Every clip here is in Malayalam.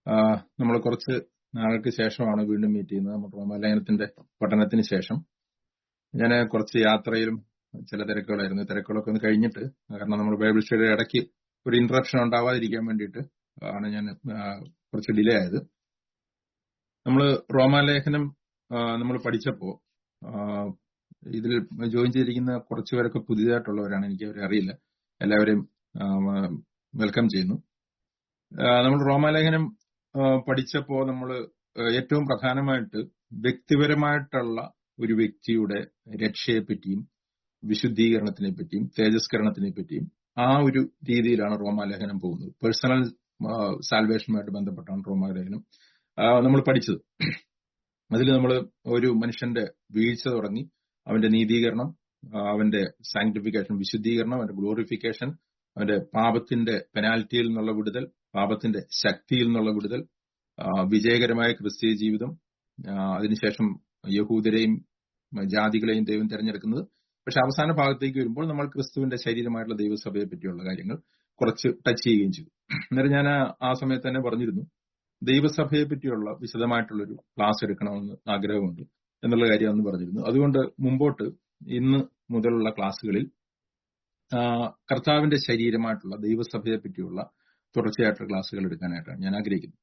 നമ്മൾ കുറച്ച് നാൾക്ക് ശേഷമാണ് വീണ്ടും മീറ്റ് ചെയ്യുന്നത് നമ്മുടെ റോമാലയനത്തിന്റെ പഠനത്തിന് ശേഷം ഞാൻ കുറച്ച് യാത്രയിലും ചില തിരക്കുകളായിരുന്നു തിരക്കുകളൊക്കെ ഒന്ന് കഴിഞ്ഞിട്ട് കാരണം നമ്മൾ ബൈബിൾ സ്റ്റഡിയുടെ ഇടയ്ക്ക് ഒരു ഇന്ററപ്ഷൻ ഉണ്ടാവാതിരിക്കാൻ വേണ്ടിയിട്ട് ആണ് ഞാൻ കുറച്ച് ഡിലേ ആയത് നമ്മൾ റോമാലേഖനം നമ്മൾ പഠിച്ചപ്പോ ഇതിൽ ജോയിൻ ചെയ്തിരിക്കുന്ന കുറച്ച് പേരൊക്കെ പുതിയതായിട്ടുള്ളവരാണ് എനിക്ക് അവരെ അറിയില്ല എല്ലാവരെയും വെൽക്കം ചെയ്യുന്നു നമ്മൾ റോമാലേഖനം പഠിച്ചപ്പോ നമ്മൾ ഏറ്റവും പ്രധാനമായിട്ട് വ്യക്തിപരമായിട്ടുള്ള ഒരു വ്യക്തിയുടെ രക്ഷയെ പറ്റിയും വിശുദ്ധീകരണത്തിനെ പറ്റിയും തേജസ്കരണത്തിനെ പറ്റിയും ആ ഒരു രീതിയിലാണ് റോമാലേഖനം പോകുന്നത് പേഴ്സണൽ സാൽവേഷനുമായിട്ട് ബന്ധപ്പെട്ടാണ് റോമാലേഖനം നമ്മൾ പഠിച്ചത് അതിൽ നമ്മൾ ഒരു മനുഷ്യന്റെ വീഴ്ച തുടങ്ങി അവന്റെ നീതീകരണം അവന്റെ സാങ്ക്ടിഫിക്കേഷൻ വിശുദ്ധീകരണം അവന്റെ ഗ്ലോറിഫിക്കേഷൻ അവന്റെ പാപത്തിന്റെ പെനാൽറ്റിയിൽ നിന്നുള്ള വിടുതൽ പാപത്തിന്റെ ശക്തിയിൽ നിന്നുള്ള വിടുതൽ വിജയകരമായ ക്രിസ്തീയ ജീവിതം അതിനുശേഷം യഹൂദരെയും ജാതികളെയും ദൈവം തിരഞ്ഞെടുക്കുന്നത് പക്ഷെ അവസാന ഭാഗത്തേക്ക് വരുമ്പോൾ നമ്മൾ ക്രിസ്തുവിന്റെ ശരീരമായിട്ടുള്ള ദൈവസഭയെ പറ്റിയുള്ള കാര്യങ്ങൾ കുറച്ച് ടച്ച് ചെയ്യുകയും ചെയ്തു അന്നേരം ഞാൻ ആ സമയത്ത് തന്നെ പറഞ്ഞിരുന്നു ദൈവസഭയെ പറ്റിയുള്ള വിശദമായിട്ടുള്ളൊരു ക്ലാസ് എടുക്കണമെന്ന് ആഗ്രഹമുണ്ട് എന്നുള്ള കാര്യം അന്ന് പറഞ്ഞിരുന്നു അതുകൊണ്ട് മുമ്പോട്ട് ഇന്ന് മുതലുള്ള ക്ലാസ്സുകളിൽ കർത്താവിന്റെ ശരീരമായിട്ടുള്ള ദൈവസഭയെ പറ്റിയുള്ള തുടർച്ചയായിട്ടുള്ള ക്ലാസ്സുകൾ എടുക്കാനായിട്ടാണ് ഞാൻ ആഗ്രഹിക്കുന്നത്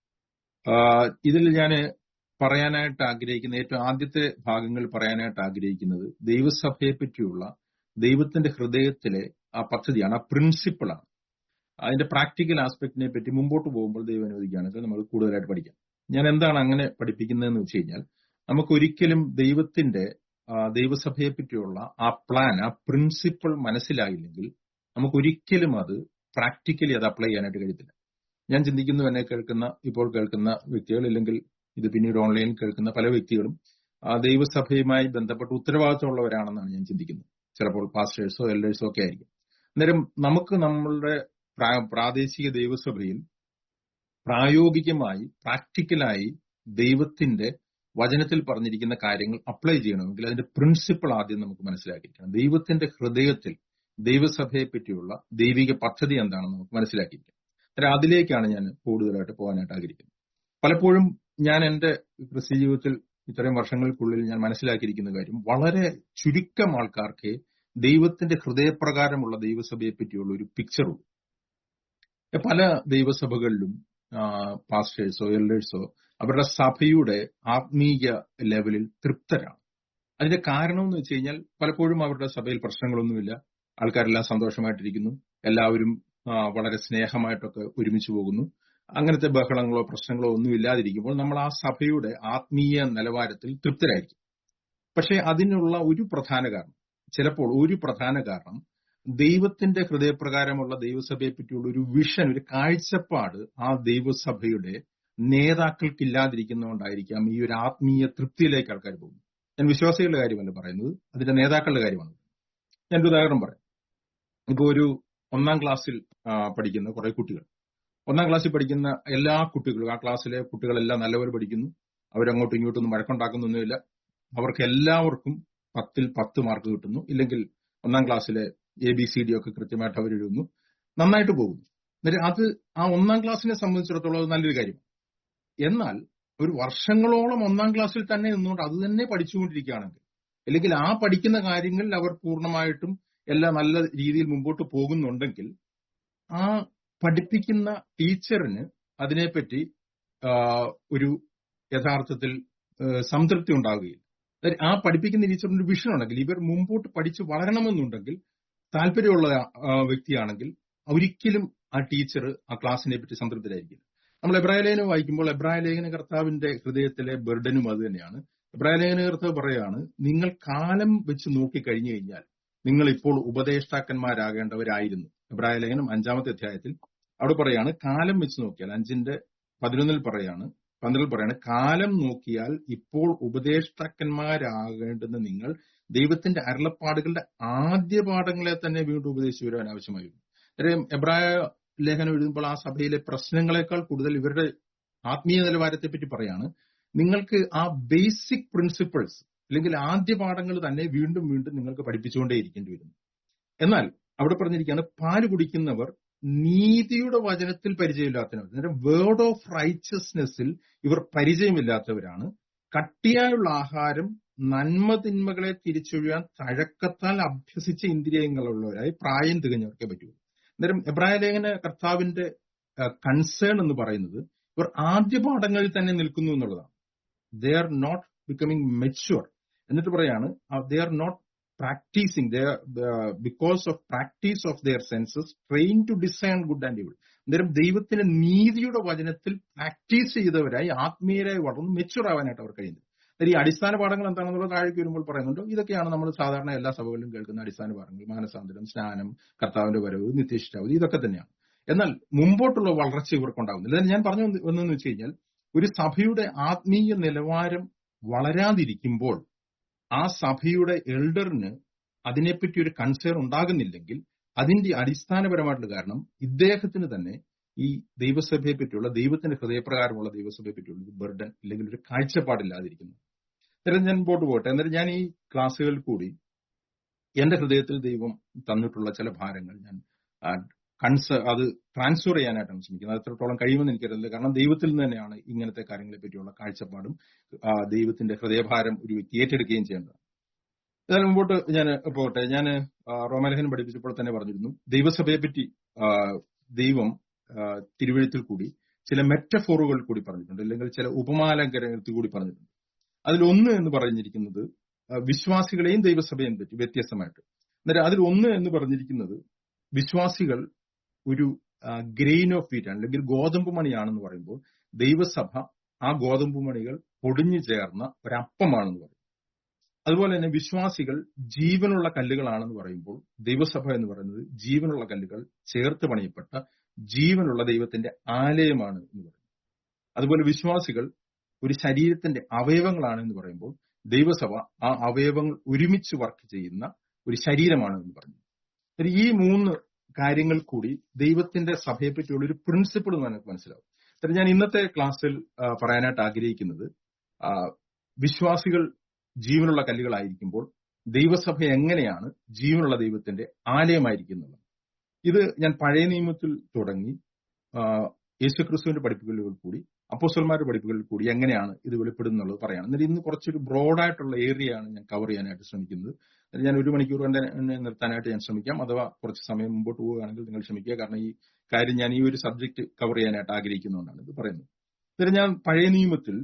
ഇതിൽ ഞാൻ പറയാനായിട്ട് ആഗ്രഹിക്കുന്ന ഏറ്റവും ആദ്യത്തെ ഭാഗങ്ങൾ പറയാനായിട്ട് ആഗ്രഹിക്കുന്നത് ദൈവസഭയെ പറ്റിയുള്ള ദൈവത്തിന്റെ ഹൃദയത്തിലെ ആ പദ്ധതിയാണ് ആ പ്രിൻസിപ്പിളാണ് അതിന്റെ പ്രാക്ടിക്കൽ ആസ്പെക്ടിനെ പറ്റി മുമ്പോട്ട് പോകുമ്പോൾ ദൈവം അനുവദിക്കുകയാണെങ്കിൽ നമ്മൾ കൂടുതലായിട്ട് പഠിക്കാം ഞാൻ എന്താണ് അങ്ങനെ പഠിപ്പിക്കുന്നതെന്ന് വെച്ച് കഴിഞ്ഞാൽ നമുക്ക് ഒരിക്കലും ദൈവത്തിന്റെ ദൈവസഭയെ പറ്റിയുള്ള ആ പ്ലാൻ ആ പ്രിൻസിപ്പിൾ മനസ്സിലായില്ലെങ്കിൽ നമുക്ക് ഒരിക്കലും അത് പ്രാക്ടിക്കലി അത് അപ്ലൈ ചെയ്യാനായിട്ട് കഴിയത്തില്ല ഞാൻ ചിന്തിക്കുന്നു എന്നെ കേൾക്കുന്ന ഇപ്പോൾ കേൾക്കുന്ന വ്യക്തികൾ ഇല്ലെങ്കിൽ ഇത് പിന്നീട് ഓൺലൈനിൽ കേൾക്കുന്ന പല വ്യക്തികളും ആ ദൈവസഭയുമായി ബന്ധപ്പെട്ട് ഉത്തരവാദിത്തമുള്ളവരാണെന്നാണ് ഞാൻ ചിന്തിക്കുന്നത് ചിലപ്പോൾ പാസ്റ്റേഴ്സോ എൽഡേഴ്സോ ഒക്കെ ആയിരിക്കും അന്നേരം നമുക്ക് നമ്മളുടെ പ്രാദേശിക ദൈവസഭയിൽ പ്രായോഗികമായി പ്രാക്ടിക്കലായി ദൈവത്തിന്റെ വചനത്തിൽ പറഞ്ഞിരിക്കുന്ന കാര്യങ്ങൾ അപ്ലൈ ചെയ്യണമെങ്കിൽ അതിന്റെ പ്രിൻസിപ്പിൾ ആദ്യം നമുക്ക് മനസ്സിലാക്കിയിരിക്കണം ദൈവത്തിന്റെ ഹൃദയത്തിൽ ദൈവസഭയെ പറ്റിയുള്ള ദൈവിക പദ്ധതി എന്താണെന്ന് നമുക്ക് മനസ്സിലാക്കിയിരിക്കണം അന്നേരം അതിലേക്കാണ് ഞാൻ കൂടുതലായിട്ട് പോകാനായിട്ട് ആഗ്രഹിക്കുന്നത് പലപ്പോഴും ഞാൻ എന്റെ ക്രിസ്ത്യ ജീവിതത്തിൽ ഇത്രയും വർഷങ്ങൾക്കുള്ളിൽ ഞാൻ മനസ്സിലാക്കിയിരിക്കുന്ന കാര്യം വളരെ ചുരുക്കം ആൾക്കാർക്ക് ദൈവത്തിന്റെ ഹൃദയപ്രകാരമുള്ള ദൈവസഭയെ പറ്റിയുള്ള ഒരു പിക്ചറുള്ളൂ പല ദൈവസഭകളിലും പാസ്റ്റേഴ്സോ എൽഡേഴ്സോ അവരുടെ സഭയുടെ ആത്മീയ ലെവലിൽ തൃപ്തരാണ് അതിന്റെ കാരണം എന്ന് വെച്ച് കഴിഞ്ഞാൽ പലപ്പോഴും അവരുടെ സഭയിൽ പ്രശ്നങ്ങളൊന്നുമില്ല ആൾക്കാരെല്ലാം സന്തോഷമായിട്ടിരിക്കുന്നു എല്ലാവരും വളരെ സ്നേഹമായിട്ടൊക്കെ ഒരുമിച്ച് പോകുന്നു അങ്ങനത്തെ ബഹളങ്ങളോ പ്രശ്നങ്ങളോ ഒന്നും ഇല്ലാതിരിക്കുമ്പോൾ നമ്മൾ ആ സഭയുടെ ആത്മീയ നിലവാരത്തിൽ തൃപ്തരായിരിക്കും പക്ഷേ അതിനുള്ള ഒരു പ്രധാന കാരണം ചിലപ്പോൾ ഒരു പ്രധാന കാരണം ദൈവത്തിന്റെ ഹൃദയപ്രകാരമുള്ള ദൈവസഭയെ പറ്റിയുള്ള ഒരു വിഷൻ ഒരു കാഴ്ചപ്പാട് ആ ദൈവസഭയുടെ നേതാക്കൾക്കില്ലാതിരിക്കുന്നതുകൊണ്ടായിരിക്കാം ഈ ഒരു ആത്മീയ തൃപ്തിയിലേക്ക് ആൾക്കാർ പോകുന്നത് ഞാൻ വിശ്വാസികളുടെ കാര്യമല്ല പറയുന്നത് അതിന്റെ നേതാക്കളുടെ കാര്യമാണ് ഞാനൊരു ഉദാഹരണം പറയാം ഇപ്പൊ ഒരു ഒന്നാം ക്ലാസ്സിൽ പഠിക്കുന്ന കുറെ കുട്ടികൾ ഒന്നാം ക്ലാസ്സിൽ പഠിക്കുന്ന എല്ലാ കുട്ടികളും ആ ക്ലാസ്സിലെ കുട്ടികളെല്ലാം നല്ലപോലെ പഠിക്കുന്നു അവരങ്ങോട്ടും ഇങ്ങോട്ടും വഴക്കുണ്ടാക്കുന്നൊന്നുമില്ല അവർക്ക് എല്ലാവർക്കും പത്തിൽ പത്ത് മാർക്ക് കിട്ടുന്നു ഇല്ലെങ്കിൽ ഒന്നാം ക്ലാസ്സിലെ എ ബി സി ഡി ഒക്കെ കൃത്യമായിട്ട് അവർ എഴുതുന്നു നന്നായിട്ട് പോകുന്നു എന്നിട്ട് അത് ആ ഒന്നാം ക്ലാസ്സിനെ സംബന്ധിച്ചിടത്തോളം അത് നല്ലൊരു കാര്യമാണ് എന്നാൽ ഒരു വർഷങ്ങളോളം ഒന്നാം ക്ലാസ്സിൽ തന്നെ നിന്നുകൊണ്ട് അത് തന്നെ പഠിച്ചുകൊണ്ടിരിക്കുകയാണെങ്കിൽ അല്ലെങ്കിൽ ആ പഠിക്കുന്ന കാര്യങ്ങളിൽ അവർ പൂർണ്ണമായിട്ടും എല്ലാം നല്ല രീതിയിൽ മുമ്പോട്ട് പോകുന്നുണ്ടെങ്കിൽ ആ പഠിപ്പിക്കുന്ന ടീച്ചറിന് അതിനെപ്പറ്റി ഒരു യഥാർത്ഥത്തിൽ സംതൃപ്തി ഉണ്ടാവുകയില്ല ആ പഠിപ്പിക്കുന്ന ടീച്ചറിന് ഒരു വിഷൻ ഉണ്ടെങ്കിൽ ഇവർ മുമ്പോട്ട് പഠിച്ച് വളരണമെന്നുണ്ടെങ്കിൽ താല്പര്യമുള്ള വ്യക്തിയാണെങ്കിൽ ഒരിക്കലും ആ ടീച്ചർ ആ ക്ലാസ്സിനെ പറ്റി സംതൃപ്തരായിരിക്കില്ല നമ്മൾ എബ്രായ ലേഖനം വായിക്കുമ്പോൾ എബ്രായ ലേഖന കർത്താവിന്റെ ഹൃദയത്തിലെ ബർഡനും അത് തന്നെയാണ് എബ്രായ ലേഖന കർത്താവ് പറയാണ് നിങ്ങൾ കാലം വെച്ച് നോക്കി കഴിഞ്ഞു കഴിഞ്ഞാൽ നിങ്ങൾ ഇപ്പോൾ ഉപദേഷ്ടാക്കന്മാരാകേണ്ടവരായിരുന്നു എബ്രായ ലേഖനം അഞ്ചാമത്തെ അധ്യായത്തിൽ അവിടെ പറയാണ് കാലം വെച്ച് നോക്കിയാൽ അഞ്ചിന്റെ പതിനൊന്നിൽ പറയാണ് പന്ത്രണ്ടിൽ പറയാണ് കാലം നോക്കിയാൽ ഇപ്പോൾ ഉപദേഷ്ടാക്കന്മാരാകേണ്ടുന്ന നിങ്ങൾ ദൈവത്തിന്റെ അരുളപ്പാടുകളുടെ ആദ്യ പാഠങ്ങളെ തന്നെ വീണ്ടും ഉപദേശിച്ചു വരാൻ ആവശ്യമായിരുന്നു അന്നേരം എബ്രായ ലേഖനം എഴുതുമ്പോൾ ആ സഭയിലെ പ്രശ്നങ്ങളെക്കാൾ കൂടുതൽ ഇവരുടെ ആത്മീയ നിലവാരത്തെ പറ്റി പറയാണ് നിങ്ങൾക്ക് ആ ബേസിക് പ്രിൻസിപ്പിൾസ് അല്ലെങ്കിൽ ആദ്യ പാഠങ്ങൾ തന്നെ വീണ്ടും വീണ്ടും നിങ്ങൾക്ക് പഠിപ്പിച്ചുകൊണ്ടേ ഇരിക്കേണ്ടി വരുന്നു എന്നാൽ അവിടെ പറഞ്ഞിരിക്കുകയാണ് പാല് കുടിക്കുന്നവർ നീതിയുടെ വചനത്തിൽ പരിചയമില്ലാത്തവർ അന്നേരം വേർഡ് ഓഫ് റൈച്ചസ്നെസ്സിൽ ഇവർ പരിചയമില്ലാത്തവരാണ് കട്ടിയായുള്ള ആഹാരം നന്മ തിന്മകളെ തിരിച്ചൊഴിയാൻ തഴക്കത്താൽ അഭ്യസിച്ച ഇന്ദ്രിയങ്ങളുള്ളവരായി പ്രായം തികഞ്ഞവർക്കേ പറ്റൂ അന്നേരം എബ്രായ ലേഖന കർത്താവിന്റെ കൺസേൺ എന്ന് പറയുന്നത് ഇവർ ആദ്യ പാഠങ്ങളിൽ തന്നെ നിൽക്കുന്നു എന്നുള്ളതാണ് they are not becoming mature എന്നിട്ട് പറയാണ് they are not practising they because of practice of their senses train to design good and evil അന്നേരം ദൈവത്തിന്റെ നീതിയുടെ വചനത്തിൽ പ്രാക്ടീസ് ചെയ്തവരായി ആത്മീയരായി വളർന്ന് മെച്യൂർ ആവാനായിട്ട് അവർ കഴിയുന്നത് ഈ അടിസ്ഥാന പാഠങ്ങൾ എന്താണെന്നുള്ളത് താഴേക്ക് വരുമ്പോൾ പറയുന്നുണ്ട് ഇതൊക്കെയാണ് നമ്മൾ സാധാരണ എല്ലാ സഭകളിലും കേൾക്കുന്ന അടിസ്ഥാന പാഠങ്ങൾ മാനസാന്തരം സ്നാനം കർത്താവിന്റെ വരവ് നിത്യശിഷ്ടാവധി ഇതൊക്കെ തന്നെയാണ് എന്നാൽ മുമ്പോട്ടുള്ള വളർച്ച ഇവർക്കുണ്ടാകുന്നില്ല ഞാൻ പറഞ്ഞു ഒന്നെന്ന് വെച്ച് കഴിഞ്ഞാൽ ഒരു സഭയുടെ ആത്മീയ നിലവാരം വളരാതിരിക്കുമ്പോൾ ആ സഭയുടെ എൽഡറിന് അതിനെപ്പറ്റി ഒരു കൺസേൺ ഉണ്ടാകുന്നില്ലെങ്കിൽ അതിന്റെ അടിസ്ഥാനപരമായിട്ടുള്ള കാരണം ഇദ്ദേഹത്തിന് തന്നെ ഈ ദൈവസഭയെ പറ്റിയുള്ള ദൈവത്തിന്റെ ഹൃദയപ്രകാരമുള്ള ദൈവസഭയെ പറ്റിയുള്ള ഒരു ബർഡൻ അല്ലെങ്കിൽ ഒരു കാഴ്ചപ്പാടില്ലാതിരിക്കുന്നു അന്നേരം ഞാൻ മുമ്പോട്ട് പോകട്ടെ അന്നേരം ഞാൻ ഈ ക്ലാസ്സുകളിൽ കൂടി എന്റെ ഹൃദയത്തിൽ ദൈവം തന്നിട്ടുള്ള ചില ഭാരങ്ങൾ ഞാൻ കൺസ അത് ട്രാൻസ്ഫർ ചെയ്യാനായിട്ടാണ് ശ്രമിക്കുന്നത് എത്രത്തോളം കഴിയുമെന്ന് എനിക്കറിയില്ല കാരണം ദൈവത്തിൽ നിന്ന് തന്നെയാണ് ഇങ്ങനത്തെ കാര്യങ്ങളെ പറ്റിയുള്ള കാഴ്ചപ്പാടും ദൈവത്തിന്റെ ഹൃദയഭാരം ഒരു വ്യക്തി ഏറ്റെടുക്കുകയും ചെയ്യേണ്ടത് എന്നാൽ മുമ്പോട്ട് ഞാൻ പോകട്ടെ ഞാൻ റോമലേഖനം പഠിപ്പിച്ചപ്പോൾ തന്നെ പറഞ്ഞിരുന്നു ദൈവസഭയെ പറ്റി ദൈവം തിരുവഴുത്തിൽ കൂടി ചില മെറ്റഫോറുകൾ കൂടി പറഞ്ഞിട്ടുണ്ട് അല്ലെങ്കിൽ ചില ഉപമാലങ്കരത്തിൽ കൂടി പറഞ്ഞിട്ടുണ്ട് അതിലൊന്ന് എന്ന് പറഞ്ഞിരിക്കുന്നത് വിശ്വാസികളെയും ദൈവസഭയെയും പറ്റി വ്യത്യസ്തമായിട്ട് അന്നേരം അതിൽ ഒന്ന് എന്ന് പറഞ്ഞിരിക്കുന്നത് വിശ്വാസികൾ ഒരു ഗ്രെയിൻ ഓഫ് വീറ്റ് അല്ലെങ്കിൽ ഗോതമ്പ് മണിയാണെന്ന് പറയുമ്പോൾ ദൈവസഭ ആ ഗോതമ്പ് മണികൾ പൊടിഞ്ഞു ചേർന്ന ഒരപ്പമാണെന്ന് പറയും അതുപോലെ തന്നെ വിശ്വാസികൾ ജീവനുള്ള കല്ലുകളാണെന്ന് പറയുമ്പോൾ ദൈവസഭ എന്ന് പറയുന്നത് ജീവനുള്ള കല്ലുകൾ ചേർത്ത് പണിയപ്പെട്ട ജീവനുള്ള ദൈവത്തിന്റെ ആലയമാണ് എന്ന് പറയും അതുപോലെ വിശ്വാസികൾ ഒരു ശരീരത്തിന്റെ അവയവങ്ങളാണ് എന്ന് പറയുമ്പോൾ ദൈവസഭ ആ അവയവങ്ങൾ ഒരുമിച്ച് വർക്ക് ചെയ്യുന്ന ഒരു ശരീരമാണ് എന്ന് പറഞ്ഞു ഈ മൂന്ന് കാര്യങ്ങൾ കൂടി ദൈവത്തിന്റെ സഭയെ പറ്റിയുള്ള ഒരു പ്രിൻസിപ്പിൾ നമുക്ക് മനസ്സിലാവും ഞാൻ ഇന്നത്തെ ക്ലാസ്സിൽ പറയാനായിട്ട് ആഗ്രഹിക്കുന്നത് വിശ്വാസികൾ ജീവനുള്ള കല്ലുകളായിരിക്കുമ്പോൾ ദൈവസഭ എങ്ങനെയാണ് ജീവനുള്ള ദൈവത്തിന്റെ ആലയമായിരിക്കുന്നത് ഇത് ഞാൻ പഴയ നിയമത്തിൽ തുടങ്ങി യേശുക്രിസ്തുവിന്റെ പഠിപ്പുകളിൽ കൂടി അപ്പോസ്റ്റൽമാരുടെ പഠിപ്പുകളിൽ കൂടി എങ്ങനെയാണ് ഇത് വെളിപ്പെടുന്നുള്ളത് പറയാണ് എന്നിട്ട് ഇന്ന് കുറച്ചൊരു ബ്രോഡായിട്ടുള്ള ഏരിയയാണ് ഞാൻ കവർ ചെയ്യാനായിട്ട് ശ്രമിക്കുന്നത് ഞാൻ ഒരു മണിക്കൂർ കൊണ്ട് നിർത്താനായിട്ട് ഞാൻ ശ്രമിക്കാം അഥവാ കുറച്ച് സമയം മുമ്പോട്ട് പോവുകയാണെങ്കിൽ നിങ്ങൾ ക്ഷമിക്കുക കാരണം ഈ കാര്യം ഞാൻ ഈ ഒരു സബ്ജക്ട് കവർ ചെയ്യാനായിട്ട് ആഗ്രഹിക്കുന്നതുകൊണ്ടാണ് ഇത് പറയുന്നത് എന്നിട്ട് ഞാൻ പഴയ നിയമത്തിൽ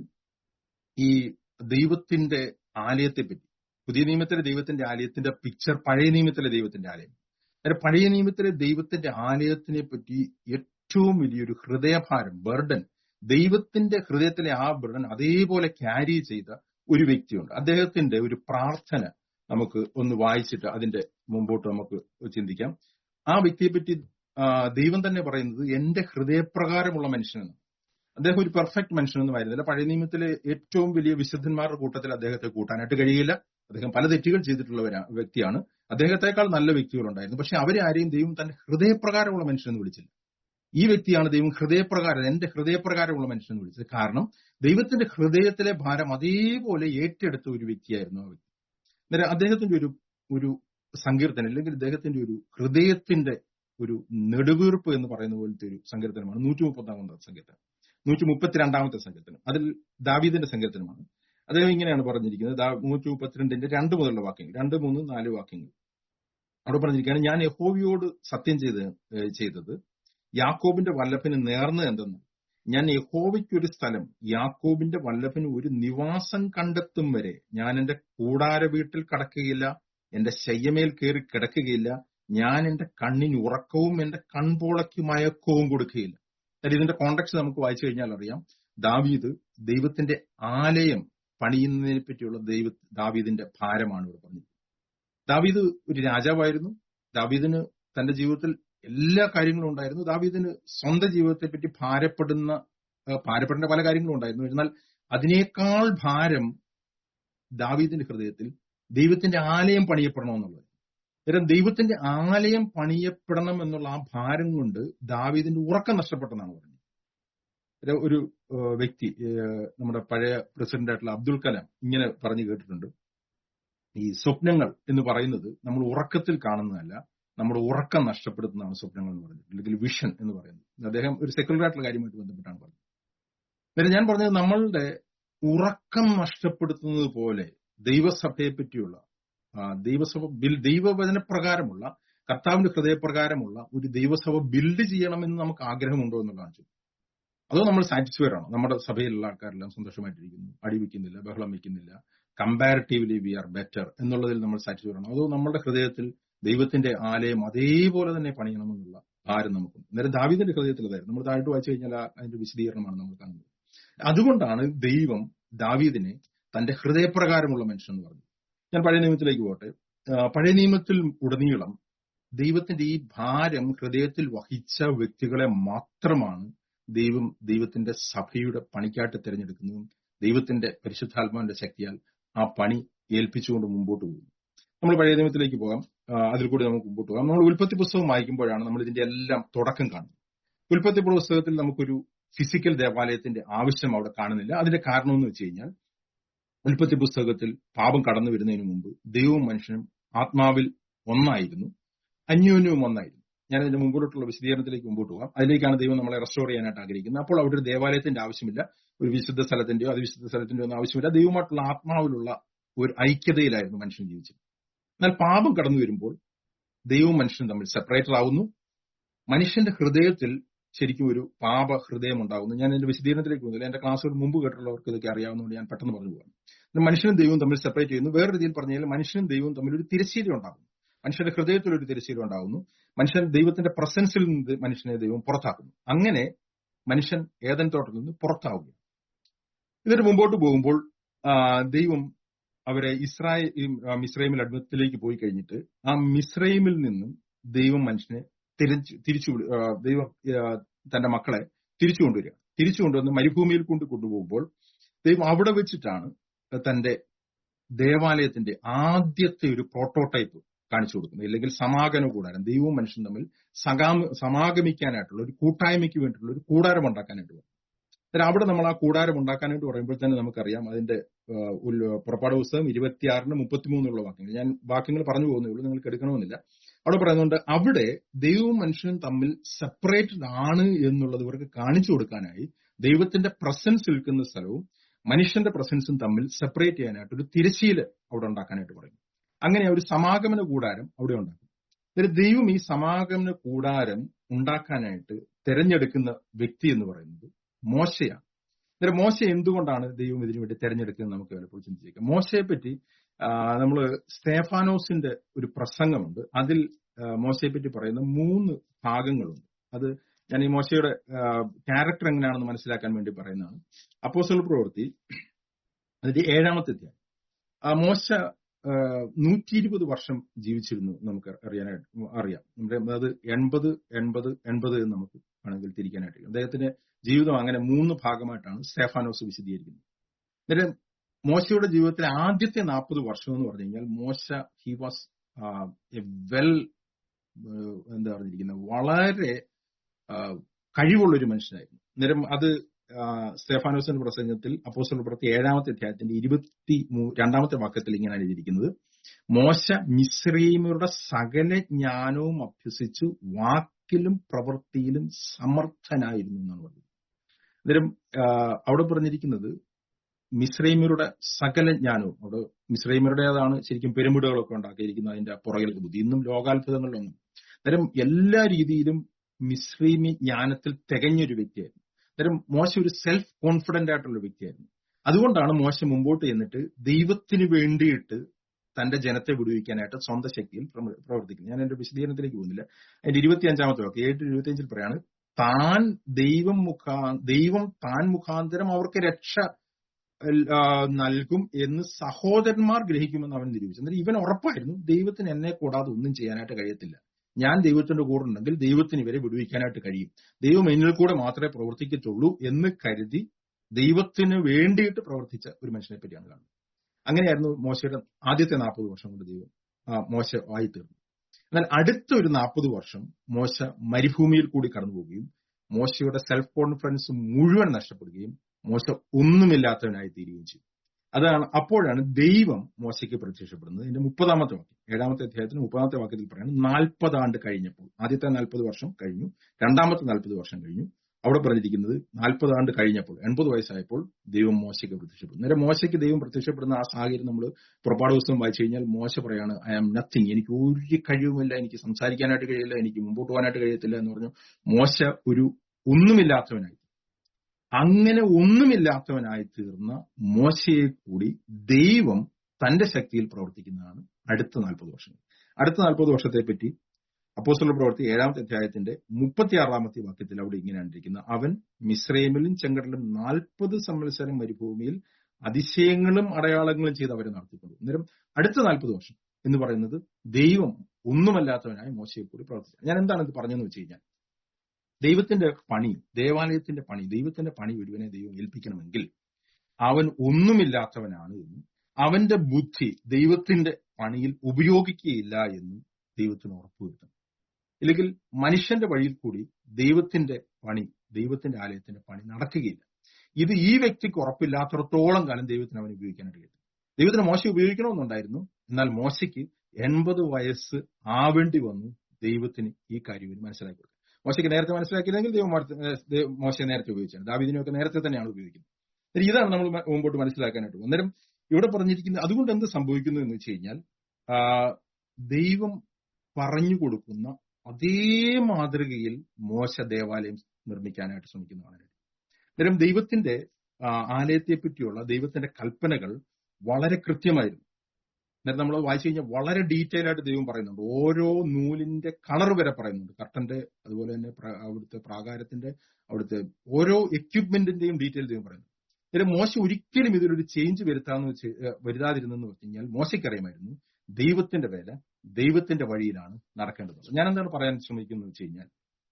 ഈ ദൈവത്തിന്റെ ആലയത്തെ പറ്റി പുതിയ നിയമത്തിലെ ദൈവത്തിന്റെ ആലയത്തിന്റെ പിക്ചർ പഴയ നിയമത്തിലെ ദൈവത്തിന്റെ ആലയം അതായത് പഴയ നിയമത്തിലെ ദൈവത്തിന്റെ ആലയത്തിനെ പറ്റി ഏറ്റവും വലിയൊരു ഹൃദയഭാരം ബർഡൻ ദൈവത്തിന്റെ ഹൃദയത്തിലെ ആ ബർഡൻ അതേപോലെ ക്യാരി ചെയ്ത ഒരു വ്യക്തിയുണ്ട് അദ്ദേഹത്തിന്റെ ഒരു പ്രാർത്ഥന നമുക്ക് ഒന്ന് വായിച്ചിട്ട് അതിന്റെ മുമ്പോട്ട് നമുക്ക് ചിന്തിക്കാം ആ വ്യക്തിയെ പറ്റി ദൈവം തന്നെ പറയുന്നത് എന്റെ ഹൃദയപ്രകാരമുള്ള മനുഷ്യനെന്ന് അദ്ദേഹം ഒരു പെർഫെക്റ്റ് മനുഷ്യനൊന്നും ആയിരുന്നില്ല പഴയ നിയമത്തിലെ ഏറ്റവും വലിയ വിശുദ്ധന്മാരുടെ കൂട്ടത്തിൽ അദ്ദേഹത്തെ കൂട്ടാനായിട്ട് കഴിയില്ല അദ്ദേഹം പല തെറ്റുകൾ ചെയ്തിട്ടുള്ള വ്യക്തിയാണ് അദ്ദേഹത്തെക്കാൾ നല്ല വ്യക്തികളുണ്ടായിരുന്നു പക്ഷെ അവരെ ആരെയും ദൈവം തന്റെ ഹൃദയപ്രകാരമുള്ള മനുഷ്യനെന്ന് വിളിച്ചില്ല ഈ വ്യക്തിയാണ് ദൈവം ഹൃദയപ്രകാരം എന്റെ ഹൃദയപ്രകാരമുള്ള മനുഷ്യനെന്ന് വിളിച്ചത് കാരണം ദൈവത്തിന്റെ ഹൃദയത്തിലെ ഭാരം അതേപോലെ ഏറ്റെടുത്ത ഒരു വ്യക്തിയായിരുന്നു ആ വ്യക്തി അന്നേരം അദ്ദേഹത്തിന്റെ ഒരു ഒരു സങ്കീർത്തനം അല്ലെങ്കിൽ അദ്ദേഹത്തിന്റെ ഒരു ഹൃദയത്തിന്റെ ഒരു നെടുവീർപ്പ് എന്ന് പറയുന്ന പോലത്തെ ഒരു സങ്കീർത്തനമാണ് നൂറ്റി മുപ്പത്താമത്തെ സങ്കീർത്തനം നൂറ്റി മുപ്പത്തിരണ്ടാമത്തെ സങ്കീർത്തനം അതിൽ ദാവീദിന്റെ സങ്കീർത്തനമാണ് അദ്ദേഹം ഇങ്ങനെയാണ് പറഞ്ഞിരിക്കുന്നത് നൂറ്റി മുപ്പത്തിരണ്ടിന്റെ രണ്ട് മുതലുള്ള വാക്യങ്ങൾ രണ്ട് മൂന്ന് നാല് വാക്യങ്ങൾ അവിടെ പറഞ്ഞിരിക്കുകയാണ് ഞാൻ യഹോവിയോട് സത്യം ചെയ്ത് ചെയ്തത് യാക്കോബിന്റെ വല്ലഭന് നേർന്ന് എന്തെന്ന് ഞാൻ യഹോവയ്ക്കൊരു സ്ഥലം യാക്കോബിന്റെ വല്ലഭന് ഒരു നിവാസം കണ്ടെത്തും വരെ ഞാൻ എന്റെ കൂടാര വീട്ടിൽ കടക്കുകയില്ല എന്റെ ശയ്യമേൽ കയറി കിടക്കുകയില്ല ഞാൻ എന്റെ കണ്ണിന് ഉറക്കവും എന്റെ കൺപോളയ്ക്ക് മയക്കവും കൊടുക്കുകയില്ല അതായത് ഇതിന്റെ കോണ്ടക്സ്റ്റ് നമുക്ക് വായിച്ചു കഴിഞ്ഞാൽ അറിയാം ദാവീദ് ദൈവത്തിന്റെ ആലയം പണിയുന്നതിനെ പറ്റിയുള്ള ദൈവ ദാവീദിന്റെ ഭാരമാണ് ഇവിടെ പറഞ്ഞത് ദാവീദ് ഒരു രാജാവായിരുന്നു ദാവീദിന് തന്റെ ജീവിതത്തിൽ എല്ലാ കാര്യങ്ങളും ഉണ്ടായിരുന്നു ദാവീദിന് സ്വന്തം ജീവിതത്തെ പറ്റി ഭാരപ്പെടുന്ന ഭാരപ്പെടേണ്ട പല കാര്യങ്ങളും ഉണ്ടായിരുന്നു എന്നാൽ അതിനേക്കാൾ ഭാരം ദാവീദിന്റെ ഹൃദയത്തിൽ ദൈവത്തിന്റെ ആലയം പണിയപ്പെടണമെന്നുള്ളത് അന്നേരം ദൈവത്തിന്റെ ആലയം പണിയപ്പെടണം എന്നുള്ള ആ ഭാരം കൊണ്ട് ദാവീദിന്റെ ഉറക്കം നഷ്ടപ്പെട്ടെന്നാണ് പറഞ്ഞത് ഒരു വ്യക്തി നമ്മുടെ പഴയ പ്രസിഡന്റ് ആയിട്ടുള്ള അബ്ദുൽ കലാം ഇങ്ങനെ പറഞ്ഞു കേട്ടിട്ടുണ്ട് ഈ സ്വപ്നങ്ങൾ എന്ന് പറയുന്നത് നമ്മൾ ഉറക്കത്തിൽ കാണുന്നതല്ല നമ്മുടെ ഉറക്കം നഷ്ടപ്പെടുത്തുന്നതാണ് സ്വപ്നങ്ങൾ എന്ന് പറയുന്നത് അല്ലെങ്കിൽ വിഷൻ എന്ന് പറയുന്നത് അദ്ദേഹം ഒരു സെക്യുലർ ആയിട്ടുള്ള കാര്യമായിട്ട് ബന്ധപ്പെട്ടാണ് പറഞ്ഞത് അന്നേരം ഞാൻ പറഞ്ഞത് നമ്മളുടെ ഉറക്കം നഷ്ടപ്പെടുത്തുന്നത് പോലെ ദൈവസഭയെ പറ്റിയുള്ള ആ, ദൈവസഭ ബിൽ ദൈവവചന പ്രകാരമുള്ള കർത്താവിന്റെ ഹൃദയപ്രകാരമുള്ള ഒരു ദൈവസഭ ബിൽഡ് ചെയ്യണമെന്ന് നമുക്ക് ആഗ്രഹമുണ്ടോ എന്നുള്ളതാണ് ചോദ്യം അതോ നമ്മൾ സാറ്റിസ്ഫൈഡ് ആണോ നമ്മുടെ സഭയിലുള്ള ആൾക്കാരെല്ലാം സന്തോഷമായിട്ടിരിക്കുന്നു അടി വയ്ക്കുന്നില്ല ബഹളം വയ്ക്കുന്നില്ല കമ്പാരിറ്റീവ്ലി വി ആർ ബെറ്റർ എന്നുള്ളതിൽ നമ്മൾ സാറ്റിസ്ഫൈഡ് ആണോ അതോ നമ്മുടെ ഹൃദയത്തിൽ ദൈവത്തിന്റെ ആലയം അതേപോലെ തന്നെ പണിയണമെന്നുള്ള ഭാരം നമുക്കുണ്ട് അന്നേരം ദാവീദിന്റെ ഹൃദയത്തിൽ അതായിരുന്നു നമ്മൾ താഴോട്ട് വായിച്ചു കഴിഞ്ഞാൽ ആ- അതിന്റെ വിശദീകരണമാണ് നമ്മൾ കാണുന്നത് അതുകൊണ്ടാണ് ദൈവം ദാവീദിനെ തന്റെ ഹൃദയപ്രകാരമുള്ള മനുഷ്യൻ എന്ന് പറഞ്ഞു ഞാൻ പഴയ നിയമത്തിലേക്ക് പോട്ടെ ആ, പഴയ നിയമത്തിൽ ഉടനീളം ദൈവത്തിന്റെ ഈ ഭാരം ഹൃദയത്തിൽ വഹിച്ച വ്യക്തികളെ മാത്രമാണ് ദൈവം ദൈവത്തിന്റെ സഭയുടെ പണിക്കായിട്ട് തിരഞ്ഞെടുക്കുന്നതും ദൈവത്തിന്റെ പരിശുദ്ധാത്മാവിന്റെ ശക്തിയാൽ ആ പണി ഏൽപ്പിച്ചുകൊണ്ട് മുമ്പോട്ട് പോകും നമ്മൾ പഴയ നിയമത്തിലേക്ക് പോകാം ആ, അതിൽ കൂടി നമുക്ക് മുമ്പോട്ട് പോകാം നമ്മൾ ഉൽപ്പത്തി പുസ്തകം വായിക്കുമ്പോഴാണ് നമ്മൾ ഇതിന്റെ എല്ലാം തുടക്കം കാണുന്നത് ഉൽപ്പത്തി പുസ്തകത്തിൽ നമുക്കൊരു ഫിസിക്കൽ ദേവാലയത്തിന്റെ ആവശ്യം അവിടെ കാണുന്നില്ല അതിന്റെ കാരണം എന്ന് വെച്ച് കഴിഞ്ഞാൽ ഉൽപ്പത്തി പുസ്തകത്തിൽ പാപം കടന്നു വരുന്നതിന് മുമ്പ് ദൈവവും മനുഷ്യനും ആത്മാവിൽ ഒന്നായിരുന്നു അന്യോന്യവും ഒന്നായിരുന്നു ഞാൻ അതിന്റെ മുമ്പോട്ടുള്ള വിശദീകരണത്തിലേക്ക് മുമ്പോട്ട് പോകാം അതിലേക്കാണ് ദൈവം നമ്മളെ റെസ്റ്റോർ ചെയ്യാനായിട്ട് ആഗ്രഹിക്കുന്നത് അപ്പോൾ അവിടെ ഒരു ദേവാലയത്തിന്റെ ആവശ്യമില്ല ഒരു വിശുദ്ധ സ്ഥലത്തിന്റെയോ അതിവിശുദ്ധ സ്ഥലത്തിന്റെയോ ഒന്നും ആവശ്യമില്ല ദൈവമായിട്ടുള്ള ആത്മാവിലുള്ള ഒരു ഐക്യതയിലായിരുന്നു മനുഷ്യൻ ജീവിച്ചത് എന്നാൽ പാപം കടന്നു വരുമ്പോൾ ദൈവവും മനുഷ്യനും തമ്മിൽ സെപ്പറേറ്റർ ആവുന്നു മനുഷ്യന്റെ ഹൃദയത്തിൽ ശരിക്കും ഒരു പാപ ഹൃദയം ഉണ്ടാകുന്നു ഞാൻ എന്റെ വിശദീകരണത്തിലേക്ക് പോകുന്നില്ല എന്റെ ക്ലാസ്സുകൾ മുമ്പ് കേട്ടുള്ളവർക്ക് ഇതൊക്കെ അറിയാവുന്നതുകൊണ്ട് ഞാൻ പെട്ടെന്ന് പറഞ്ഞു പോകാം എന്നാൽ മനുഷ്യനും ദൈവവും തമ്മിൽ സെപ്പറേറ്റ് ചെയ്യുന്നു വേറെ രീതിയിൽ പറഞ്ഞാൽ മനുഷ്യനും ദൈവവും തമ്മിൽ ഒരു തിരശ്ശീല ഉണ്ടാകുന്നു മനുഷ്യന്റെ ഹൃദയത്തിൽ ഒരു തിരശ്ശീല ഉണ്ടാകുന്നു മനുഷ്യൻ ദൈവത്തിന്റെ പ്രസൻസിൽ നിന്ന് മനുഷ്യനെ ദൈവം പുറത്താക്കുന്നു അങ്ങനെ മനുഷ്യൻ ഏതൻ തോട്ടത്തിൽ നിന്ന് പുറത്താവുക ഇതിന് മുമ്പോട്ട് പോകുമ്പോൾ ആ, ദൈവം അവരെ ഇസ്രായേൽ മിസ്രൈമിൽ അഡ്മത്തിലേക്ക് പോയി കഴിഞ്ഞിട്ട് ആ മിസ്രൈമിൽ നിന്നും ദൈവം മനുഷ്യനെ തിരിച്ചു തിരിച്ചു വിളി- ആ, ദൈവം ആ, തന്റെ മക്കളെ തിരിച്ചു കൊണ്ടുവരിക തിരിച്ചു കൊണ്ടുവന്ന് മരുഭൂമിയിൽ കൊണ്ട് കൊണ്ടുപോകുമ്പോൾ ദൈവം അവിടെ വെച്ചിട്ടാണ് തന്റെ ദേവാലയത്തിന്റെ ആദ്യത്തെ ഒരു പ്രോട്ടോടൈപ്പ് കാണിച്ചു കൊടുക്കുന്നത് ഇല്ലെങ്കിൽ സമാഗമ കൂടാരം ദൈവവും മനുഷ്യനും തമ്മിൽ സകാമ സമാഗമിക്കാനായിട്ടുള്ള ഒരു കൂട്ടായ്മയ്ക്ക് വേണ്ടിയിട്ടുള്ള ഒരു കൂടാരം ഉണ്ടാക്കാനായിട്ട് പോകും അന്നേരം അവിടെ നമ്മൾ ആ കൂടാരം ഉണ്ടാക്കാനായിട്ട് പറയുമ്പോൾ തന്നെ നമുക്കറിയാം അതിന്റെ ആ, ഉൽ- പുറപ്പാട് പുസ്തകം ഇരുപത്തിയാറിന് മുപ്പത്തിമൂന്നുള്ള വാക്യങ്ങൾ ഞാൻ വാക്യങ്ങൾ പറഞ്ഞു പോകുന്നേ ഉള്ളൂ നിങ്ങൾക്ക് എടുക്കണമെന്നില്ല അവിടെ പറയുന്നുണ്ട് അവിടെ ദൈവവും മനുഷ്യനും തമ്മിൽ സെപ്പറേറ്റഡ് ആണ് എന്നുള്ളത് ഇവർക്ക് കാണിച്ചു കൊടുക്കാനായി ദൈവത്തിന്റെ പ്രസൻസ് നിൽക്കുന്ന സ്ഥലവും മനുഷ്യന്റെ പ്രസൻസും തമ്മിൽ സെപ്പറേറ്റ് ചെയ്യാനായിട്ട് ഒരു തിരശ്ശീല് അവിടെ ഉണ്ടാക്കാനായിട്ട് പറയും അങ്ങനെ ഒരു സമാഗമന കൂടാരം അവിടെ ഉണ്ടാക്കും അന്നേരം ദൈവം ഈ സമാഗമന കൂടാരം ഉണ്ടാക്കാനായിട്ട് തെരഞ്ഞെടുക്കുന്ന വ്യക്തി എന്ന് പറയുന്നത് മോശയാണ് അന്നേരം മോശ എന്തുകൊണ്ടാണ് ദൈവം ഇതിനു വേണ്ടി തെരഞ്ഞെടുക്കുന്നത് നമുക്ക് പലപ്പോഴും ചിന്തിച്ചേക്കാം മോശയെ പറ്റി നമ്മൾ സ്തേഫാനോസിന്റെ ഒരു പ്രസംഗമുണ്ട് അതിൽ ആ, മോശയെ പറ്റി പറയുന്ന മൂന്ന് ഭാഗങ്ങളുണ്ട് അത് ഞാൻ ഈ മോശയുടെ ക്യാരക്ടർ എങ്ങനെയാണെന്ന് മനസ്സിലാക്കാൻ വേണ്ടി പറയുന്നതാണ് അപ്പോസൽ പ്രവൃത്തി അതിന്റെ ഏഴാമത്തെ അധ്യായം ആ മോശ നൂറ്റി ഇരുപത് വർഷം ജീവിച്ചിരുന്നു നമുക്ക് അറിയാനായിട്ട് അറിയാം നമ്മുടെ അത് എൺപത് എൺപത് എൺപത് എന്ന് നമുക്ക് വേണമെങ്കിൽ തിരിക്കാനായിട്ട് കഴിയും. അദ്ദേഹത്തിന്റെ ജീവിതം അങ്ങനെ മൂന്ന് ഭാഗമായിട്ടാണ് സ്റ്റെഫാനോസ് വിശദീകരിക്കുന്നത് അന്നേരം മോശയുടെ ജീവിതത്തിലെ ആദ്യത്തെ നാൽപ്പത് വർഷം എന്ന് പറഞ്ഞു കഴിഞ്ഞാൽ മോശ ഹി വാസ് എ വെൽ എന്താ പറഞ്ഞിരിക്കുന്നത് വളരെ ആ, കഴിവുള്ള ഒരു മനുഷ്യനായിരുന്നു അന്നേരം അത് ആ, സ്തേഫാനോസിന്റെ പ്രസംഗത്തിൽ അപ്പോസ്റ്റൽ പ്രവൃത്തി ഏഴാമത്തെ അധ്യായത്തിന്റെ ഇരുപത്തി മൂ- രണ്ടാമത്തെ വാക്യത്തിൽ ഇങ്ങനെയാണ് എഴുതിയിരിക്കുന്നത് മോശ മിശ്രീമരുടെ സകല ജ്ഞാനവും അഭ്യസിച്ചു വാക്കിലും പ്രവൃത്തിയിലും സമർത്ഥനായിരുന്നു എന്നാണ് പറയുന്നത് അന്നേരം ആ, അവിടെ പറഞ്ഞിരിക്കുന്നത് മിശ്രൈമരുടെ സകല ജ്ഞാനവും അവിടെ മിശ്രൈമരുടേതാണ് ശരിക്കും പിരമിഡുകളൊക്കെ ഉണ്ടാക്കിയിരിക്കുന്നത് അതിന്റെ പുറകിലൊക്കെ ബുദ്ധി ഇന്നും ലോകാത്ഭുതങ്ങളിലൊന്നും അന്നേരം എല്ലാ രീതിയിലും മിശ്രീമി ജ്ഞാനത്തിൽ തികഞ്ഞൊരു വ്യക്തിയായിരുന്നു അന്നേരം മോശ ഒരു സെൽഫ് കോൺഫിഡന്റ് ആയിട്ടുള്ള വ്യക്തിയായിരുന്നു അതുകൊണ്ടാണ് മോശ മുമ്പോട്ട് ചെന്നിട്ട് ദൈവത്തിന് വേണ്ടിയിട്ട് തന്റെ ജനത്തെ വിടുവിക്കാനായിട്ട് സ്വന്തം ശക്തിയിൽ പ്രമ- പ്രവർത്തിക്കുന്നത് ഞാൻ എന്റെ വിശദീകരണത്തിലേക്ക് പോകുന്നില്ല അതിന്റെ ഇരുപത്തി അഞ്ചാമത്തെ വാക്ക് ഏഴ് ഇരുപത്തിയഞ്ചിൽ പറയാണ് താൻ ദൈവം മുഖാ ദൈവം താൻ മുഖാന്തരം അവർക്ക് രക്ഷ ആ, നൽകും എന്ന് സഹോദരന്മാർ ഗ്രഹിക്കുമെന്ന് അവൻ നിരൂപിച്ചു എന്നാൽ ഇവൻ ഉറപ്പായിരുന്നു ദൈവത്തിന് എന്നെ കൂടാതെ ഒന്നും ചെയ്യാനായിട്ട് കഴിയത്തില്ല ഞാൻ ദൈവത്തിന്റെ കൂടെ ഉണ്ടെങ്കിൽ ദൈവത്തിന് ഇവരെ വിടുവിക്കാനായിട്ട് കഴിയും ദൈവം എന്നിൽ കൂടെ മാത്രമേ പ്രവർത്തിക്കത്തുള്ളൂ എന്ന് കരുതി ദൈവത്തിന് വേണ്ടിയിട്ട് പ്രവർത്തിച്ച ഒരു മനുഷ്യനെ പറ്റിയാണ് കാണുന്നത് അങ്ങനെയായിരുന്നു മോശയുടെ ആദ്യത്തെ നാൽപ്പത് വർഷം കൊണ്ട് ദൈവം ആ, മോശ ആയിത്തീർന്നു എന്നാൽ അടുത്ത ഒരു നാൽപ്പത് വർഷം മോശ മരുഭൂമിയിൽ കൂടി കടന്നു പോവുകയും മോശയുടെ സെൽഫ് കോൺഫിഡൻസ് മുഴുവൻ നഷ്ടപ്പെടുകയും മോശ ഒന്നുമില്ലാത്തവനായി തീരുകയും ചെയ്തു അതാണ് അപ്പോഴാണ് ദൈവം മോശയ്ക്ക് പ്രത്യക്ഷപ്പെടുന്നത് ഇതിന്റെ മുപ്പതാമത്തെ വാക്യം ഏഴാമത്തെ അധ്യായത്തിന് മുപ്പതാമത്തെ വാക്യത്തിൽ പറയുന്നത് നാൽപ്പത് ആണ്ട് കഴിഞ്ഞപ്പോൾ ആദ്യത്തെ നാൽപ്പത് വർഷം കഴിഞ്ഞു രണ്ടാമത്തെ നാൽപ്പത് വർഷം കഴിഞ്ഞു അവിടെ പറഞ്ഞിരിക്കുന്നത് നാൽപ്പത് ആണ്ട് കഴിഞ്ഞപ്പോൾ എൺപത് വയസ്സായപ്പോൾ ദൈവം മോശയ്ക്ക് പ്രത്യക്ഷപ്പെടുന്നു നേരെ മോശയ്ക്ക് ദൈവം പ്രത്യക്ഷപ്പെടുന്ന ആ സാഹചര്യം നമ്മൾ പുറപ്പാട് ദിവസം വായിച്ചു കഴിഞ്ഞാൽ മോശ പറയാണ് ഐ ആം നത്തിങ് എനിക്ക് ഒരു കഴിവുമില്ല എനിക്ക് സംസാരിക്കാനായിട്ട് കഴിയില്ല എനിക്ക് മുമ്പോട്ട് പോകാനായിട്ട് കഴിയത്തില്ല എന്ന് പറഞ്ഞു മോശ ഒരു ഒന്നുമില്ലാത്തവനായി അങ്ങനെ ഒന്നുമില്ലാത്തവനായി തീർന്ന മോശയെ കൂടി ദൈവം തന്റെ ശക്തിയിൽ പ്രവർത്തിക്കുന്നതാണ് അടുത്ത നാൽപ്പത് വർഷം അടുത്ത നാൽപ്പത് വർഷത്തെ പറ്റി അപ്പോസ്തല പ്രവൃത്തി ഏഴാമത്തെ അധ്യായത്തിന്റെ മുപ്പത്തിയാറാമത്തെ വാക്യത്തിൽ അവിടെ ഇങ്ങനെയാണ് ഇരിക്കുന്നത് അവൻ മിശ്രൈമിലും ചെങ്കടലും നാൽപ്പത് സംവത്സരം മരുഭൂമിയിൽ അതിശയങ്ങളും അടയാളങ്ങളും ചെയ്ത് അവരെ നടത്തിക്കൊണ്ടു അന്നേരം അടുത്ത നാൽപ്പത് വർഷം എന്ന് പറയുന്നത് ദൈവം ഒന്നുമല്ലാത്തവനായ മോശയെ കൂടി പ്രവർത്തിച്ചു ഞാൻ എന്താണ് ഇത് പറഞ്ഞതെന്ന് വെച്ച് കഴിഞ്ഞാൽ ദൈവത്തിന്റെ പണി ദേവാലയത്തിന്റെ പണി ദൈവത്തിന്റെ പണി ഒരുവനെ ദൈവം ഏൽപ്പിക്കണമെങ്കിൽ അവൻ ഒന്നുമില്ലാത്തവനാണ് എന്നും അവന്റെ ബുദ്ധി ദൈവത്തിന്റെ പണിയിൽ ഉപയോഗിക്കുകയില്ല എന്നും ദൈവത്തിന് ഉറപ്പുവരുത്തണം ഇല്ലെങ്കിൽ മനുഷ്യന്റെ വഴിയിൽ കൂടി ദൈവത്തിന്റെ പണി ദൈവത്തിന്റെ ആലയത്തിന്റെ പണി നടക്കുകയില്ല ഇത് ഈ വ്യക്തിക്ക് ഉറപ്പില്ലാത്തടത്തോളം കാലം ദൈവത്തിന് അവനെ ഉപയോഗിക്കാനായിട്ട് കഴിയും ദൈവത്തിന് മോശ ഉപയോഗിക്കണമെന്നുണ്ടായിരുന്നു എന്നാൽ മോശയ്ക്ക് എൺപത് വയസ്സ് ആവേണ്ടി വന്നു ദൈവത്തിന് ഈ കാര്യം ഇവന് മനസ്സിലാക്കി കൊടുക്കുക മോശയ്ക്ക് നേരത്തെ മനസ്സിലാക്കിയില്ലെങ്കിൽ ദൈവം മോശയെ നേരത്തെ ഉപയോഗിച്ചാണ് ദാവിദിനെയൊക്കെ നേരത്തെ തന്നെയാണ് ഉപയോഗിക്കുന്നത് ഇതാണ് നമ്മൾ മുമ്പോട്ട് മനസ്സിലാക്കാനായിട്ട് അന്നേരം ഇവിടെ പറഞ്ഞിരിക്കുന്നത് അതുകൊണ്ട് എന്ത് സംഭവിക്കുന്നു എന്ന് വെച്ച് കഴിഞ്ഞാൽ ദൈവം പറഞ്ഞു കൊടുക്കുന്ന അതേ മാതൃകയിൽ മോശ ദേവാലയം നിർമ്മിക്കാനായിട്ട് ശ്രമിക്കുന്നതാണ് അന്നേരം ദൈവത്തിന്റെ ആലയത്തെ പറ്റിയുള്ള ദൈവത്തിന്റെ കൽപ്പനകൾ വളരെ കൃത്യമായിരുന്നു എന്നിട്ട് നമ്മൾ വായിച്ചു കഴിഞ്ഞാൽ വളരെ ഡീറ്റെയിൽ ആയിട്ട് ദൈവം പറയുന്നുണ്ട് ഓരോ നൂലിന്റെ കളർ വരെ പറയുന്നുണ്ട് കർട്ടന്റെ അതുപോലെ തന്നെ അവിടുത്തെ പ്രാകാരത്തിന്റെ അവിടുത്തെ ഓരോ എക്യുപ്മെന്റിന്റെയും ഡീറ്റെയിൽ ദൈവം പറയുന്നു ഇതിൽ മോശ ഒരിക്കലും ഇതിലൊരു ചേഞ്ച് വരുത്താന്ന് വെച്ച് വരുതാതിരുന്നെന്ന് വെച്ച് കഴിഞ്ഞാൽ മോശയ്ക്കറിയാമായിരുന്നു ദൈവത്തിന്റെ വേല ദൈവത്തിന്റെ വഴിയിലാണ് നടക്കേണ്ടത് ഞാൻ എന്താണ് പറയാൻ ശ്രമിക്കുന്നത് വെച്ച് കഴിഞ്ഞാൽ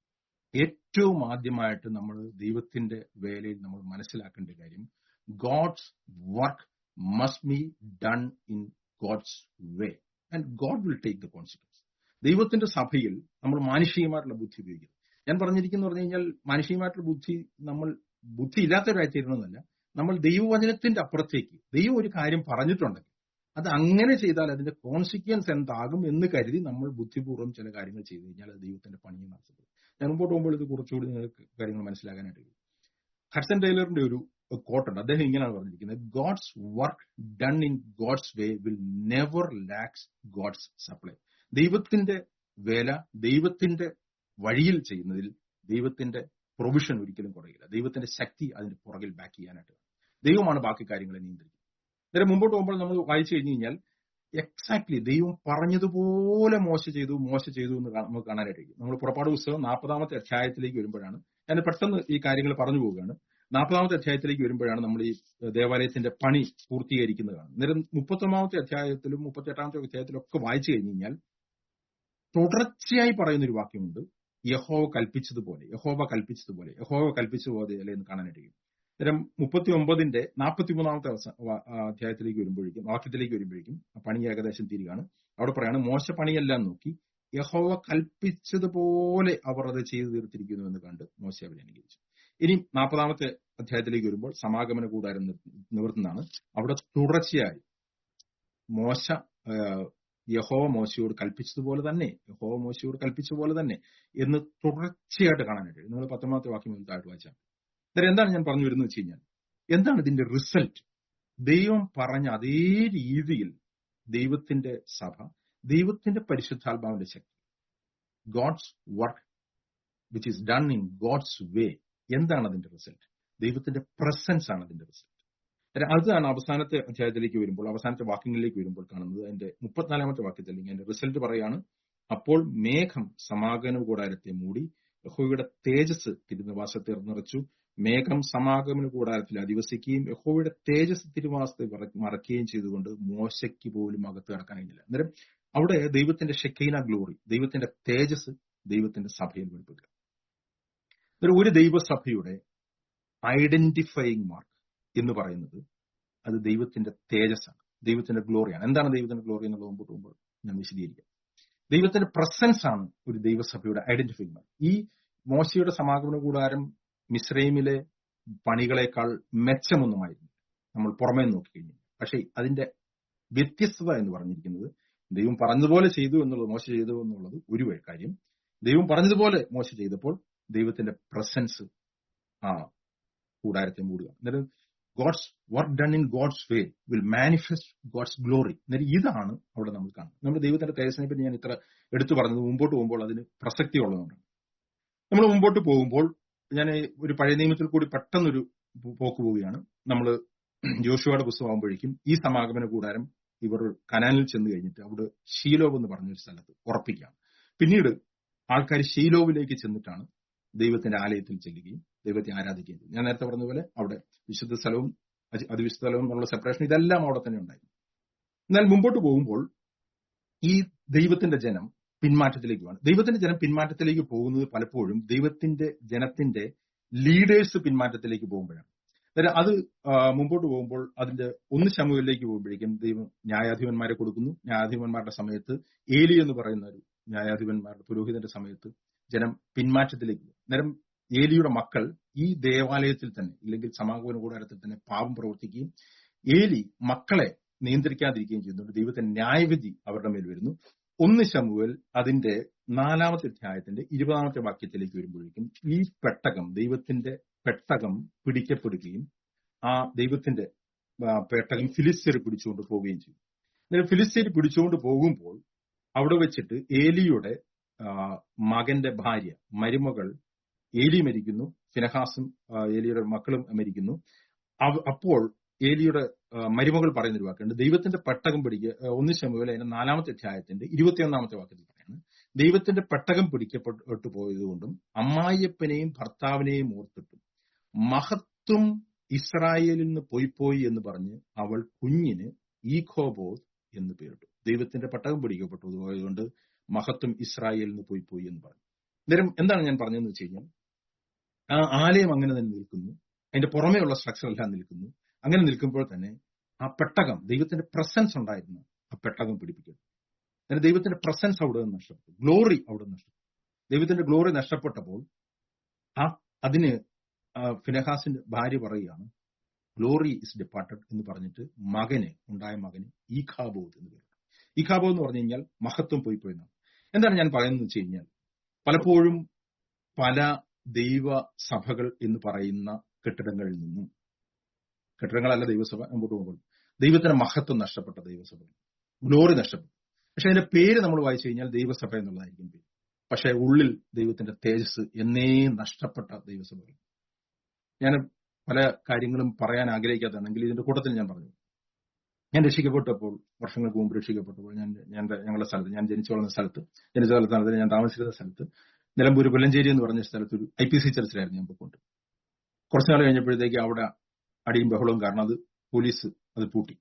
ഏറ്റവും ആദ്യമായിട്ട് നമ്മൾ ദൈവത്തിന്റെ വേലയിൽ നമ്മൾ മനസ്സിലാക്കേണ്ട കാര്യം God's work must be done in God's way and God will take the consequence ദൈവത്തിന്റെ സഭയിൽ നമ്മൾ മാനുഷികമായിട്ടുള്ള ബുദ്ധി ഉപയോഗിക്കുന്നു ഞാൻ പറഞ്ഞിരിക്കുന്നു പറഞ്ഞു കഴിഞ്ഞാൽ മാനുഷികമായിട്ടുള്ള ബുദ്ധി നമ്മൾ ബുദ്ധി ഇല്ലാത്തവരായിത്തീരണമെന്നല്ല നമ്മൾ ദൈവവചനത്തിന്റെ അപ്പുറത്തേക്ക് ദൈവം ഒരു കാര്യം പറഞ്ഞിട്ടുണ്ടെങ്കിൽ അത് അങ്ങനെ ചെയ്താൽ അതിന്റെ കോൺസിക്വൻസ് എന്താകും എന്ന് കരുതി നമ്മൾ ബുദ്ധിപൂർവ്വം ചില കാര്യങ്ങൾ ചെയ്തു കഴിഞ്ഞാൽ അത് ദൈവത്തിന്റെ പണിയെ നടത്തുന്നത് ഞാൻ മുമ്പോട്ട് പോകുമ്പോൾ ഇത് കുറച്ചുകൂടി നിങ്ങൾക്ക് കാര്യങ്ങൾ മനസ്സിലാക്കാനായിട്ട് കഴിയും ഹഡ്സൺ ടൈലറിന്റെ ഒരു കോട്ടുണ്ട് അദ്ദേഹം ഇങ്ങനെയാണ് പറഞ്ഞിരിക്കുന്നത് God's work done in God's way will never lacks God's supply ദൈവത്തിന്റെ വേല ദൈവത്തിന്റെ വഴിയിൽ ചെയ്യുന്നതിൽ ദൈവത്തിന്റെ പ്രൊവിഷൻ ഒരിക്കലും കുറയില്ല ദൈവത്തിന്റെ ശക്തി അതിന്റെ പുറകിൽ ബാക്ക് ചെയ്യാനായിട്ട് ദൈവമാണ് ബാക്കി കാര്യങ്ങളെ നിയന്ത്രിക്കുന്നത് നേരെ മുമ്പോട്ട് പോകുമ്പോൾ നമ്മൾ വായിച്ചു കഴിഞ്ഞു കഴിഞ്ഞാൽ എക്സാക്ട്ലി ദൈവം പറഞ്ഞതുപോലെ മോശ ചെയ്തു മോശ ചെയ്തു എന്ന് നമുക്ക് കാണാനായിട്ട് കഴിയും നമ്മൾ പുറപ്പാട് പുസ്തകം നാൽപ്പതാമത്തെ അധ്യായത്തിലേക്ക് വരുമ്പോഴാണ് ഞാൻ പെട്ടെന്ന് ഈ കാര്യങ്ങൾ പറഞ്ഞു പോവുകയാണ് നാൽപ്പതാമത്തെ അധ്യായത്തിലേക്ക് വരുമ്പോഴാണ് നമ്മൾ ഈ ദേവാലയത്തിന്റെ പണി പൂർത്തീകരിക്കുന്നത് കാണുന്നത് നേരം മുപ്പത്തൊന്നാമത്തെ അധ്യായത്തിലും മുപ്പത്തെട്ടാമത്തെ അധ്യായത്തിലും ഒക്കെ വായിച്ചു കഴിഞ്ഞു കഴിഞ്ഞാൽ തുടർച്ചയായി പറയുന്ന ഒരു വാക്യമുണ്ട് യഹോവ കൽപ്പിച്ചതുപോലെ യഹോവ കൽപ്പിച്ചതുപോലെ യഹോവ കൽപ്പിച്ചതുപോലെ എന്ന് കാണാനായിട്ട് കഴിയും അന്നേരം മുപ്പത്തി ഒമ്പതിന്റെ നാൽപ്പത്തി മൂന്നാമത്തെ അധ്യായത്തിലേക്ക് വരുമ്പോഴേക്കും വാക്യത്തിലേക്ക് വരുമ്പോഴേക്കും ആ പണി ഏകദേശം തീരുകയാണ് അവിടെ പറയാണ് മോശ പണിയെല്ലാം നോക്കി യഹോവ കൽപ്പിച്ചതുപോലെ അവർ അത് ചെയ്തു തീർത്തിരിക്കുന്നു എന്ന് കണ്ട് മോശ അവരെ അനുകരിച്ചു ഇനി നാൽപ്പതാമത്തെ അധ്യായത്തിലേക്ക് വരുമ്പോൾ സമാഗമന കൂടാരം നിവർത്തുന്നതാണ് അവിടെ തുടർച്ചയായി മോശ യഹോവ മോശയോട് കൽപ്പിച്ചതുപോലെ തന്നെ യഹോവ മോശയോട് കൽപ്പിച്ചതുപോലെ തന്നെ എന്ന് തുടർച്ചയായിട്ട് കാണാനായിട്ട് നിങ്ങൾ പത്തൊമ്പതാമത്തെ വാക്യം താഴ്ത്തു വായിച്ചാൽ അന്നേരം എന്താണ് ഞാൻ പറഞ്ഞു വരുന്നത് വെച്ച് കഴിഞ്ഞാൽ എന്താണ് ഇതിന്റെ റിസൾട്ട് ദൈവം പറഞ്ഞ അതേ രീതിയിൽ ദൈവത്തിന്റെ സഭ ദൈവത്തിന്റെ പരിശുദ്ധാത്മാവിന്റെ ശക്തി God's work which is done in God's way എന്താണ് അതിന്റെ റിസൾട്ട് ദൈവത്തിന്റെ പ്രസൻസ് ആണ് അതിന്റെ റിസൾട്ട് അതാണ് അവസാനത്തെ അധ്യായത്തിലേക്ക് വരുമ്പോൾ അവസാനത്തെ വാക്യങ്ങളിലേക്ക് വരുമ്പോൾ കാണുന്നത് അതിന്റെ മുപ്പത്തിനാലാമത്തെ വാക്യത്തിൽ അതിന്റെ റിസൾട്ട് പറയാണ് അപ്പോൾ മേഘം സമാഗമന കൂടാരത്തെ മൂടി യഹോയുടെ തേജസ് തിരുനിവാസത്തെ നിറച്ചു മേഘം സമാഗമന കൂടാരത്തിൽ അധിവസിക്കുകയും യഹോയുടെ തേജസ് തിരുവാസത്തെ മറക്കുകയും ചെയ്തുകൊണ്ട് മോശയ്ക്ക് പോലും അകത്ത് കിടക്കാൻ കഴിഞ്ഞില്ല അന്നേരം അവിടെ ദൈവത്തിന്റെ ഷെക്കൈന ഗ്ലോറി ദൈവത്തിന്റെ തേജസ് ദൈവത്തിന്റെ സഭയിൽ വെളിപ്പെടുക ഒരു ദൈവസഭയുടെ ഐഡന്റിഫയിങ് മാർക്ക് എന്ന് പറയുന്നത് അത് ദൈവത്തിന്റെ തേജസ്സാണ് ദൈവത്തിന്റെ ഗ്ലോറിയാണ് എന്താണ് ദൈവത്തിന്റെ ഗ്ലോറി എന്നുള്ളത് മുമ്പോട്ട് പോകുമ്പോൾ ഞാൻ വിശദീകരിക്കാം ദൈവത്തിന്റെ പ്രസൻസ് ആണ് ഒരു ദൈവസഭയുടെ ഐഡന്റിഫയിങ് മാർക്ക് ഈ മോശയുടെ സമാഗമന കൂടാരം മിശ്രൈമിലെ പണികളെക്കാൾ മെച്ചമൊന്നുമായിരുന്നു നമ്മൾ പുറമേ നോക്കിക്കഴിഞ്ഞു പക്ഷേ അതിന്റെ വ്യത്യസ്തത എന്ന് പറഞ്ഞിരിക്കുന്നത് ദൈവം പറഞ്ഞതുപോലെ ചെയ്തു എന്നുള്ളത് മോശ ചെയ്തു എന്നുള്ളത് ഒരു വഴി കാര്യം ദൈവം പറഞ്ഞതുപോലെ മോശ ചെയ്തപ്പോൾ ദൈവത്തിന്റെ പ്രസൻസ് ആ കൂടാരത്തെ മൂടുക അന്നേരം God's work done in God's way will manifest God's glory അന്നേരം ഇതാണ് അവിടെ നമ്മൾ കാണുന്നത് നമ്മുടെ ദൈവത്തിന്റെ തേജസ്സിനെ പറ്റി ഞാൻ ഇത്ര എടുത്തു പറഞ്ഞത് മുമ്പോട്ട് പോകുമ്പോൾ അതിന് പ്രസക്തി ഉള്ളതുകൊണ്ടാണ് നമ്മൾ മുമ്പോട്ട് പോകുമ്പോൾ ഞാൻ ഒരു പഴയ നിയമത്തിൽ കൂടി പെട്ടെന്നൊരു പോക്ക് പോവുകയാണ് നമ്മൾ ജോഷുവയുടെ പുസ്തകമാകുമ്പോഴേക്കും ഈ സമാഗമന കൂടാരം ഇവർ കനാലിൽ ചെന്ന് കഴിഞ്ഞിട്ട് അവിടെ ഷീലോവ് എന്ന് പറഞ്ഞൊരു സ്ഥലത്ത് ഉറപ്പിക്കുകയാണ് പിന്നീട് ആൾക്കാർ ഷീലോവിലേക്ക് ചെന്നിട്ടാണ് ദൈവത്തിന്റെ ആലയത്തിൽ ചെല്ലുകയും ദൈവത്തെ ആരാധിക്കുകയും ചെയ്തു ഞാൻ നേരത്തെ പറഞ്ഞതുപോലെ അവിടെ വിശുദ്ധ സ്ഥലവും അതി- അതിവിശുദ്ധ സ്ഥലവും എന്നുള്ള സെപ്പറേഷൻ ഇതെല്ലാം അവിടെ തന്നെ ഉണ്ടായിരുന്നു എന്നാൽ മുമ്പോട്ട് പോകുമ്പോൾ ഈ ദൈവത്തിന്റെ ജനം പിന്മാറ്റത്തിലേക്ക് വേണം ദൈവത്തിന്റെ ജനം പിന്മാറ്റത്തിലേക്ക് പോകുന്നത് പലപ്പോഴും ദൈവത്തിന്റെ ജനത്തിന്റെ ലീഡേഴ്സ് പിന്മാറ്റത്തിലേക്ക് പോകുമ്പോഴാണ് അന്നേരം അത് ആ, മുമ്പോട്ട് പോകുമ്പോൾ അതിന്റെ ഒന്ന് ശമുവിലേക്ക് പോകുമ്പോഴേക്കും ദൈവം ന്യായാധിപന്മാരെ കൊടുക്കുന്നു ന്യായാധിപന്മാരുടെ സമയത്ത് ഏലി എന്ന് പറയുന്ന ഒരു ന്യായാധിപന്മാരുടെ പുരോഹിതന്റെ സമയത്ത് ജനം പിന്മാറ്റത്തിലേക്ക് പോകും അന്നേരം ഏലിയുടെ മക്കൾ ഈ ദേവാലയത്തിൽ തന്നെ ഇല്ലെങ്കിൽ സമാഗമന കൂടാരത്തിൽ തന്നെ പാപം പ്രവർത്തിക്കുകയും ഏലി മക്കളെ നിയന്ത്രിക്കാതിരിക്കുകയും ചെയ്യുന്നുണ്ട് ദൈവത്തിന്റെ ന്യായവിധി അവരുടെ മേൽ വരുന്നു ഒന്ന് ശമുവൽ അതിന്റെ നാലാമത്തെ അധ്യായത്തിന്റെ ഇരുപതാമത്തെ വാക്യത്തിലേക്ക് വരുമ്പോഴേക്കും ഈ പെട്ടകം ദൈവത്തിന്റെ പെട്ടകം പിടിക്കപ്പെടുകയും ആ ദൈവത്തിന്റെ ആ, പെട്ടകം ഫിലിസ്തീർ പിടിച്ചുകൊണ്ട് പോവുകയും ചെയ്യും അന്നേരം ഫിലിസ്തീർ പിടിച്ചുകൊണ്ട് പോകുമ്പോൾ അവിടെ വെച്ചിട്ട് ഏലിയുടെ ആ, മകന്റെ ഭാര്യ മരുമകൾ ഏലി മരിക്കുന്നു ഫിനഹാസും ആ, ഏലിയുടെ മക്കളും മരിക്കുന്നു അവ- അപ്പോൾ ഏലിയുടെ ആ, മരുമകൾ പറയുന്ന ഒരു വാക്കുണ്ട് ദൈവത്തിന്റെ പെട്ടകം പിടിക്കുക ആ, ഒന്ന് ശമുവൽ അതിന്റെ നാലാമത്തെ അധ്യായത്തിന്റെ ഇരുപത്തിയൊന്നാമത്തെ വാക്യത്തിൽ പറയാണ് ദൈവത്തിന്റെ പെട്ടകം പിടിക്കപ്പെട്ടു പോയതുകൊണ്ടും അമ്മായിയപ്പനെയും ഭർത്താവിനെയും ഓർത്തിട്ടും മഹത്വം ഇസ്രായേലിൽ നിന്ന് പോയി പോയി എന്ന് പറഞ്ഞ് അവൾ കുഞ്ഞിന് ഈഖോബോധ് എന്ന് പേരിട്ടു ദൈവത്തിന്റെ പെട്ടകം പിടിക്കപ്പെട്ടു പോയതുകൊണ്ട് മഹത്വം ഇസ്രായേലിൽ നിന്ന് പോയി പോയി എന്ന് പറഞ്ഞു അന്നേരം എന്താണ് ഞാൻ പറഞ്ഞതെന്ന് വെച്ച് കഴിഞ്ഞാൽ ആ ആലയം അങ്ങനെ തന്നെ നിൽക്കുന്നു അതിന്റെ പുറമേയുള്ള സ്ട്രക്ചർ എല്ലാം നിൽക്കുന്നു അങ്ങനെ നിൽക്കുമ്പോൾ തന്നെ ആ പെട്ടകം ദൈവത്തിന്റെ പ്രസൻസ് ഉണ്ടായിരുന്നു ആ പെട്ടകം പിടിപ്പിക്കുന്നു അങ്ങനെ ദൈവത്തിന്റെ പ്രസൻസ് അവിടെ നിന്ന് നഷ്ടപ്പെട്ടു ഗ്ലോറി അവിടെ നിന്ന് നഷ്ടപ്പെട്ടു ദൈവത്തിന്റെ ഗ്ലോറി നഷ്ടപ്പെട്ടപ്പോൾ ആ അതിന് ആ ഫിനഹാസിന്റെ ഭാര്യ പറയുകയാണ് ഗ്ലോറി ഇസ് ഡിപ്പാർട്ടഡ് എന്ന് പറഞ്ഞിട്ട് മകന് ഉണ്ടായ മകന് ഈഖാബോധ് എന്ന് പേര് ഈഖാബോധ് എന്ന് പറഞ്ഞു കഴിഞ്ഞാൽ മഹത്വം പോയി പോയെന്നാണ് എന്താണ് ഞാൻ പറയുന്നത് വെച്ച് കഴിഞ്ഞാൽ പലപ്പോഴും പല ദൈവ സഭകൾ എന്ന് പറയുന്ന കെട്ടിടങ്ങളിൽ നിന്നും കെട്ടിടങ്ങളല്ല ദൈവസഭ മുമ്പോട്ട് പോകുമ്പോൾ ദൈവത്തിന്റെ മഹത്വം നഷ്ടപ്പെട്ട ദൈവസഭ ഗ്ലോറി നഷ്ടപ്പെട്ടു പക്ഷെ അതിന്റെ പേര് നമ്മൾ വായിച്ചു കഴിഞ്ഞാൽ ദൈവസഭ എന്നുള്ളതായിരിക്കും പേര് പക്ഷെ ഉള്ളിൽ ദൈവത്തിന്റെ തേജസ് എന്നേ നഷ്ടപ്പെട്ട ദൈവസഭകൾ ഞാൻ പല കാര്യങ്ങളും പറയാൻ ആഗ്രഹിക്കാത്തതാണെങ്കിൽ ഇതിന്റെ കൂട്ടത്തിൽ ഞാൻ പറഞ്ഞു ഞാൻ രക്ഷിക്കപ്പെട്ടപ്പോൾ വർഷങ്ങൾക്ക് മുമ്പ് രക്ഷിക്കപ്പെട്ടപ്പോൾ ഞാൻ ഞാൻ ഞങ്ങളുടെ സ്ഥലത്ത് ഞാൻ ജനിച്ചു വളർന്ന സ്ഥലത്ത് ജനിച്ച വളർന്ന സ്ഥലത്ത് ഞാൻ താമസിക്കുന്ന സ്ഥലത്ത് നിലമ്പൂർ കൊല്ലഞ്ചേരി എന്ന് പറഞ്ഞ സ്ഥലത്ത് ഒരു ഐ പി സി ചർച്ചിലായിരുന്നു ഞാൻ പോയിക്കൊണ്ട് കുറച്ചു നാൾ കഴിഞ്ഞപ്പോഴത്തേക്ക് അവിടെ അടിയും ബഹളവും കാരണം അത് പോലീസ് അത് പൂട്ടി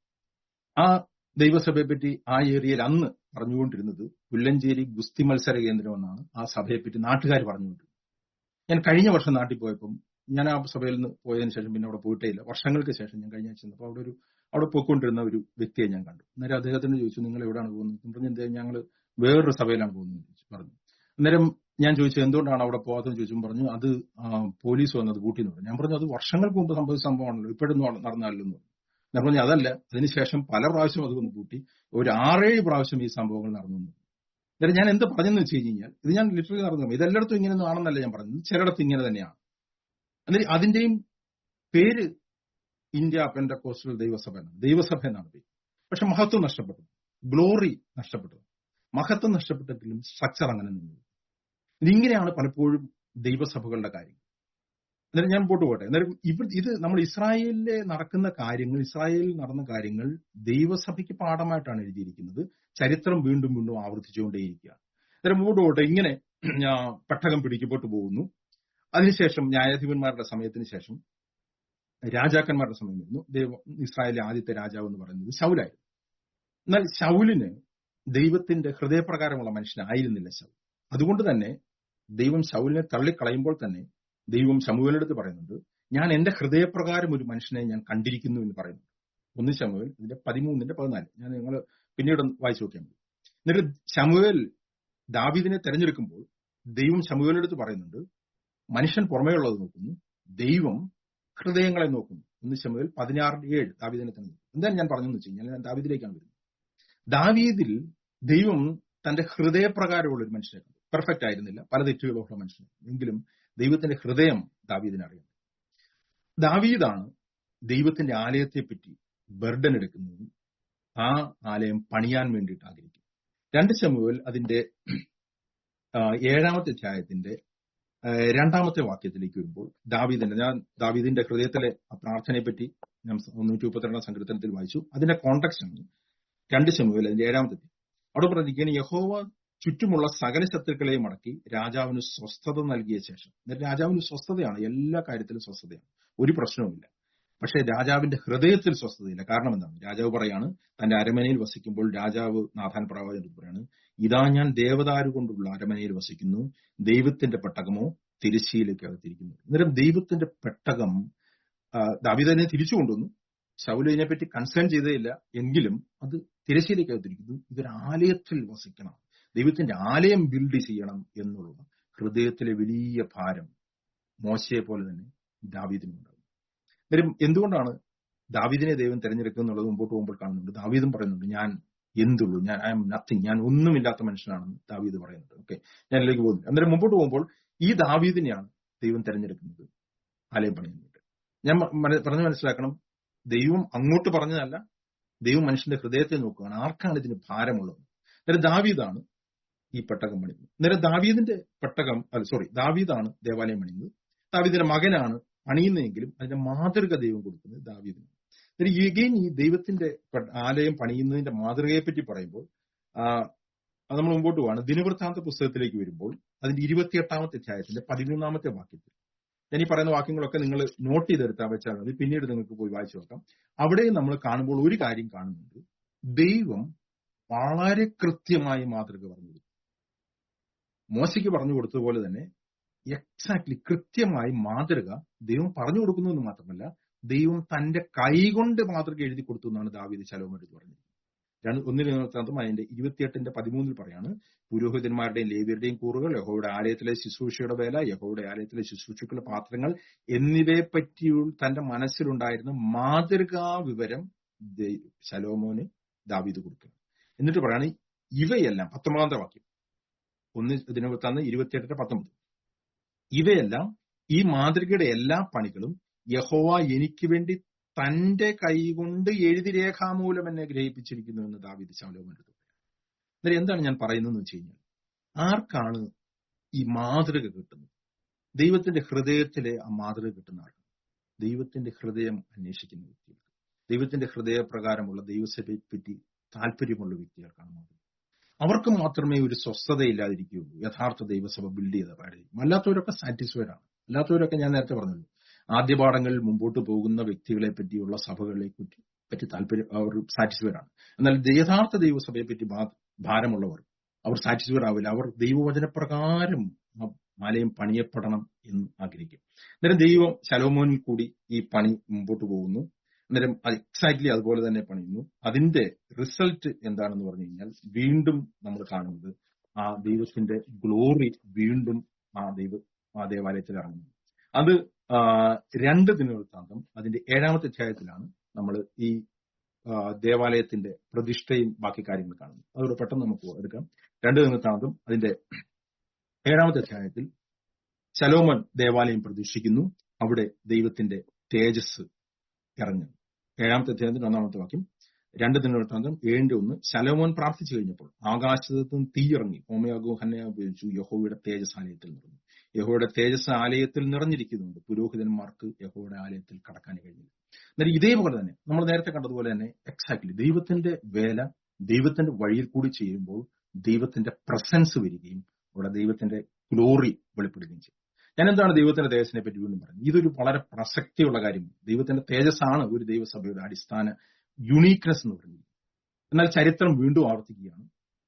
ആ ദൈവസഭയെ പറ്റി ആ ഏരിയയിൽ അന്ന് പറഞ്ഞുകൊണ്ടിരുന്നത് പുല്ലഞ്ചേരി ഗുസ്തി മത്സര കേന്ദ്രമെന്നാണ് ആ സഭയെപ്പറ്റി നാട്ടുകാർ പറഞ്ഞുകൊണ്ടിരുന്നത് ഞാൻ കഴിഞ്ഞ വർഷം നാട്ടിൽ പോയപ്പം ഞാൻ ആ സഭയിൽ നിന്ന് പോയതിനു ശേഷം പിന്നെ അവിടെ പോയിട്ടേ ഇല്ല വർഷങ്ങൾക്ക് ശേഷം ഞാൻ കഴിഞ്ഞ ആഴ്ച ചെന്നപ്പോൾ അവിടെ ഒരു അവിടെ പോയിക്കൊണ്ടിരുന്ന ഒരു വ്യക്തിയെ ഞാൻ കണ്ടു അന്നേരം അദ്ദേഹത്തിന് ചോദിച്ചു നിങ്ങൾ എവിടെയാണ് പോകുന്നത് ഞാൻ പറഞ്ഞു എന്താ ഞങ്ങൾ വേറൊരു സഭയിലാണ് പോകുന്നത് എന്ന് ചോദിച്ചു പറഞ്ഞു അന്നേരം ഞാൻ ചോദിച്ചു എന്തുകൊണ്ടാണ് അവിടെ പോകാത്തതെന്ന് ചോദിച്ചു പറഞ്ഞു അത് ആ, പോലീസ് വന്നത് കൂട്ടി എന്ന് പറഞ്ഞു ഞാൻ പറഞ്ഞു അത് വർഷങ്ങൾക്ക് മുമ്പ് സംഭവിച്ച സംഭവമാണല്ലോ ഇപ്പോഴൊന്നും അവിടെ നടന്നാലല്ലോ എന്ന് പറഞ്ഞു ഞാൻ പറഞ്ഞു അതല്ല അതിനുശേഷം പല പ്രാവശ്യം അത് വന്ന് കൂട്ടി ഒരു ആറേഴ് പ്രാവശ്യം ഈ സംഭവങ്ങൾ നടന്നു എന്ന് പറഞ്ഞു. അന്നേരം ഞാൻ എന്ത് പറഞ്ഞെന്ന് വെച്ച് കഴിഞ്ഞാൽ ഇത് ഞാൻ ലിറ്ററലി നടന്നു ഇതെല്ലായിടത്തും ഇങ്ങനെയൊന്നും ആണെന്നല്ല ഞാൻ പറഞ്ഞത് ചിലയിടത്ത് ഇങ്ങനെ തന്നെയാണ് അന്നേരം അതിന്റെയും പേര് ഇന്ത്യ പെൻഡക്കോസ്റ്റൽ ദൈവസഭ എന്നാണ് ദൈവസഭ എന്നാണ് പേര് പക്ഷെ മഹത്വം നഷ്ടപ്പെട്ടു ഗ്ലോറി നഷ്ടപ്പെട്ടു മഹത്വം നഷ്ടപ്പെട്ടെങ്കിലും സ്ട്രക്ചർ അങ്ങനെ നിന്നു ഇതിങ്ങനെയാണ് പലപ്പോഴും ദൈവസഭകളുടെ കാര്യം അന്നേരം ഞാൻ പോട്ട് പോട്ടെ അന്നേരം ഇവ ഇത് നമ്മൾ ഇസ്രായേലിലെ നടക്കുന്ന കാര്യങ്ങൾ ഇസ്രായേലിൽ നടന്ന കാര്യങ്ങൾ ദൈവസഭയ്ക്ക് പാഠമായിട്ടാണ് എഴുതിയിരിക്കുന്നത് ചരിത്രം വീണ്ടും വീണ്ടും ആവർത്തിച്ചുകൊണ്ടേയിരിക്കുക അന്നേരം മുമ്പോട്ട് പോട്ടെ ഇങ്ങനെ ആ, പെട്ടകം പിടിക്കപ്പെട്ടു പോകുന്നു അതിനുശേഷം ന്യായാധിപന്മാരുടെ സമയത്തിന് ശേഷം രാജാക്കന്മാരുടെ സമയം വരുന്നു ദൈവ ഇസ്രായേലിലെ ആദ്യത്തെ രാജാവ് എന്ന് പറയുന്നത് ശൗലായിരുന്നു എന്നാൽ ശൗലിന് ദൈവത്തിന്റെ ഹൃദയപ്രകാരമുള്ള മനുഷ്യനായിരുന്നില്ല ശൗൽ അതുകൊണ്ട് തന്നെ ദൈവം ശൗലിനെ തള്ളിക്കളയുമ്പോൾ തന്നെ ദൈവം ശമുവേലെടുത്ത് പറയുന്നുണ്ട് ഞാൻ എന്റെ ഹൃദയപ്രകാരം ഒരു മനുഷ്യനെ ഞാൻ കണ്ടിരിക്കുന്നു എന്ന് പറയുന്നു ഒന്ന് ശമുവേൽ ഇതിന്റെ പതിമൂന്നിന്റെ പതിനാല് ഞാൻ നിങ്ങൾ പിന്നീട് ഒന്ന് വായിച്ചു നോക്കിയാൽ മതി എന്നിട്ട് ശമുവേൽ ദാവീദിനെ തെരഞ്ഞെടുക്കുമ്പോൾ ദൈവം ശമുവേലെടുത്ത് പറയുന്നുണ്ട് മനുഷ്യൻ പുറമേയുള്ളത് നോക്കുന്നു ദൈവം ഹൃദയങ്ങളെ നോക്കുന്നു ഒന്ന് ശമുവേൽ പതിനാറിന്റെ ഏഴ് ദാവീദിനെ തന്നെ എന്താണ് ഞാൻ പറഞ്ഞതെന്ന് വെച്ച് കഴിഞ്ഞാൽ ഞാൻ ദാവീദിലേക്കാണ് വരുന്നത് ദാവീദിൽ ദൈവം തന്റെ ഹൃദയപ്രകാരമുള്ള ഒരു മനുഷ്യനെ കണ്ടു പെർഫെക്റ്റ് ആയിരുന്നില്ല പല തെറ്റുകളുള്ള മനുഷ്യൻ എങ്കിലും ദൈവത്തിന്റെ ഹൃദയം ദാവീദിനെ അറിയാം ദാവീദാണ് ദൈവത്തിന്റെ ആലയത്തെ പറ്റി ബർഡൻ എടുക്കുന്നതും ആ ആലയം പണിയാൻ വേണ്ടിയിട്ട് ആഗ്രഹിക്കും രണ്ട് ശമുവൽ അതിന്റെ ആ, ഏഴാമത്തെ അധ്യായത്തിന്റെ ആ, രണ്ടാമത്തെ വാക്യത്തിലേക്ക് വരുമ്പോൾ ദാവീദിന്റെ ഞാൻ ദാവീദിന്റെ ഹൃദയത്തിലെ ആ പ്രാർത്ഥനയെ പറ്റി ഞാൻ മുന്നൂറ്റി മുപ്പത്തിരണ്ടാം സങ്കീർത്തനത്തിൽ വായിച്ചു അതിന്റെ കോണ്ടക്സ്റ്റ് ആണ് രണ്ട് ശമുവൽ അതിന്റെ ഏഴാമത്തെ അധ്യായം. അവിടെ പറഞ്ഞിരിക്കുകയാണ് യഹോവ ചുറ്റുമുള്ള സകല ശത്രുക്കളെയും അടക്കി രാജാവിന് സ്വസ്ഥത നൽകിയ ശേഷം എന്നിട്ട് രാജാവിന് സ്വസ്ഥതയാണ് എല്ലാ കാര്യത്തിലും സ്വസ്ഥതയാണ് ഒരു പ്രശ്നവുമില്ല പക്ഷേ രാജാവിന്റെ ഹൃദയത്തിൽ സ്വസ്ഥതയില്ല കാരണം എന്താണ് രാജാവ് പറയാണ് തന്റെ അരമനയിൽ വസിക്കുമ്പോൾ രാജാവ് നാഥാൻ പ്രവാചകൻ പറയാണ് ഇതാ ഞാൻ ദേവദാരു കൊണ്ടുള്ള അരമനയിൽ വസിക്കുന്നു ദൈവത്തിന്റെ പെട്ടകമോ തിരശ്ശീലേക്ക് അകത്തിരിക്കുന്നു അന്നേരം ദൈവത്തിന്റെ പെട്ടകം ആ, ദാവീദിനെ തിരിച്ചു കൊണ്ടുവന്നു ശൗല് ഇതിനെപ്പറ്റി കൺസേൺ ചെയ്തേയില്ല എങ്കിലും അത് തിരശ്ശീലേക്ക് അകത്തിരിക്കുന്നു ഇതൊരു ആലയത്തിൽ വസിക്കണം ദൈവത്തിന്റെ ആലയം ബിൽഡ് ചെയ്യണം എന്നുള്ള ഹൃദയത്തിലെ വലിയ ഭാരം മോശയെ പോലെ തന്നെ ദാവീദിനുണ്ടാകും അന്നേരം എന്തുകൊണ്ടാണ് ദാവീദിനെ ദൈവം തിരഞ്ഞെടുക്കുക എന്നുള്ളത് മുമ്പോട്ട് പോകുമ്പോൾ കാണുന്നുണ്ട് ദാവീദും പറയുന്നുണ്ട് ഞാൻ എന്തുള്ളൂ ഞാൻ ഐ എം നത്തിങ് ഞാൻ ഒന്നുമില്ലാത്ത മനുഷ്യനാണെന്ന് ദാവീദ് പറയുന്നുണ്ട് ഓക്കെ ഞാൻ ഇതിലേക്ക് പോകുന്നില്ല അന്നേരം മുമ്പോട്ട് പോകുമ്പോൾ ഈ ദാവീദിനെയാണ് ദൈവം തിരഞ്ഞെടുക്കുന്നത് ആലയം പണിയാൻ വേണ്ടി ഞാൻ മ- മന- പറഞ്ഞു മനസ്സിലാക്കണം ദൈവം അങ്ങോട്ട് പറഞ്ഞതല്ല ദൈവം മനുഷ്യന്റെ ഹൃദയത്തെ നോക്കുകയാണ് ആർക്കാണ് ഇതിന് ഭാരമുള്ളത് അന്നേരം ദാവീദാണ് ഈ പെട്ടകം പണിയുന്നത് അന്നേരം ദാവീദിന്റെ പെട്ടകം അല്ല സോറി ദാവീദാണ് ദേവാലയം പണിയുന്നത് ദാവീദിന്റെ മകനാണ് പണിയുന്നതെങ്കിലും അതിന്റെ മാതൃക ദൈവം കൊടുക്കുന്നത് ദാവീദിന് അന്നേരം എഗെയിൻ ഈ ദൈവത്തിന്റെ പ- ആലയം പണിയുന്നതിന്റെ മാതൃകയെ പറ്റി പറയുമ്പോൾ ആ, അത് നമ്മൾ മുമ്പോട്ട് പോവാണ് ദിനവൃത്താന്ത പുസ്തകത്തിലേക്ക് വരുമ്പോൾ അതിന്റെ ഇരുപത്തിയെട്ടാമത്തെ അധ്യായത്തിന്റെ പതിമൂന്നാമത്തെ വാക്യത്തിൽ ഞാൻ ഈ പറയുന്ന വാക്യങ്ങളൊക്കെ നിങ്ങൾ നോട്ട് ചെയ്തെടുത്താൽ വെച്ചാൽ മതി പിന്നീട് നിങ്ങൾക്ക് പോയി വായിച്ചു നോക്കാം അവിടെ നമ്മൾ കാണുമ്പോൾ ഒരു കാര്യം കാണുന്നുണ്ട് ദൈവം വളരെ കൃത്യമായി മാതൃക പറഞ്ഞു കൊടുത്തു മോശയ്ക്ക് പറഞ്ഞു കൊടുത്തതുപോലെ തന്നെ എക്സാക്ട്ലി കൃത്യമായി മാതൃക ദൈവം പറഞ്ഞു കൊടുക്കുന്നു എന്ന് മാത്രമല്ല ദൈവം തന്റെ കൈകൊണ്ട് മാതൃക എഴുതി കൊടുത്തു എന്നാണ് ദാവീദ് ശലോമോൻ എടുത്ത് പറഞ്ഞത് രണ്ട് ഒന്നിന് നിർത്താന്തം അതിന്റെ ഇരുപത്തിയെട്ടിന്റെ പതിമൂന്നിൽ പറയാണ് പുരോഹിതന്മാരുടെയും ലേവ്യരുടെയും കൂറുകൾ യഹോയുടെ ആലയത്തിലെ ശുശ്രൂഷയുടെ വേല യഹോയുടെ ആലയത്തിലെ ശുശ്രൂഷക്കുള്ള പാത്രങ്ങൾ എന്നിവയെ പറ്റി തന്റെ മനസ്സിലുണ്ടായിരുന്ന മാതൃകാ വിവരം ദൈ- ശലോമോന് ദാവീദ് കൊടുക്കുക എന്നിട്ട് പറയാണ് ഇവയെല്ലാം പത്തൊമ്പതാമത്തെ വാക്യം ഒന്ന് ഇതിനകത്താണ് ഇരുപത്തിയെട്ടിന്റെ പത്തൊമ്പത് ഇവയെല്ലാം ഈ മാതൃകയുടെ എല്ലാ പണികളും യഹോവ എനിക്ക് വേണ്ടി തന്റെ കൈകൊണ്ട് എഴുതി രേഖാമൂലം എന്നെ ഗ്രഹിപ്പിച്ചിരിക്കുന്നു എന്ന് ദാവീദ് ശലോമോൻ എടുത്തു അന്നേരം എന്താണ് ഞാൻ പറയുന്നതെന്ന് വെച്ച് കഴിഞ്ഞാൽ ആർക്കാണ് ഈ മാതൃക കിട്ടുന്നത് ദൈവത്തിന്റെ ഹൃദയത്തിലെ ആ മാതൃക കിട്ടുന്ന ആർക്കാണ് ദൈവത്തിന്റെ ഹൃദയം അന്വേഷിക്കുന്ന വ്യക്തികൾക്ക് ദൈവത്തിന്റെ ഹൃദയപ്രകാരമുള്ള ദൈവസഭയെ പറ്റി താല്പര്യമുള്ള വ്യക്തികൾക്കാണ് മാതൃക അവർക്ക് മാത്രമേ ഒരു സ്വസ്ഥതയില്ലാതിരിക്കുകയുള്ളൂ യഥാർത്ഥ ദൈവസഭ ബിൽഡ് ചെയ്ത പാടായിരിക്കും അല്ലാത്തവരൊക്കെ സാറ്റിസ്ഫൈഡ് ആണ് അല്ലാത്തവരൊക്കെ ഞാൻ നേരത്തെ പറഞ്ഞല്ലോ ആദ്യ പാഠങ്ങളിൽ മുമ്പോട്ട് പോകുന്ന വ്യക്തികളെ പറ്റിയുള്ള സഭകളെ പറ്റി പറ്റി താല്പര്യം അവർ സാറ്റിസ്ഫൈഡ് ആണ് എന്നാൽ യഥാർത്ഥ ദൈവസഭയെ പറ്റി ഭാ- ഭാരമുള്ളവർ അവർ സാറ്റിസ്ഫൈഡ് ആവില്ല അവർ ദൈവവചനപ്രകാരം ആ ആലയം പണിയപ്പെടണം എന്ന് ആഗ്രഹിക്കും അന്നേരം ദൈവം ശലോമോനിൽ കൂടി ഈ പണി മുമ്പോട്ട് പോകുന്നു അന്നേരം എക്സാക്ട്ലി അതുപോലെ തന്നെ പണിയുന്നു അതിന്റെ റിസൾട്ട് എന്താണെന്ന് പറഞ്ഞു കഴിഞ്ഞാൽ വീണ്ടും നമ്മൾ കാണുന്നത് ആ ദൈവത്തിന്റെ ഗ്ലോറി വീണ്ടും ആ ദൈവ ആ ദേവാലയത്തിൽ ഇറങ്ങുന്നു അത് ആ, രണ്ട് ദിനവൃത്താന്തം അതിന്റെ ഏഴാമത്തെ അധ്യായത്തിലാണ് നമ്മൾ ഈ ആ, ദേവാലയത്തിന്റെ പ്രതിഷ്ഠയും ബാക്കി കാര്യങ്ങൾ കാണുന്നത് അതോടെ പെട്ടെന്ന് നമുക്ക് എടുക്കാം രണ്ട് ദിനവൃത്താന്തം അതിന്റെ ഏഴാമത്തെ അധ്യായത്തിൽ ശലോമൻ ദേവാലയം പ്രതിഷ്ഠിക്കുന്നു അവിടെ ദൈവത്തിന്റെ തേജസ് ഇറങ്ങുന്നു ഏഴാമത്തെ അധ്യായത്തിന്റെ ഒന്നാമത്തെ വാക്യം രണ്ട് ദിനവൃത്താന്തം ഏഴിന്റെ ഒന്ന് ശലോമോൻ പ്രാർത്ഥിച്ചു കഴിഞ്ഞപ്പോൾ ആകാശത്ത് നിന്ന് തീയിറങ്ങി ഹോമയാഗവും ഹന്നയാഗവും ഉപയോഗിച്ചു യഹോവയുടെ തേജസ് ആലയത്തിൽ നിറഞ്ഞു യഹോയുടെ തേജസ് ആലയത്തിൽ നിറഞ്ഞിരിക്കുന്നുണ്ട് പുരോഹിതന്മാർക്ക് യഹോയുടെ ആലയത്തിൽ കടക്കാൻ കഴിഞ്ഞില്ല എന്നാൽ ഇതേപോലെ തന്നെ നമ്മൾ നേരത്തെ കണ്ടതുപോലെ തന്നെ എക്സാക്ട്ലി ദൈവത്തിന്റെ വേല ദൈവത്തിന്റെ വഴിയിൽ കൂടി ചെയ്യുമ്പോൾ ദൈവത്തിന്റെ പ്രസൻസ് വരികയും അവിടെ ദൈവത്തിന്റെ ഗ്ലോറി വെളിപ്പെടുകയും ചെയ്യും ഞാൻ എന്താണ് ദൈവത്തിന്റെ തേജസ്സിനെ പറ്റി വീണ്ടും പറയുന്നത് ഇതൊരു വളരെ പ്രസക്തിയുള്ള കാര്യമാണ് ദൈവത്തിന്റെ തേജസ്സാണ് ഒരു ദൈവസഭയുടെ അടിസ്ഥാന യുണീക്നെസ് എന്ന് പറയുന്നത് എന്നാൽ ചരിത്രം വീണ്ടും ആവർത്തിക്കുകയാണ്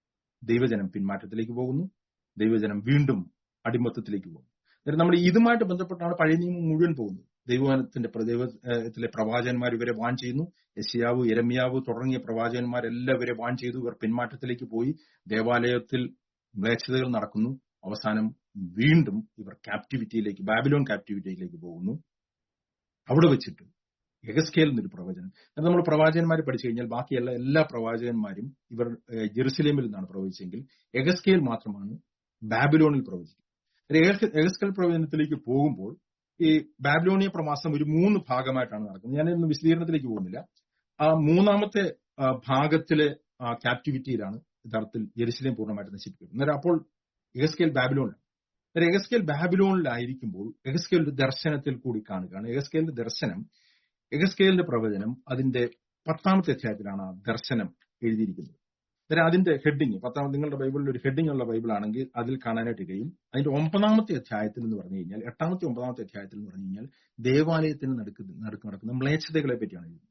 ദൈവജനം പിന്മാറ്റത്തിലേക്ക് പോകുന്നു ദൈവജനം വീണ്ടും അടിമത്തത്തിലേക്ക് പോകുന്നു അന്നേരം നമ്മൾ ഇതുമായിട്ട് ബന്ധപ്പെട്ടാണ് പഴയ നിയമം മുഴുവൻ പോകുന്നത് ദൈവവനത്തിന്റെ ദൈവത്തിലെ പ്രവാചകന്മാർ ഇവരെ വാൺ ചെയ്യുന്നു യശിയാവ് എരമ്യാവ് തുടങ്ങിയ പ്രവാചകന്മാരെല്ലാം ഇവരെ വാൺ ചെയ്തു ഇവർ പിന്മാറ്റത്തിലേക്ക് പോയി ദേവാലയത്തിൽ മ്ലേച്ഛതകൾ നടക്കുന്നു അവസാനം വീണ്ടും ഇവർ ക്യാപ്റ്റിവിറ്റിയിലേക്ക് ബാബിലോൺ ക്യാപ്റ്റിവിറ്റിയിലേക്ക് പോകുന്നു അവിടെ വെച്ചിട്ട് എഗസ്കേൽ എന്നൊരു പ്രവചനം അത് നമ്മൾ പ്രവാചകന്മാർ പഠിച്ചു കഴിഞ്ഞാൽ ബാക്കിയുള്ള എല്ലാ പ്രവാചകന്മാരും ഇവർ ഏഹ്, ജെറുസലേമിൽ നിന്നാണ് പ്രവചിച്ചെങ്കിൽ എഗസ്കേൽ മാത്രമാണ് ബാബിലോണിൽ പ്രവചിക്കുന്നത് എഗസ്കേൽ പ്രവചനത്തിലേക്ക് പോകുമ്പോൾ ഈ ബാബിലോണിയ പ്രവാസം ഒരു മൂന്ന് ഭാഗമായിട്ടാണ് നടക്കുന്നത് ഞാൻ ഇന്ന് വിശദീകരണത്തിലേക്ക് പോകുന്നില്ല ആ മൂന്നാമത്തെ ആ, ഭാഗത്തിലെ ക്യാപ്റ്റിവിറ്റിയിലാണ് യഥാർത്ഥത്തിൽ ജെറുസലേം പൂർണ്ണമായിട്ട് നശിപ്പിക്കുന്നത് അന്നേരം അപ്പോൾ എഗസ്കേൽ ബാബിലോണിലാണ് അന്നേരം എഗസ്കേൽ ബാബിലോണിലായിരിക്കുമ്പോൾ എഗസ്കേലിന്റെ ദർശനത്തിൽ കൂടി കാണുകയാണ് എഗസ്കേലിന്റെ ദർശനം എഗസ്കേലിന്റെ പ്രവചനം അതിന്റെ പത്താമത്തെ അധ്യായത്തിലാണ് ആ ദർശനം എഴുതിയിരിക്കുന്നത് അന്നേരം അതിന്റെ ഹെഡിങ് പത്താമത്തെ നിങ്ങളുടെ ബൈബിളിൽ ഒരു ഹെഡിങ് ഉള്ള ബൈബിൾ ആണെങ്കിൽ അതിൽ കാണാനായിട്ട് കഴിയും അതിന്റെ ഒമ്പതാമത്തെ അധ്യായത്തിൽ എന്ന് പറഞ്ഞു കഴിഞ്ഞാൽ എട്ടാമത്തെ ഒമ്പതാമത്തെ അധ്യായത്തിൽ എന്ന് പറഞ്ഞു കഴിഞ്ഞാൽ ദേവാലയത്തിന് നടുക്ക് നടുക്ക് നടക്കുന്ന മ്ലേച്ഛതകളെ പറ്റിയാണ് എഴുതുന്നത്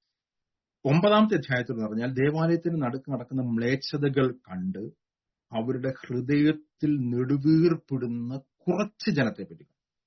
ഒമ്പതാമത്തെ അധ്യായത്തിൽ എന്ന് പറഞ്ഞാൽ ദേവാലയത്തിന് നടുക്ക് നടക്കുന്ന മ്ലേച്ഛതകൾ കണ്ട് അവരുടെ ഹൃദയത്തിൽ നെടുവീർപ്പിടുന്ന കുറച്ച് ജനത്തെ പറ്റി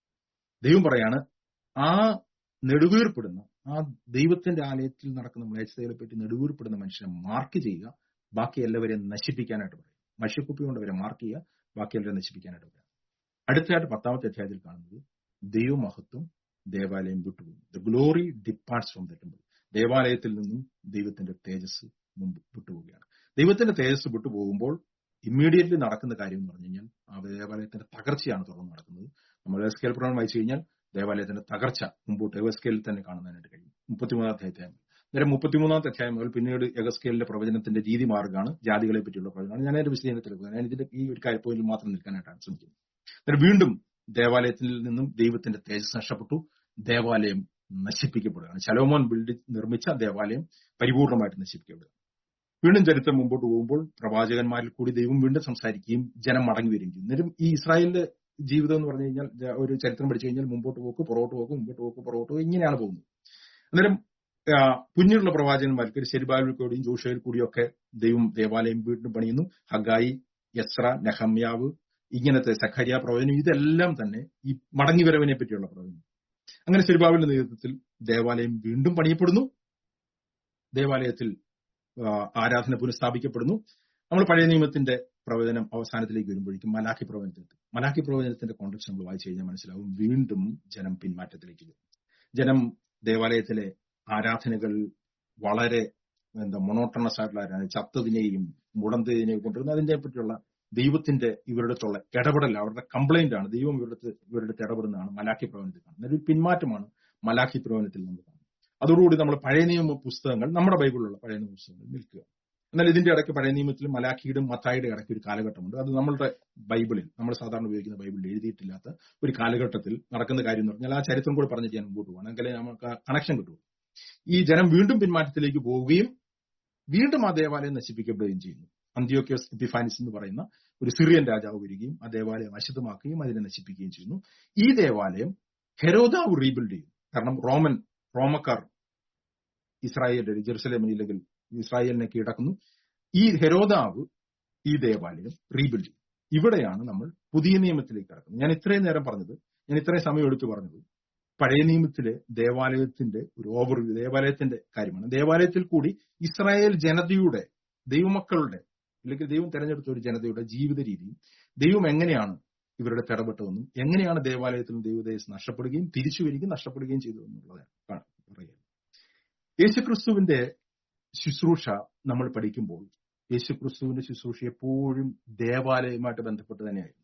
ദൈവം പറയാണ് ആ നെടുവീർപ്പിടുന്ന ആ ദൈവത്തിന്റെ ആലയത്തിൽ നടക്കുന്ന മ്ലേച്ഛതകളെ പറ്റി നെടുവീർപ്പിടുന്ന മനുഷ്യനെ മാർക്ക് ചെയ്യുക ബാക്കി എല്ലാവരെയും നശിപ്പിക്കാനായിട്ട് പറയും മഷിക്കുപ്പി കൊണ്ട് അവരെ മാർക്ക് ചെയ്യുക ബാക്കി എല്ലാവരെയും നശിപ്പിക്കാനായിട്ട് പറയാം അടുത്തതായിട്ട് പത്താമത്തെ അധ്യായത്തിൽ കാണുന്നത് ദൈവമഹത്വം ദേവാലയം വിട്ടുപോകും the glory departs from the temple ദേവാലയത്തിൽ നിന്നും ദൈവത്തിന്റെ തേജസ് മുമ്പ് വിട്ടുപോവുകയാണ് ദൈവത്തിന്റെ തേജസ് വിട്ടുപോകുമ്പോൾ ഇമ്മീഡിയറ്റ്ലി നടക്കുന്ന കാര്യം എന്ന് പറഞ്ഞു കഴിഞ്ഞാൽ ആ ദേവാലയത്തിന്റെ തകർച്ചയാണ് തുടർന്ന് നടക്കുന്നത് നമ്മൾ എസ്കേൽ പ്രവണം വായിച്ചു കഴിഞ്ഞാൽ ദേവാലയത്തിന്റെ തകർച്ച മുമ്പോട്ട് എവസ്കേലിൽ തന്നെ കാണുന്നതിനായിട്ട് കഴിയും മുപ്പത്തിമൂന്നാമത്തെ അധ്യായം നേരെ മുപ്പത്തിമൂന്നാമത്തെ അധ്യായം മുതൽ പിന്നീട് എഗസ്കേലിന്റെ പ്രവചനത്തിന്റെ രീതി മാർഗ്ഗമാണ് ജാതികളെ പറ്റിയുള്ള പ്രവചനമാണ് ഞാൻ ഒരു വിശദീകരണത്തിൽ പോകുന്നത് ഞാൻ ഇതിന്റെ ഈ ഒരു കാര്യം പോയിന്റിൽ മാത്രം നിൽക്കാനായിട്ടാണ് ശ്രമിക്കുന്നത് എന്നിട്ട് വീണ്ടും ദേവാലയത്തിൽ നിന്നും ദൈവത്തിന്റെ തേജസ് നഷ്ടപ്പെട്ടു ദേവാലയം നശിപ്പിക്കപ്പെടുകയാണ് ശലോമോൻ ബിൽഡ് നിർമ്മിച്ച ദേവാലയം പരിപൂർണമായിട്ട് നശിപ്പിക്കപ്പെടുക വീണ്ടും ചരിത്രം മുമ്പോട്ട് പോകുമ്പോൾ പ്രവാചകന്മാരിൽ കൂടി ദൈവം വീണ്ടും സംസാരിക്കുകയും ജനം മടങ്ങി വരികയും ചെയ്യും അന്നേരം ഈ ഇസ്രായേലിന്റെ ജീവിതം എന്ന് പറഞ്ഞു കഴിഞ്ഞാൽ ജ- ഒരു ചരിത്രം പഠിച്ചു കഴിഞ്ഞാൽ മുമ്പോട്ട് പോക്ക് പുറകോട്ട് പോക്ക് മുമ്പോട്ട് പോക്ക് പുറകോട്ട് പോക്ക് ഇങ്ങനെയാണ് പോകുന്നത് അന്നേരം ആ, പിന്നീടുള്ള പ്രവാചകന്മാർക്ക് ശരിബാബിൽ കൂടിയും ജോഷയിൽ കൂടിയൊക്കെ ദൈവം ദേവാലയം വീണ്ടും പണിയുന്നു ഹഗായി യസ്ര നെഹമ്യാവ് ഇങ്ങനത്തെ സഖരിയ പ്രവചനം ഇതെല്ലാം തന്നെ ഈ മടങ്ങി വരവിനെ പറ്റിയുള്ള പ്രവചനം അങ്ങനെ ശരിബാബിന്റെ നേതൃത്വത്തിൽ ദേവാലയം വീണ്ടും പണിയപ്പെടുന്നു ദേവാലയത്തിൽ ആ, ആരാധന പുനഃസ്ഥാപിക്കപ്പെടുന്നു നമ്മൾ പഴയ നിയമത്തിന്റെ പ്രവചനം അവസാനത്തിലേക്ക് വരുമ്പോഴേക്കും മലാഖി പ്രവചനത്തിലെത്തും മലാഖി പ്രവചനത്തിന്റെ കോൺടെക്സ്റ്റ് നമ്മൾ വായിച്ചു കഴിഞ്ഞാൽ മനസ്സിലാവും വീണ്ടും ജനം പിന്മാറ്റത്തിലേക്ക് വരും ജനം ദേവാലയത്തിലെ ആരാധനകൾ വളരെ എന്താ മൊണോട്ടണസ് ആയിട്ടുള്ള ആരാധന ചത്തതിനെയും മുടന്തതിനെയും കൊണ്ടുവരുന്ന അതിനെ പറ്റിയുള്ള ദൈവത്തിന്റെ ഇവരുടെ അടുത്തുള്ള ഇടപെടൽ അവരുടെ കംപ്ലൈന്റ് ആണ് ദൈവം ഇവരുടെ അടുത്ത് ഇവരുടെ അടുത്ത് ഇടപെടുന്നതാണ് മലാഖി പ്രവചനത്തിൽ കാണുന്നത് ഒരു പിന്മാറ്റമാണ് മലാഖി പ്രവചനത്തിൽ നമ്മൾ കാണുന്നത് അതോടുകൂടി നമ്മൾ പഴയ നിയമ പുസ്തകങ്ങൾ നമ്മുടെ ബൈബിളിലുള്ള പഴയ നിയമ പുസ്തകങ്ങൾ നിൽക്കുക എന്നാൽ ഇതിന്റെ ഇടയ്ക്ക് പഴയ നിയമത്തിലും മലാഖിയുടെയും മത്തായിയുടെ ഇടയ്ക്ക് ഒരു കാലഘട്ടമുണ്ട് അത് നമ്മളുടെ ബൈബിളിൽ നമ്മൾ സാധാരണ ഉപയോഗിക്കുന്ന ബൈബിളിൽ എഴുതിയിട്ടില്ലാത്ത ഒരു കാലഘട്ടത്തിൽ നടക്കുന്ന കാര്യം എന്ന് പറഞ്ഞാൽ ആ ചരിത്രം കൂടി പറഞ്ഞിട്ട് ഞാൻ മുമ്പോട്ട് പോകണം എങ്കിലേ നമുക്ക് കണക്ഷൻ കിട്ടും ഈ ജനം വീണ്ടും പിന്മാറ്റത്തിലേക്ക് പോവുകയും വീണ്ടും ആ ദേവാലയം നശിപ്പിക്കപ്പെടുകയും ചെയ്യുന്നു അന്ത്യോക്യോസ് എപ്പിഫാനിസ് എന്ന് പറയുന്ന ഒരു സിറിയൻ രാജാവ് വരികയും ആ ദേവാലയം അശുദ്ധമാക്കുകയും അതിനെ നശിപ്പിക്കുകയും ചെയ്യുന്നു ഈ ദേവാലയം ഹെരോദാവ് റീബിൽഡ് ചെയ്തു കാരണം റോമൻ റോമക്കാർ ഇസ്രായേലിൽ ജെറുസലേമിൽ ഇല്ലെങ്കിൽ ഇസ്രായേലിനെ കീഴടക്കുന്നു ഈ ഹെരോദാവ് ഈ ദേവാലയം റീബിൽഡ് ചെയ്തു ഇവിടെയാണ് നമ്മൾ പുതിയ നിയമത്തിലേക്ക് കടക്കുന്നത് ഞാൻ ഇത്രയും നേരം പറഞ്ഞത് ഞാൻ ഇത്രയും സമയം എടുത്തു പറഞ്ഞത് പഴയ നിയമത്തിലെ ദേവാലയത്തിന്റെ ഒരു ഓവർ ദേവാലയത്തിന്റെ കാര്യമാണ് ദേവാലയത്തിൽ കൂടി ഇസ്രായേൽ ജനതയുടെ ദൈവമക്കളുടെ അല്ലെങ്കിൽ ദൈവം തെരഞ്ഞെടുത്ത ഒരു ജനതയുടെ ജീവിത രീതിയും ദൈവം എങ്ങനെയാണ് ഇവരുടെ ഇടപെട്ടതെന്നും എങ്ങനെയാണ് ദേവാലയത്തിൽ നിന്ന് ദൈവദേശം നഷ്ടപ്പെടുകയും തിരിച്ചു വരികയും നഷ്ടപ്പെടുകയും ചെയ്തു എന്നുള്ളതാണ് പറയുന്നത് യേശുക്രിസ്തുവിന്റെ ശുശ്രൂഷ നമ്മൾ പഠിക്കുമ്പോൾ യേശുക്രിസ്തുവിന്റെ ശുശ്രൂഷ എപ്പോഴും ദേവാലയവുമായിട്ട് ബന്ധപ്പെട്ട് തന്നെയായിരുന്നു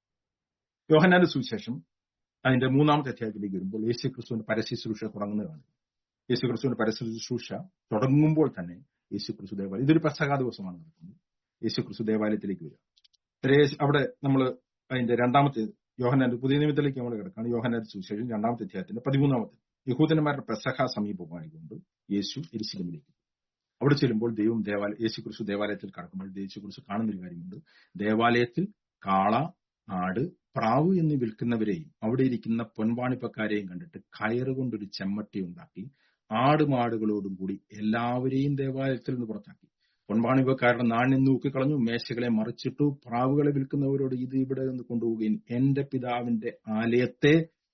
യോഹന്നാന്റെ സുവിശേഷം അതിന്റെ മൂന്നാമത്തെ അധ്യായത്തിലേക്ക് വരുമ്പോൾ യേശുക്രിസ്തുവിന്റെ പരശുശ്രൂഷ തുടങ്ങുന്നതാണ് യേശുക്രിസ്തുവിന്റെ പരശുശ്രൂഷ തുടങ്ങുമ്പോൾ തന്നെ യേശുക്രിസ്തു ദേവാലയം ഇതൊരു പെസക ദിവസമാണ് നടക്കുന്നത് യേശുക്രിസ്തു ദേവാലയത്തിലേക്ക് വരിക ത്രേ- അവിടെ നമ്മൾ അതിന്റെ രണ്ടാമത്തെ യോഹന്നാന്റെ പുതിയ നിയമത്തിലേക്ക് നമ്മൾ കിടക്കുകയാണ് യോഹന്നാന്റെ സുവിശേഷം രണ്ടാമത്തെ അധ്യായത്തിന്റെ പതിമൂന്നാമത്തെ യഹൂദന്മാരുടെ പെസഹ സമീപമായിക്കൊണ്ട് യേശു എരിശിലമിലേക്ക് അവിടെ ചെല്ലുമ്പോൾ ദൈവം ദേവാലയ യേശു കുറിച്ച് ദേവാലയത്തിൽ കടക്കുമ്പോൾ യേശു കുറിച്ച് കാണുന്ന ഒരു കാര്യമുണ്ട് ദേവാലയത്തിൽ കാള ആട് പ്രാവ് എന്ന് വിൽക്കുന്നവരെയും അവിടെ ഇരിക്കുന്ന പൊൻവാണിപ്പക്കാരെയും കണ്ടിട്ട് കയറുകൊണ്ടൊരു ചെമ്മട്ടി ഉണ്ടാക്കി ആടുമാടുകളോടും കൂടി എല്ലാവരെയും ദേവാലയത്തിൽ നിന്ന് പുറത്താക്കി പൊൻവാണിപ്പക്കാരുടെ നാണ്യം നോക്കിക്കളഞ്ഞു മേശകളെ മറിച്ചിട്ടു പ്രാവുകളെ വിൽക്കുന്നവരോട് ഇത് ഇവിടെ നിന്ന് കൊണ്ടുപോവുകയും എന്റെ പിതാവിന്റെ ആലയത്തെ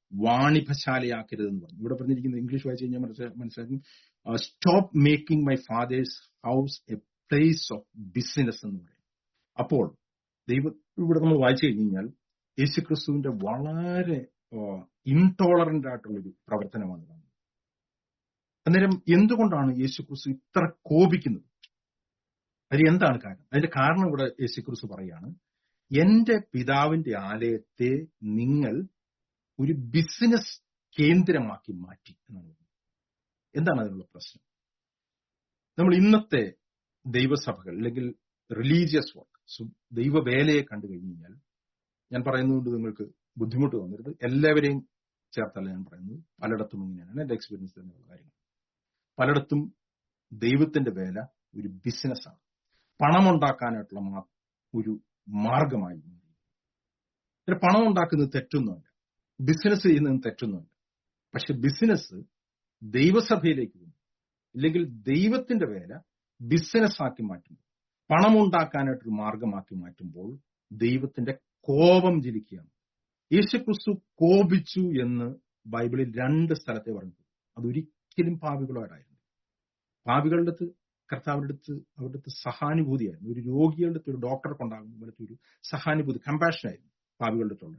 വാണിഭശാലയാക്കരുതെന്ന് പറഞ്ഞു ഇവിടെ പറഞ്ഞിരിക്കുന്നത് ഇംഗ്ലീഷ് വായിച്ചു കഴിഞ്ഞാൽ മനസ്സിലാ- മനസ്സിലാക്കും stop making my father's house a place of business എന്ന് പറയും അപ്പോൾ ദൈവം ഇവിടെ നമ്മൾ വായിച്ചു കഴിഞ്ഞു കഴിഞ്ഞാൽ യേശുക്രിസ്തുവിന്റെ വളരെ ഇൻടോളറന്റ് ആയിട്ടുള്ള ഒരു പ്രവർത്തനമാണ് കാണുന്നത് അന്നേരം എന്തുകൊണ്ടാണ് യേശു ക്രിസ്തു ഇത്ര കോപിക്കുന്നത് അത് എന്താണ് കാരണം അതിന്റെ കാരണം ഇവിടെ യേശു ക്രിസ്തു പറയാണ് എന്റെ പിതാവിന്റെ ആലയത്തെ നിങ്ങൾ ഒരു ബിസിനസ് കേന്ദ്രമാക്കി മാറ്റി എന്നാണ് പറയുന്നത്. എന്താണ് അതിനുള്ള പ്രശ്നം നമ്മൾ ഇന്നത്തെ ദൈവസഭകൾ അല്ലെങ്കിൽ റിലീജിയസ് വർക്ക് ദൈവവേലയെ കണ്ടു കഴിഞ്ഞു കഴിഞ്ഞാൽ ഞാൻ പറയുന്നതുകൊണ്ട് നിങ്ങൾക്ക് ബുദ്ധിമുട്ട് തോന്നരുത് എല്ലാവരെയും ചേർത്തല്ല ഞാൻ പറയുന്നത് പലയിടത്തും ഇങ്ങനെയാണ് എന്റെ എക്സ്പീരിയൻസ് തന്നെയുള്ള കാര്യങ്ങൾ പലയിടത്തും ദൈവത്തിന്റെ വേല ഒരു ബിസിനസ്സാണ് പണമുണ്ടാക്കാനായിട്ടുള്ള മാ- ഒരു മാർഗമായി മാറി. ഇതിൽ പണം ഉണ്ടാക്കുന്നത് തെറ്റൊന്നുമല്ല ബിസിനസ് ചെയ്യുന്നത് തെറ്റൊന്നുമല്ല പക്ഷെ ബിസിനസ് ദൈവസഭയിലേക്ക് വന്നു ഇല്ലെങ്കിൽ ദൈവത്തിന്റെ വേല ബിസിനസ് ആക്കി മാറ്റുമ്പോൾ പണമുണ്ടാക്കാനായിട്ടൊരു മാർഗമാക്കി മാറ്റുമ്പോൾ ദൈവത്തിന്റെ കോപം ജനിക്കുകയാണ് യേശുക്രിസ്തു കോപിച്ചു എന്ന് ബൈബിളിൽ രണ്ട് സ്ഥലത്തെ പറഞ്ഞു അതൊരിക്കലും പാപികളോടായിരുന്നു പാപികളുടെ അടുത്ത് കർത്താവിന്റെ അടുത്ത് അവരുടെ അടുത്ത് സഹാനുഭൂതിയായിരുന്നു ഒരു രോഗികളുടെ അടുത്ത് ഒരു ഡോക്ടറെ കൊണ്ടാകുന്ന പോലത്തെ ഒരു സഹാനുഭൂതി കമ്പാഷൻ ആയിരുന്നു പാപികളുടെ അടുത്തുള്ളത്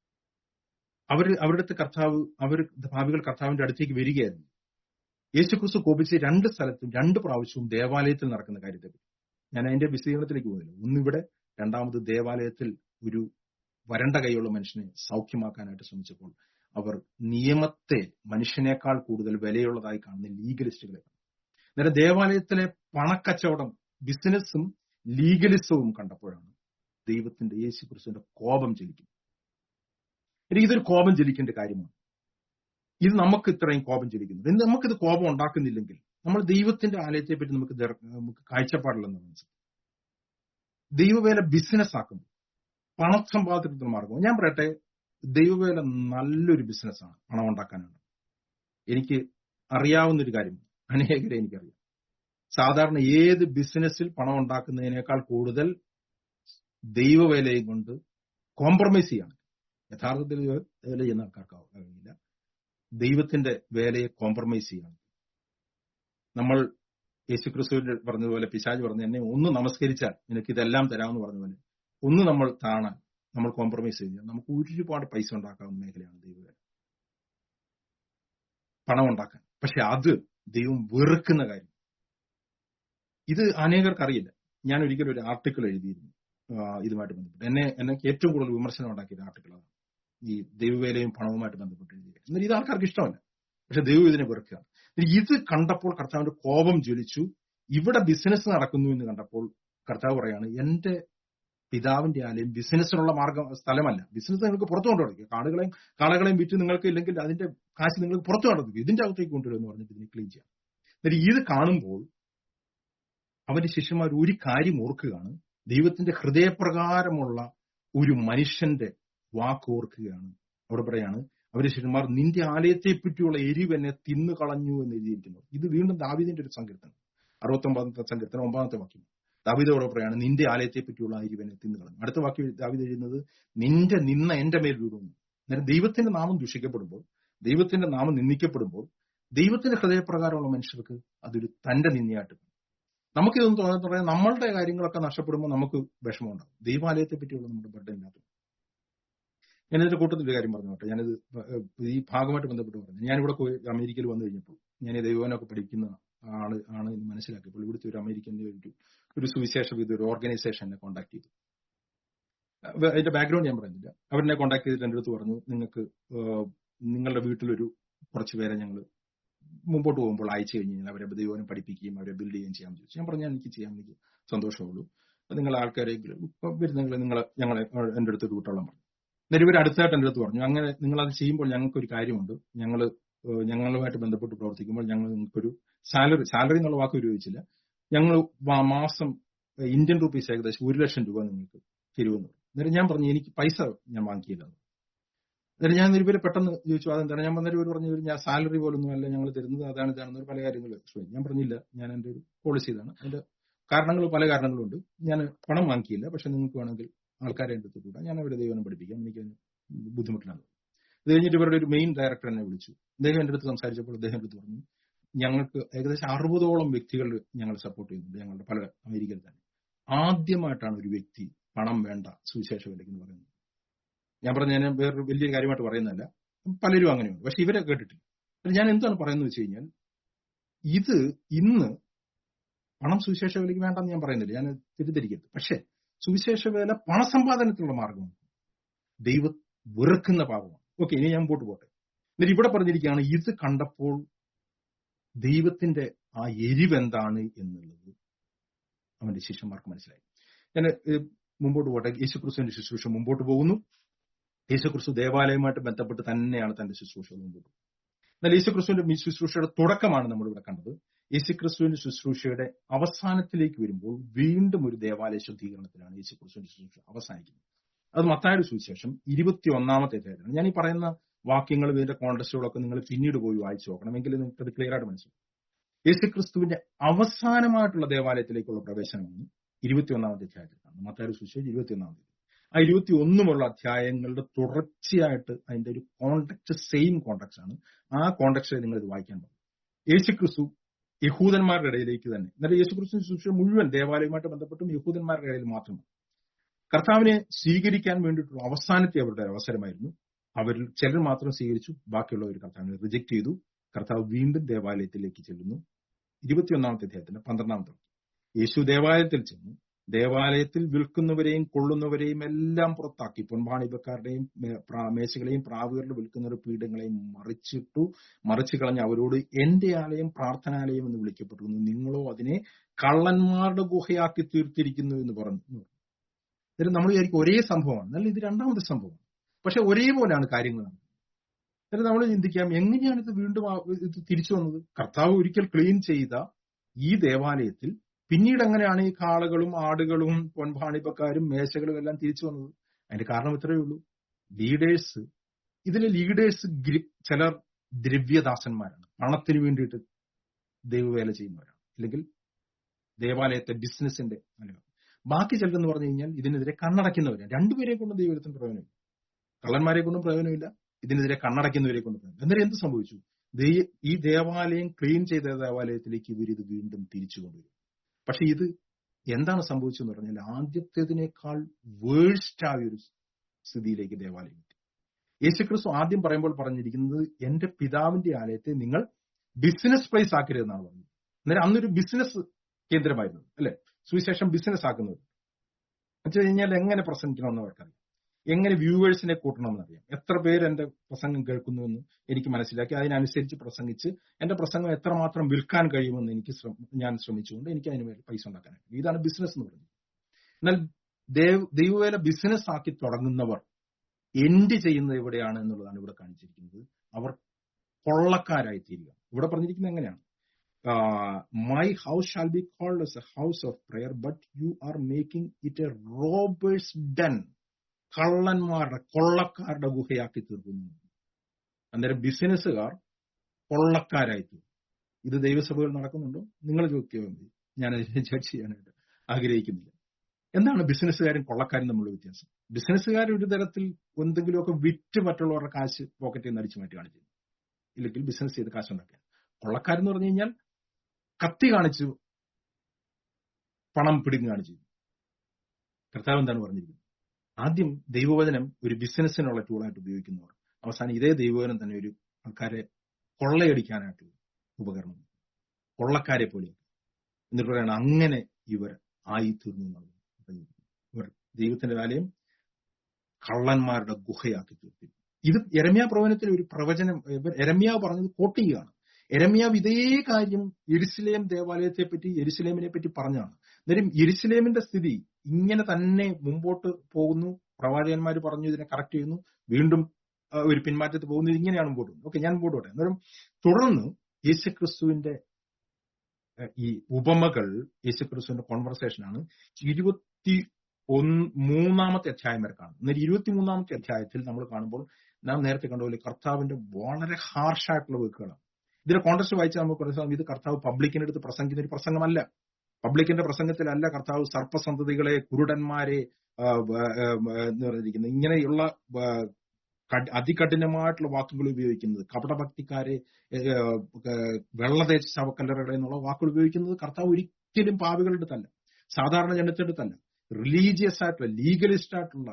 അവർ അവരുടെ അടുത്ത് കർത്താവ് അവർ പാപികൾ കർത്താവിന്റെ അടുത്തേക്ക് വരികയായിരുന്നു യേശുക്രിസ്തു കോപിച്ച് രണ്ട് സ്ഥലത്തും രണ്ട് പ്രാവശ്യവും ദേവാലയത്തിൽ നടക്കുന്ന കാര്യത്തെ പറ്റി ഞാൻ അതിന്റെ വിശദീകരണത്തിലേക്ക് പോകുന്നില്ല ഒന്നിവിടെ രണ്ടാമത് ദേവാലയത്തിൽ ഒരു വരണ്ട കൈയുള്ള മനുഷ്യനെ സൗഖ്യമാക്കാനായിട്ട് ശ്രമിച്ചപ്പോൾ അവർ നിയമത്തെ മനുഷ്യനേക്കാൾ കൂടുതൽ വിലയുള്ളതായി കാണുന്ന ലീഗലിസ്റ്റുകളെ കണ്ടു. നേരെ ദേവാലയത്തിലെ പണക്കച്ചവടം ബിസിനസ്സും ലീഗലിസവും കണ്ടപ്പോഴാണ് ദൈവത്തിന്റെ യേശു ക്രിസ്തുവിന്റെ കോപം ജലിക്കുന്നത് എനിക്ക് ഇതൊരു കോപം ജലിക്കേണ്ട കാര്യമാണ് ഇത് നമുക്ക് ഇത്രയും കോപം ജലിക്കുന്നത് എന്ത് നമുക്കിത് കോപം ഉണ്ടാക്കുന്നില്ലെങ്കിൽ നമ്മൾ ദൈവത്തിന്റെ ആലയത്തെ പറ്റി നമുക്ക് ദർ- നമുക്ക് കാഴ്ചപ്പാടില്ലെന്ന് മനസ്സിലാക്കും ദൈവവേല ബിസിനസ് ആക്കുന്നു പണസമ്പാദനത്തിന് മാർഗം ഞാൻ പറയട്ടെ ദൈവവേല നല്ലൊരു ബിസിനസ്സാണ് പണം ഉണ്ടാക്കാനാണ് എനിക്ക് അറിയാവുന്ന ഒരു കാര്യം അനേകരെ എനിക്കറിയാം സാധാരണ ഏത് ബിസിനസ്സിൽ പണം ഉണ്ടാക്കുന്നതിനേക്കാൾ കൂടുതൽ ദൈവവേലയും കൊണ്ട് കോംപ്രമൈസ് ചെയ്യാണ് യഥാർത്ഥത്തിൽ വേല ചെയ്യുന്ന ആൾക്കാർക്ക് കഴിയില്ല ദൈവത്തിന്റെ വേലയെ കോംപ്രമൈസ് ചെയ്യാണ് നമ്മൾ യേശുക്രിസ്തുവിന്റെ പറഞ്ഞതുപോലെ പിശാജ് പറഞ്ഞു എന്നെ ഒന്ന് നമസ്കരിച്ചാൽ നിനക്ക് ഇതെല്ലാം തരാമെന്ന് പറഞ്ഞ പോലെ ഒന്ന് നമ്മൾ താണാൻ നമ്മൾ കോംപ്രമൈസ് ചെയ്താൽ നമുക്ക് ഒരുപാട് പൈസ ഉണ്ടാക്കാവുന്ന മേഖലയാണ് ദൈവവേല പണം ഉണ്ടാക്കാൻ പക്ഷെ അത് ദൈവം വെറുക്കുന്ന കാര്യം ഇത് അനേകർക്ക് അറിയില്ല ഞാൻ ഒരിക്കലും ഒരു ആർട്ടിക്കിൾ എഴുതിയിരുന്നു ആ, ഇതുമായിട്ട് ബന്ധപ്പെട്ട് എന്നെ എന്നെ ഏറ്റവും കൂടുതൽ വിമർശനം ഉണ്ടാക്കിയ ആർട്ടിക്കിൾ അതാണ് ഈ ദൈവവേലയും പണവുമായിട്ട് ബന്ധപ്പെട്ട് എഴുതിയത് എന്നാൽ ഇത് ആൾക്കാർക്ക് ഇഷ്ടമല്ല പക്ഷെ ദൈവം ഇതിനെ വെറുക്കുകയാണ് എന്നിട്ട് ഇത് കണ്ടപ്പോൾ കർത്താവിന്റെ കോപം ജ്വലിച്ചു ഇവിടെ ബിസിനസ് നടക്കുന്നു എന്ന് കണ്ടപ്പോൾ കർത്താവ് പറയാണ് എന്റെ പിതാവിന്റെ ആലയം ബിസിനസ്സിനുള്ള മാർഗം സ്ഥലമല്ല ബിസിനസ് നിങ്ങൾക്ക് പുറത്തു കൊണ്ടുപോകും കാടുകളെയും കാളകളെയും വിറ്റ് നിങ്ങൾക്ക് ഇല്ലെങ്കിൽ അതിന്റെ കാശ് നിങ്ങൾക്ക് പുറത്തു കൊണ്ടുപോകും ഇതിന്റെ അകത്തേക്ക് കൊണ്ടുവരും എന്ന് പറഞ്ഞിട്ട് ഇതിനെ ക്ലീൻ ചെയ്യാം എന്നിട്ട് ഇത് കാണുമ്പോൾ അവന്റെ ശിഷ്യന്മാർ ഒരു കാര്യം ഓർക്കുകയാണ് ദൈവത്തിന്റെ ഹൃദയപ്രകാരമുള്ള ഒരു മനുഷ്യന്റെ വാക്ക് ഓർക്കുകയാണ് അവിടെ പറയാണ് അവരുടെ ശിഷ്യന്മാർ നിന്റെ ആലയത്തെ പറ്റിയുള്ള എരിവ് എന്നെ തിന്നു കളഞ്ഞു എന്ന് എഴുതിയിരിക്കുന്നു ഇത് വീണ്ടും ദാവീദിന്റെ ഒരു സങ്കീർത്തനം അറുപത്തൊമ്പതാമത്തെ സങ്കീർത്തനം ഒമ്പതാമത്തെ വാക്യം ദാവീദോടെ പറയാണ് നിന്റെ ആലയത്തെ പറ്റിയുള്ള എരിവ് എന്നെ തിന്നു കളഞ്ഞു അടുത്ത വാക്യം ദാവീദ് എഴുതുന്നത് നിന്റെ നിന്ന എന്റെ മേൽ വീഴുന്നു അന്നേരം ദൈവത്തിന്റെ നാമം ദുഷിക്കപ്പെടുമ്പോൾ ദൈവത്തിന്റെ നാമം നിന്ദിക്കപ്പെടുമ്പോൾ ദൈവത്തിന്റെ ഹൃദയപ്രകാരമുള്ള മനുഷ്യർക്ക് അതൊരു തന്റെ നിന്നയായിട്ട് കാണും. നമുക്കിതൊന്നും തോന്നാൻ പറയാം നമ്മളുടെ കാര്യങ്ങളൊക്കെ നഷ്ടപ്പെടുമ്പോൾ നമുക്ക് വിഷമമുണ്ടാകും ദൈവാലയത്തെ പറ്റിയുള്ള നമ്മുടെ ബഡ്ഡയിനകത്ത് ഞാൻ ഇതിന്റെ കൂട്ടത്തിൽ ഒരു കാര്യം പറഞ്ഞു കേട്ടോ ഞാനിത് ഏഹ് ഈ ഭാഗമായിട്ട് ബന്ധപ്പെട്ട് പറഞ്ഞു ഞാനിവിടെ പോയി അമേരിക്കയിൽ വന്നു കഴിഞ്ഞപ്പോൾ ഞാൻ ഈ ദൈവനൊക്കെ പഠിക്കുന്ന ആള് ആണ് എന്ന് മനസ്സിലാക്കിയപ്പോൾ ഇവിടുത്തെ ഒരു അമേരിക്കന്റെ ഒരു ഒരു സുവിശേഷ വിധ ഒരു ഓർഗനൈസേഷൻ എന്നെ കോൺടാക്ട് ചെയ്തു അഹ് അതിന്റെ ബാക്ക്ഗ്രൗണ്ട് ഞാൻ പറയുന്നില്ല അവരെന്നെ കോൺടാക്ട് ചെയ്തിട്ട് എൻ്റെ അടുത്ത് പറഞ്ഞു നിങ്ങൾക്ക് ഏഹ് നിങ്ങളുടെ വീട്ടിലൊരു കുറച്ച് പേരെ ഞങ്ങൾ മുമ്പോട്ട് പോകുമ്പോൾ അയച്ചു കഴിഞ്ഞ് കഴിഞ്ഞാൽ അവരെ ദൈവനം പഠിപ്പിക്കുകയും അവരെ ബിൽഡ് ചെയ്യുകയും ചെയ്യാൻ ചോദിച്ചു ഞാൻ പറഞ്ഞു എനിക്ക് ചെയ്യാൻ എനിക്ക് സന്തോഷമുള്ളൂ അപ്പൊ നിങ്ങൾ ആൾക്കാരെങ്കിലും ഇപ്പൊ വരുന്നെങ്കിൽ നിങ്ങൾ ഞങ്ങളെ എൻ്റെ അടുത്ത് കൂട്ടോളം പറഞ്ഞു എന്നിട്ട് ഇവർ അടുത്തായിട്ട് എൻ്റെ അടുത്ത് പറഞ്ഞു അങ്ങനെ നിങ്ങൾ അത് ചെയ്യുമ്പോൾ ഞങ്ങൾക്ക് ഒരു കാര്യമുണ്ട് ഞങ്ങൾ ഞങ്ങളുമായിട്ട് ബന്ധപ്പെട്ട് പ്രവർത്തിക്കുമ്പോൾ ഞങ്ങൾ നിങ്ങൾക്കൊരു സാലറി സാലറി എന്നുള്ള വാക്ക് ഉപയോഗിച്ചില്ല ഞങ്ങൾ മാസം ഏഹ് ഇന്ത്യൻ റുപ്പീസ് ഏകദേശം ഒരു ലക്ഷം രൂപ നിങ്ങൾക്ക് തരുമെന്ന് പറഞ്ഞു എന്നിട്ട് ഞാൻ പറഞ്ഞു എനിക്ക് പൈസ ഞാൻ വാങ്ങിക്കില്ല എന്നിട്ട് ഞാൻ ഇവര് പെട്ടെന്ന് ചോദിച്ചു അതെന്താണ് ഞാൻ വന്നിട്ട് ഇവർ പറഞ്ഞു "ഇവര് ഞാൻ സാലറി പോലൊന്നും അല്ല ഞങ്ങൾ തരുന്നത് അതാണ് ഇതാണെന്ന് ഒരു പല കാര്യങ്ങൾ എക്സ്പ്ലെയിൻ ഞാൻ പറഞ്ഞില്ല ഞാൻ എൻ്റെ ഒരു പോളിസി ഇതാണ് അതിന്റെ കാരണങ്ങൾ പല കാരണങ്ങളുണ്ട് ഞാൻ പണം വാങ്ങിക്കില്ല പക്ഷെ നിങ്ങൾക്ക് വേണമെങ്കിൽ ആൾക്കാരെ എൻ്റെ അടുത്ത് കൂടാം ഞാൻ അവരെ ദൈവനം പഠിപ്പിക്കാം എനിക്ക് അതിന് ബുദ്ധിമുട്ടിലാണ് ഇത് കഴിഞ്ഞിട്ട് ഇവരുടെ ഒരു മെയിൻ ഡയറക്ടർ എന്നെ വിളിച്ചു അദ്ദേഹം എൻ്റെ അടുത്ത് സംസാരിച്ചപ്പോൾ അദ്ദേഹം അടുത്ത് പറഞ്ഞു ഞങ്ങൾക്ക് ഏകദേശം അറുപതോളം വ്യക്തികൾ ഞങ്ങൾ സപ്പോർട്ട് ചെയ്യുന്നുണ്ട് ഞങ്ങളുടെ പല അമേരിക്കയിൽ തന്നെ ആദ്യമായിട്ടാണ് ഒരു വ്യക്തി പണം വേണ്ട സുവിശേഷ വിലയ്ക്ക് എന്ന് പറയുന്നത് ഞാൻ പറഞ്ഞ ഞാൻ വേറൊരു വലിയ കാര്യമായിട്ട് പറയുന്നതല്ല പലരും അങ്ങനെയുണ്ട് പക്ഷെ ഇവരെ കേട്ടിട്ടില്ല അപ്പോൾ ഞാൻ എന്താണ് പറയുന്നത് വെച്ച് കഴിഞ്ഞാൽ ഇത് ഇന്ന് പണം സുവിശേഷ വേലയ്ക്ക് വേണ്ടെന്ന് ഞാൻ പറയുന്നില്ല ഞാൻ തിരിതിരിക്കരുത് പക്ഷേ സുവിശേഷ വേല പണസമ്പാദനത്തിലുള്ള മാർഗമാണ് ദൈവം വെറുക്കുന്ന പാപമാണ് ഓക്കെ ഇനി ഞാൻ മുമ്പോട്ട് പോട്ടെ എന്നിട്ട് ഇവിടെ പറഞ്ഞിരിക്കുകയാണ് ഇത് കണ്ടപ്പോൾ ദൈവത്തിന്റെ ആ എരിവെന്താണ് എന്നുള്ളത് അവന്റെ ശിഷ്യന്മാർക്ക് മനസ്സിലായി ഞാൻ ഏഹ്, മുമ്പോട്ട് പോട്ടെ യേശുക്രിസ്തുവിന്റെ ശുശ്രൂഷ മുമ്പോട്ട് പോകുന്നു യേശുക്രിസ്തു ദേവാലയവുമായിട്ട് ബന്ധപ്പെട്ട് തന്നെയാണ് തന്റെ ശുശ്രൂഷ മുമ്പോട്ട് പോകുന്നത്. എന്നാൽ യേശുക്രിസ്തുവിന്റെ ഈ ശുശ്രൂഷയുടെ തുടക്കമാണ് നമ്മൾ ഇവിടെ കണ്ടത് യേശുക്രിസ്തുവിന്റെ ശുശ്രൂഷയുടെ അവസാനത്തിലേക്ക് വരുമ്പോൾ വീണ്ടും ഒരു ദേവാലയ ശുദ്ധീകരണത്തിലാണ് യേശുക്രിസ്തുവിന്റെ ശുശ്രൂഷ അവസാനിക്കുന്നത് അത് മത്തായുടെ സുവിശേഷം ഇരുപത്തി ഒന്നാമത്തെ അധ്യായമാണ് ഞാൻ ഈ പറയുന്ന വാക്യങ്ങളും ഇതിന്റെ കോണ്ടസ്റ്റുകളൊക്കെ നിങ്ങൾ പിന്നീട് പോയി വായിച്ചു നോക്കണം എങ്കിൽ നിങ്ങൾക്ക് അത് ക്ലിയർ ആയിട്ട് മനസ്സിലാവും യേശുക്രിസ്തുവിന്റെ അവസാനമായിട്ടുള്ള ദേവാലയത്തിലേക്കുള്ള പ്രവേശനമാണ് ഇരുപത്തിയൊന്നാമത്തെ അധ്യായത്തിലാണ് മത്തായുടെ സുവിശേഷം ഇരുപത്തിയൊന്നാമത്തെ ആ ഇരുപത്തി ഒന്നുമുള്ള അധ്യായങ്ങളുടെ തുടർച്ചയായിട്ട് അതിന്റെ ഒരു കോണ്ടക്ട് സെയിം കോണ്ടക്ട് ആണ് ആ കോണ്ടക്സ്റ്റിൽ നിങ്ങൾ ഇത് വായിക്കാൻ പോകും യേശുക്രിസ്തു യഹൂദന്മാരുടെ ഇടയിലേക്ക് തന്നെ എന്നാൽ യേശുക്രിസ്തു ശുശ്രൂഷ മുഴുവൻ ദേവാലയവുമായിട്ട് ബന്ധപ്പെട്ടും യഹൂദന്മാരുടെ ഇടയിൽ മാത്രമാണ് കർത്താവിനെ സ്വീകരിക്കാൻ വേണ്ടിയിട്ടുള്ള അവസാനത്തെ അവരുടെ അവസരമായിരുന്നു അവരിൽ ചിലർ മാത്രം സ്വീകരിച്ചു ബാക്കിയുള്ളവർ കർത്താവിനെ റിജക്ട് ചെയ്തു കർത്താവ് വീണ്ടും ദേവാലയത്തിലേക്ക് ചെല്ലുന്നു ഇരുപത്തിയൊന്നാമത്തെ അധ്യായത്തിന്റെ പന്ത്രണ്ടാമത്തെ വാക്യം. യേശു ദേവാലയത്തിൽ ചെന്നു ദേവാലയത്തിൽ വിൽക്കുന്നവരെയും കൊള്ളുന്നവരെയും എല്ലാം പുറത്താക്കി പൊൻപാണിപ്പക്കാരുടെയും മേ- പ്രാ- മേശകളെയും പ്രാവുകളിൽ വിൽക്കുന്നവരുടെ പീഠങ്ങളെയും മറിച്ചിട്ടു മറിച്ചു കളഞ്ഞ് അവരോട് എന്റെ ആലയം പ്രാർത്ഥനാലയം എന്ന് വിളിക്കപ്പെട്ടിരുന്നു നിങ്ങളോ അതിനെ കള്ളന്മാരുടെ ഗുഹയാക്കി തീർത്തിരിക്കുന്നു എന്ന് പറഞ്ഞു എന്നിട്ട് നമ്മൾ വിചാരിക്കും ഒരേ സംഭവമാണ് എന്നാൽ ഇത് രണ്ടാമത്തെ സംഭവം പക്ഷെ ഒരേപോലെയാണ് കാര്യങ്ങൾ നടക്കുന്നത്. എന്നിട്ട് നമ്മൾ ചിന്തിക്കാം എങ്ങനെയാണ് ഇത് വീണ്ടും ആ- ഇത് തിരിച്ചു വന്നത് കർത്താവ് ഒരിക്കൽ ക്ലീൻ ചെയ്ത ഈ ദേവാലയത്തിൽ പിന്നീട് എങ്ങനെയാണ് ഈ കാളകളും ആടുകളും പൊൻപാണിപ്പക്കാരും മേശകളും എല്ലാം തിരിച്ചു വന്നത് അതിന്റെ കാരണം ഇത്രയേ ഉള്ളൂ ലീഡേഴ്സ് ഇതിലെ ലീഡേഴ്സ് ചിലർ ദ്രവ്യദാസന്മാരാണ് പണത്തിന് വേണ്ടിയിട്ട് ദൈവവേല ചെയ്യുന്നവരാണ് അല്ലെങ്കിൽ ദേവാലയത്തെ ബിസിനസിന്റെ അല്ല ബാക്കി ചിലരെന്ന് പറഞ്ഞു കഴിഞ്ഞാൽ ഇതിനെതിരെ കണ്ണടയ്ക്കുന്നവരാണ് രണ്ടുപേരെ കൊണ്ടും ദൈവത്തിന് പ്രയോജനമില്ല കള്ളന്മാരെ കൊണ്ടും പ്രയോജനമില്ല ഇതിനെതിരെ കണ്ണടയ്ക്കുന്നവരെ കൊണ്ടും പ്രയോജനം അന്നേരം എന്ത് സംഭവിച്ചു ദൈ- ഈ ദേവാലയം ക്ലീൻ ചെയ്ത ദേവാലയത്തിലേക്ക് ഇവർ ഇത് വീണ്ടും തിരിച്ചു കൊണ്ടുവരും പക്ഷെ ഇത് എന്താണ് സംഭവിച്ചതെന്ന് പറഞ്ഞാൽ ആദ്യത്തേതിനേക്കാൾ വേഴ്സ്റ്റ് ആയ ഒരു സ്ഥിതിയിലേക്ക് ദേവാലയം എത്തി യേശുക്രിസ്തു ആദ്യം പറയുമ്പോൾ പറഞ്ഞിരിക്കുന്നത് എന്റെ പിതാവിന്റെ ആലയത്തെ നിങ്ങൾ ബിസിനസ് പ്ലേസ് ആക്കരുതെന്നാണ് പറഞ്ഞത് അന്നേരം അന്നൊരു ബിസിനസ് കേന്ദ്രമായിരുന്നു അല്ലെ സുവിശേഷം ബിസിനസ് ആക്കുന്നത് വെച്ച് കഴിഞ്ഞാൽ എങ്ങനെ പ്രസംഗിക്കണമെന്ന് അവർക്കറിയാം എങ്ങനെ വ്യൂവേഴ്സിനെ കൂട്ടണമെന്ന് അറിയാം എത്ര പേര് എന്റെ പ്രസംഗം കേൾക്കുന്നുവെന്ന് എനിക്ക് മനസ്സിലാക്കി അതിനനുസരിച്ച് പ്രസംഗിച്ച് എന്റെ പ്രസംഗം എത്രമാത്രം വിൽക്കാൻ കഴിയുമെന്ന് എനിക്ക് ശ്രമ- ഞാൻ ശ്രമിച്ചുകൊണ്ട് എനിക്ക് അതിന് മേൽ പൈസ ഉണ്ടാക്കാനായിട്ട് ഇതാണ് ബിസിനസ് എന്ന് പറയുന്നത് എന്നാൽ ദൈവ- ദൈവവേല ബിസിനസ് ആക്കി തുടങ്ങുന്നവർ എൻഡ് ചെയ്യുന്നത് എവിടെയാണ് എന്നുള്ളതാണ് ഇവിടെ കാണിച്ചിരിക്കുന്നത് അവർ കൊള്ളക്കാരായി തീരുക ഇവിടെ പറഞ്ഞിരിക്കുന്നത് എങ്ങനെയാണ് my house shall be called as a house of prayer but you are making it a robbers' den കള്ളന്മാരുടെ കൊള്ളക്കാരുടെ ഗുഹയാക്കി തീർക്കുന്നു അന്നേരം ബിസിനസ്സുകാർ കൊള്ളക്കാരായി തീർന്നു ഇത് ദൈവസഭകൾ നടക്കുന്നുണ്ടോ നിങ്ങൾ ചോദിക്കുക മതി ഞാൻ അതിനെ ജഡ്ജ് ചെയ്യാനായിട്ട് ആഗ്രഹിക്കുന്നില്ല എന്താണ് ബിസിനസ്സുകാരും കൊള്ളക്കാരും തമ്മിലുള്ള വ്യത്യാസം ബിസിനസ്സുകാർ ഒരു തരത്തിൽ എന്തെങ്കിലുമൊക്കെ വിറ്റ് മറ്റുള്ളവരുടെ കാശ് പോക്കറ്റിൽ നിന്ന് അടിച്ചു മാറ്റുകയാണ് ചെയ്യുന്നത് ഇല്ലെങ്കിൽ ബിസിനസ് ചെയ്ത് കാശുണ്ടാക്കുക കൊള്ളക്കാരെന്ന് പറഞ്ഞു കഴിഞ്ഞാൽ കത്തി കാണിച്ചു പണം പിടുങ്ങുകയാണ് ചെയ്യുന്നത് കർത്താവ് എന്താണ് പറഞ്ഞിരിക്കുന്നത് ആദ്യം ദൈവവചനം ഒരു ബിസിനസ്സിനുള്ള ടൂളായിട്ട് ഉപയോഗിക്കുന്നവർ അവസാനം ഇതേ ദൈവവചനം തന്നെ ഒരു ആൾക്കാരെ കൊള്ളയടിക്കാനായിട്ടുള്ള ഉപകരണം കൊള്ളക്കാരെ പോലെ എന്നിട്ട് പറയാണ് അങ്ങനെ ഇവർ ആയിത്തീർന്നു എന്നുള്ളത് ഇവർ ദൈവത്തിന്റെ ആലയം കള്ളന്മാരുടെ ഗുഹയാക്കി തീർത്തി ഇത് എരമ്യ പ്രവചനത്തിൽ ഒരു പ്രവചനം എരമ്യ പറഞ്ഞത് കോട്ട് ചെയ്യുകയാണ് എരമ്യാവ് ഇതേ കാര്യം എരുസലേം ദേവാലയത്തെ പറ്റി എരുസലേമിനെ പറ്റി പറഞ്ഞാണ് അന്നേരം എരുസലേമിന്റെ സ്ഥിതി ഇങ്ങനെ തന്നെ മുമ്പോട്ട് പോകുന്നു പ്രവാചകന്മാർ പറഞ്ഞു ഇതിനെ കറക്റ്റ് ചെയ്യുന്നു വീണ്ടും ആ, ഒരു പിന്മാറ്റത്തിൽ പോകുന്നു ഇങ്ങനെയാണ് മുമ്പോട്ട് പോകുന്നത് ഓക്കെ ഞാൻ മുമ്പോട്ട് പോട്ടെ അന്നേരം തുടർന്ന് യേശുക്രിസ്തുവിന്റെ ഏഹ്, ഈ ഉപമകൾ യേശുക്രിസ്തുവിന്റെ കോൺവെർസേഷൻ ആണ് ഇരുപത്തി ഒന്ന് മൂന്നാമത്തെ അധ്യായം വരെ കാണും എന്നാൽ ഇരുപത്തി മൂന്നാമത്തെ അധ്യായത്തിൽ നമ്മൾ കാണുമ്പോൾ നാം നേരത്തെ കണ്ടപോലെ കർത്താവിന്റെ വളരെ ഹാർഷായിട്ടുള്ള വാക്കുകളാണ് ഇതിന്റെ കോൺടസ്റ്റ് വായിച്ചാൽ നമുക്ക് മനസ്സിലാവും ഇത് കർത്താവ് പബ്ലിക്കിന്റെ അടുത്ത് പ്രസംഗിക്കുന്ന ഒരു പ്രസംഗമല്ല പബ്ലിക്കിന്റെ പ്രസംഗത്തിലല്ല കർത്താവ് സർപ്പസന്തതികളെ കുരുടന്മാരെ ആ, വ- ആ, വ- എന്ന് പറഞ്ഞിരിക്കുന്നത് ഇങ്ങനെയുള്ള ആ, കഠി- അതികഠിനമായിട്ടുള്ള വാക്കുകൾ ഉപയോഗിക്കുന്നത് കപടഭക്തിക്കാരെ ഏ, ഏ, വെള്ള തേച്ച ശവക്കല്ലറകളെ എന്നുള്ള വാക്കുകൾ ഉപയോഗിക്കുന്നത് കർത്താവ് ഒരിക്കലും പാവികളുടെ അടുത്തല്ല സാധാരണ ജനത്തിന്റെ അടുത്തല്ല റിലീജിയസ് ആയിട്ടുള്ള ലീഗലിസ്റ്റ് ആയിട്ടുള്ള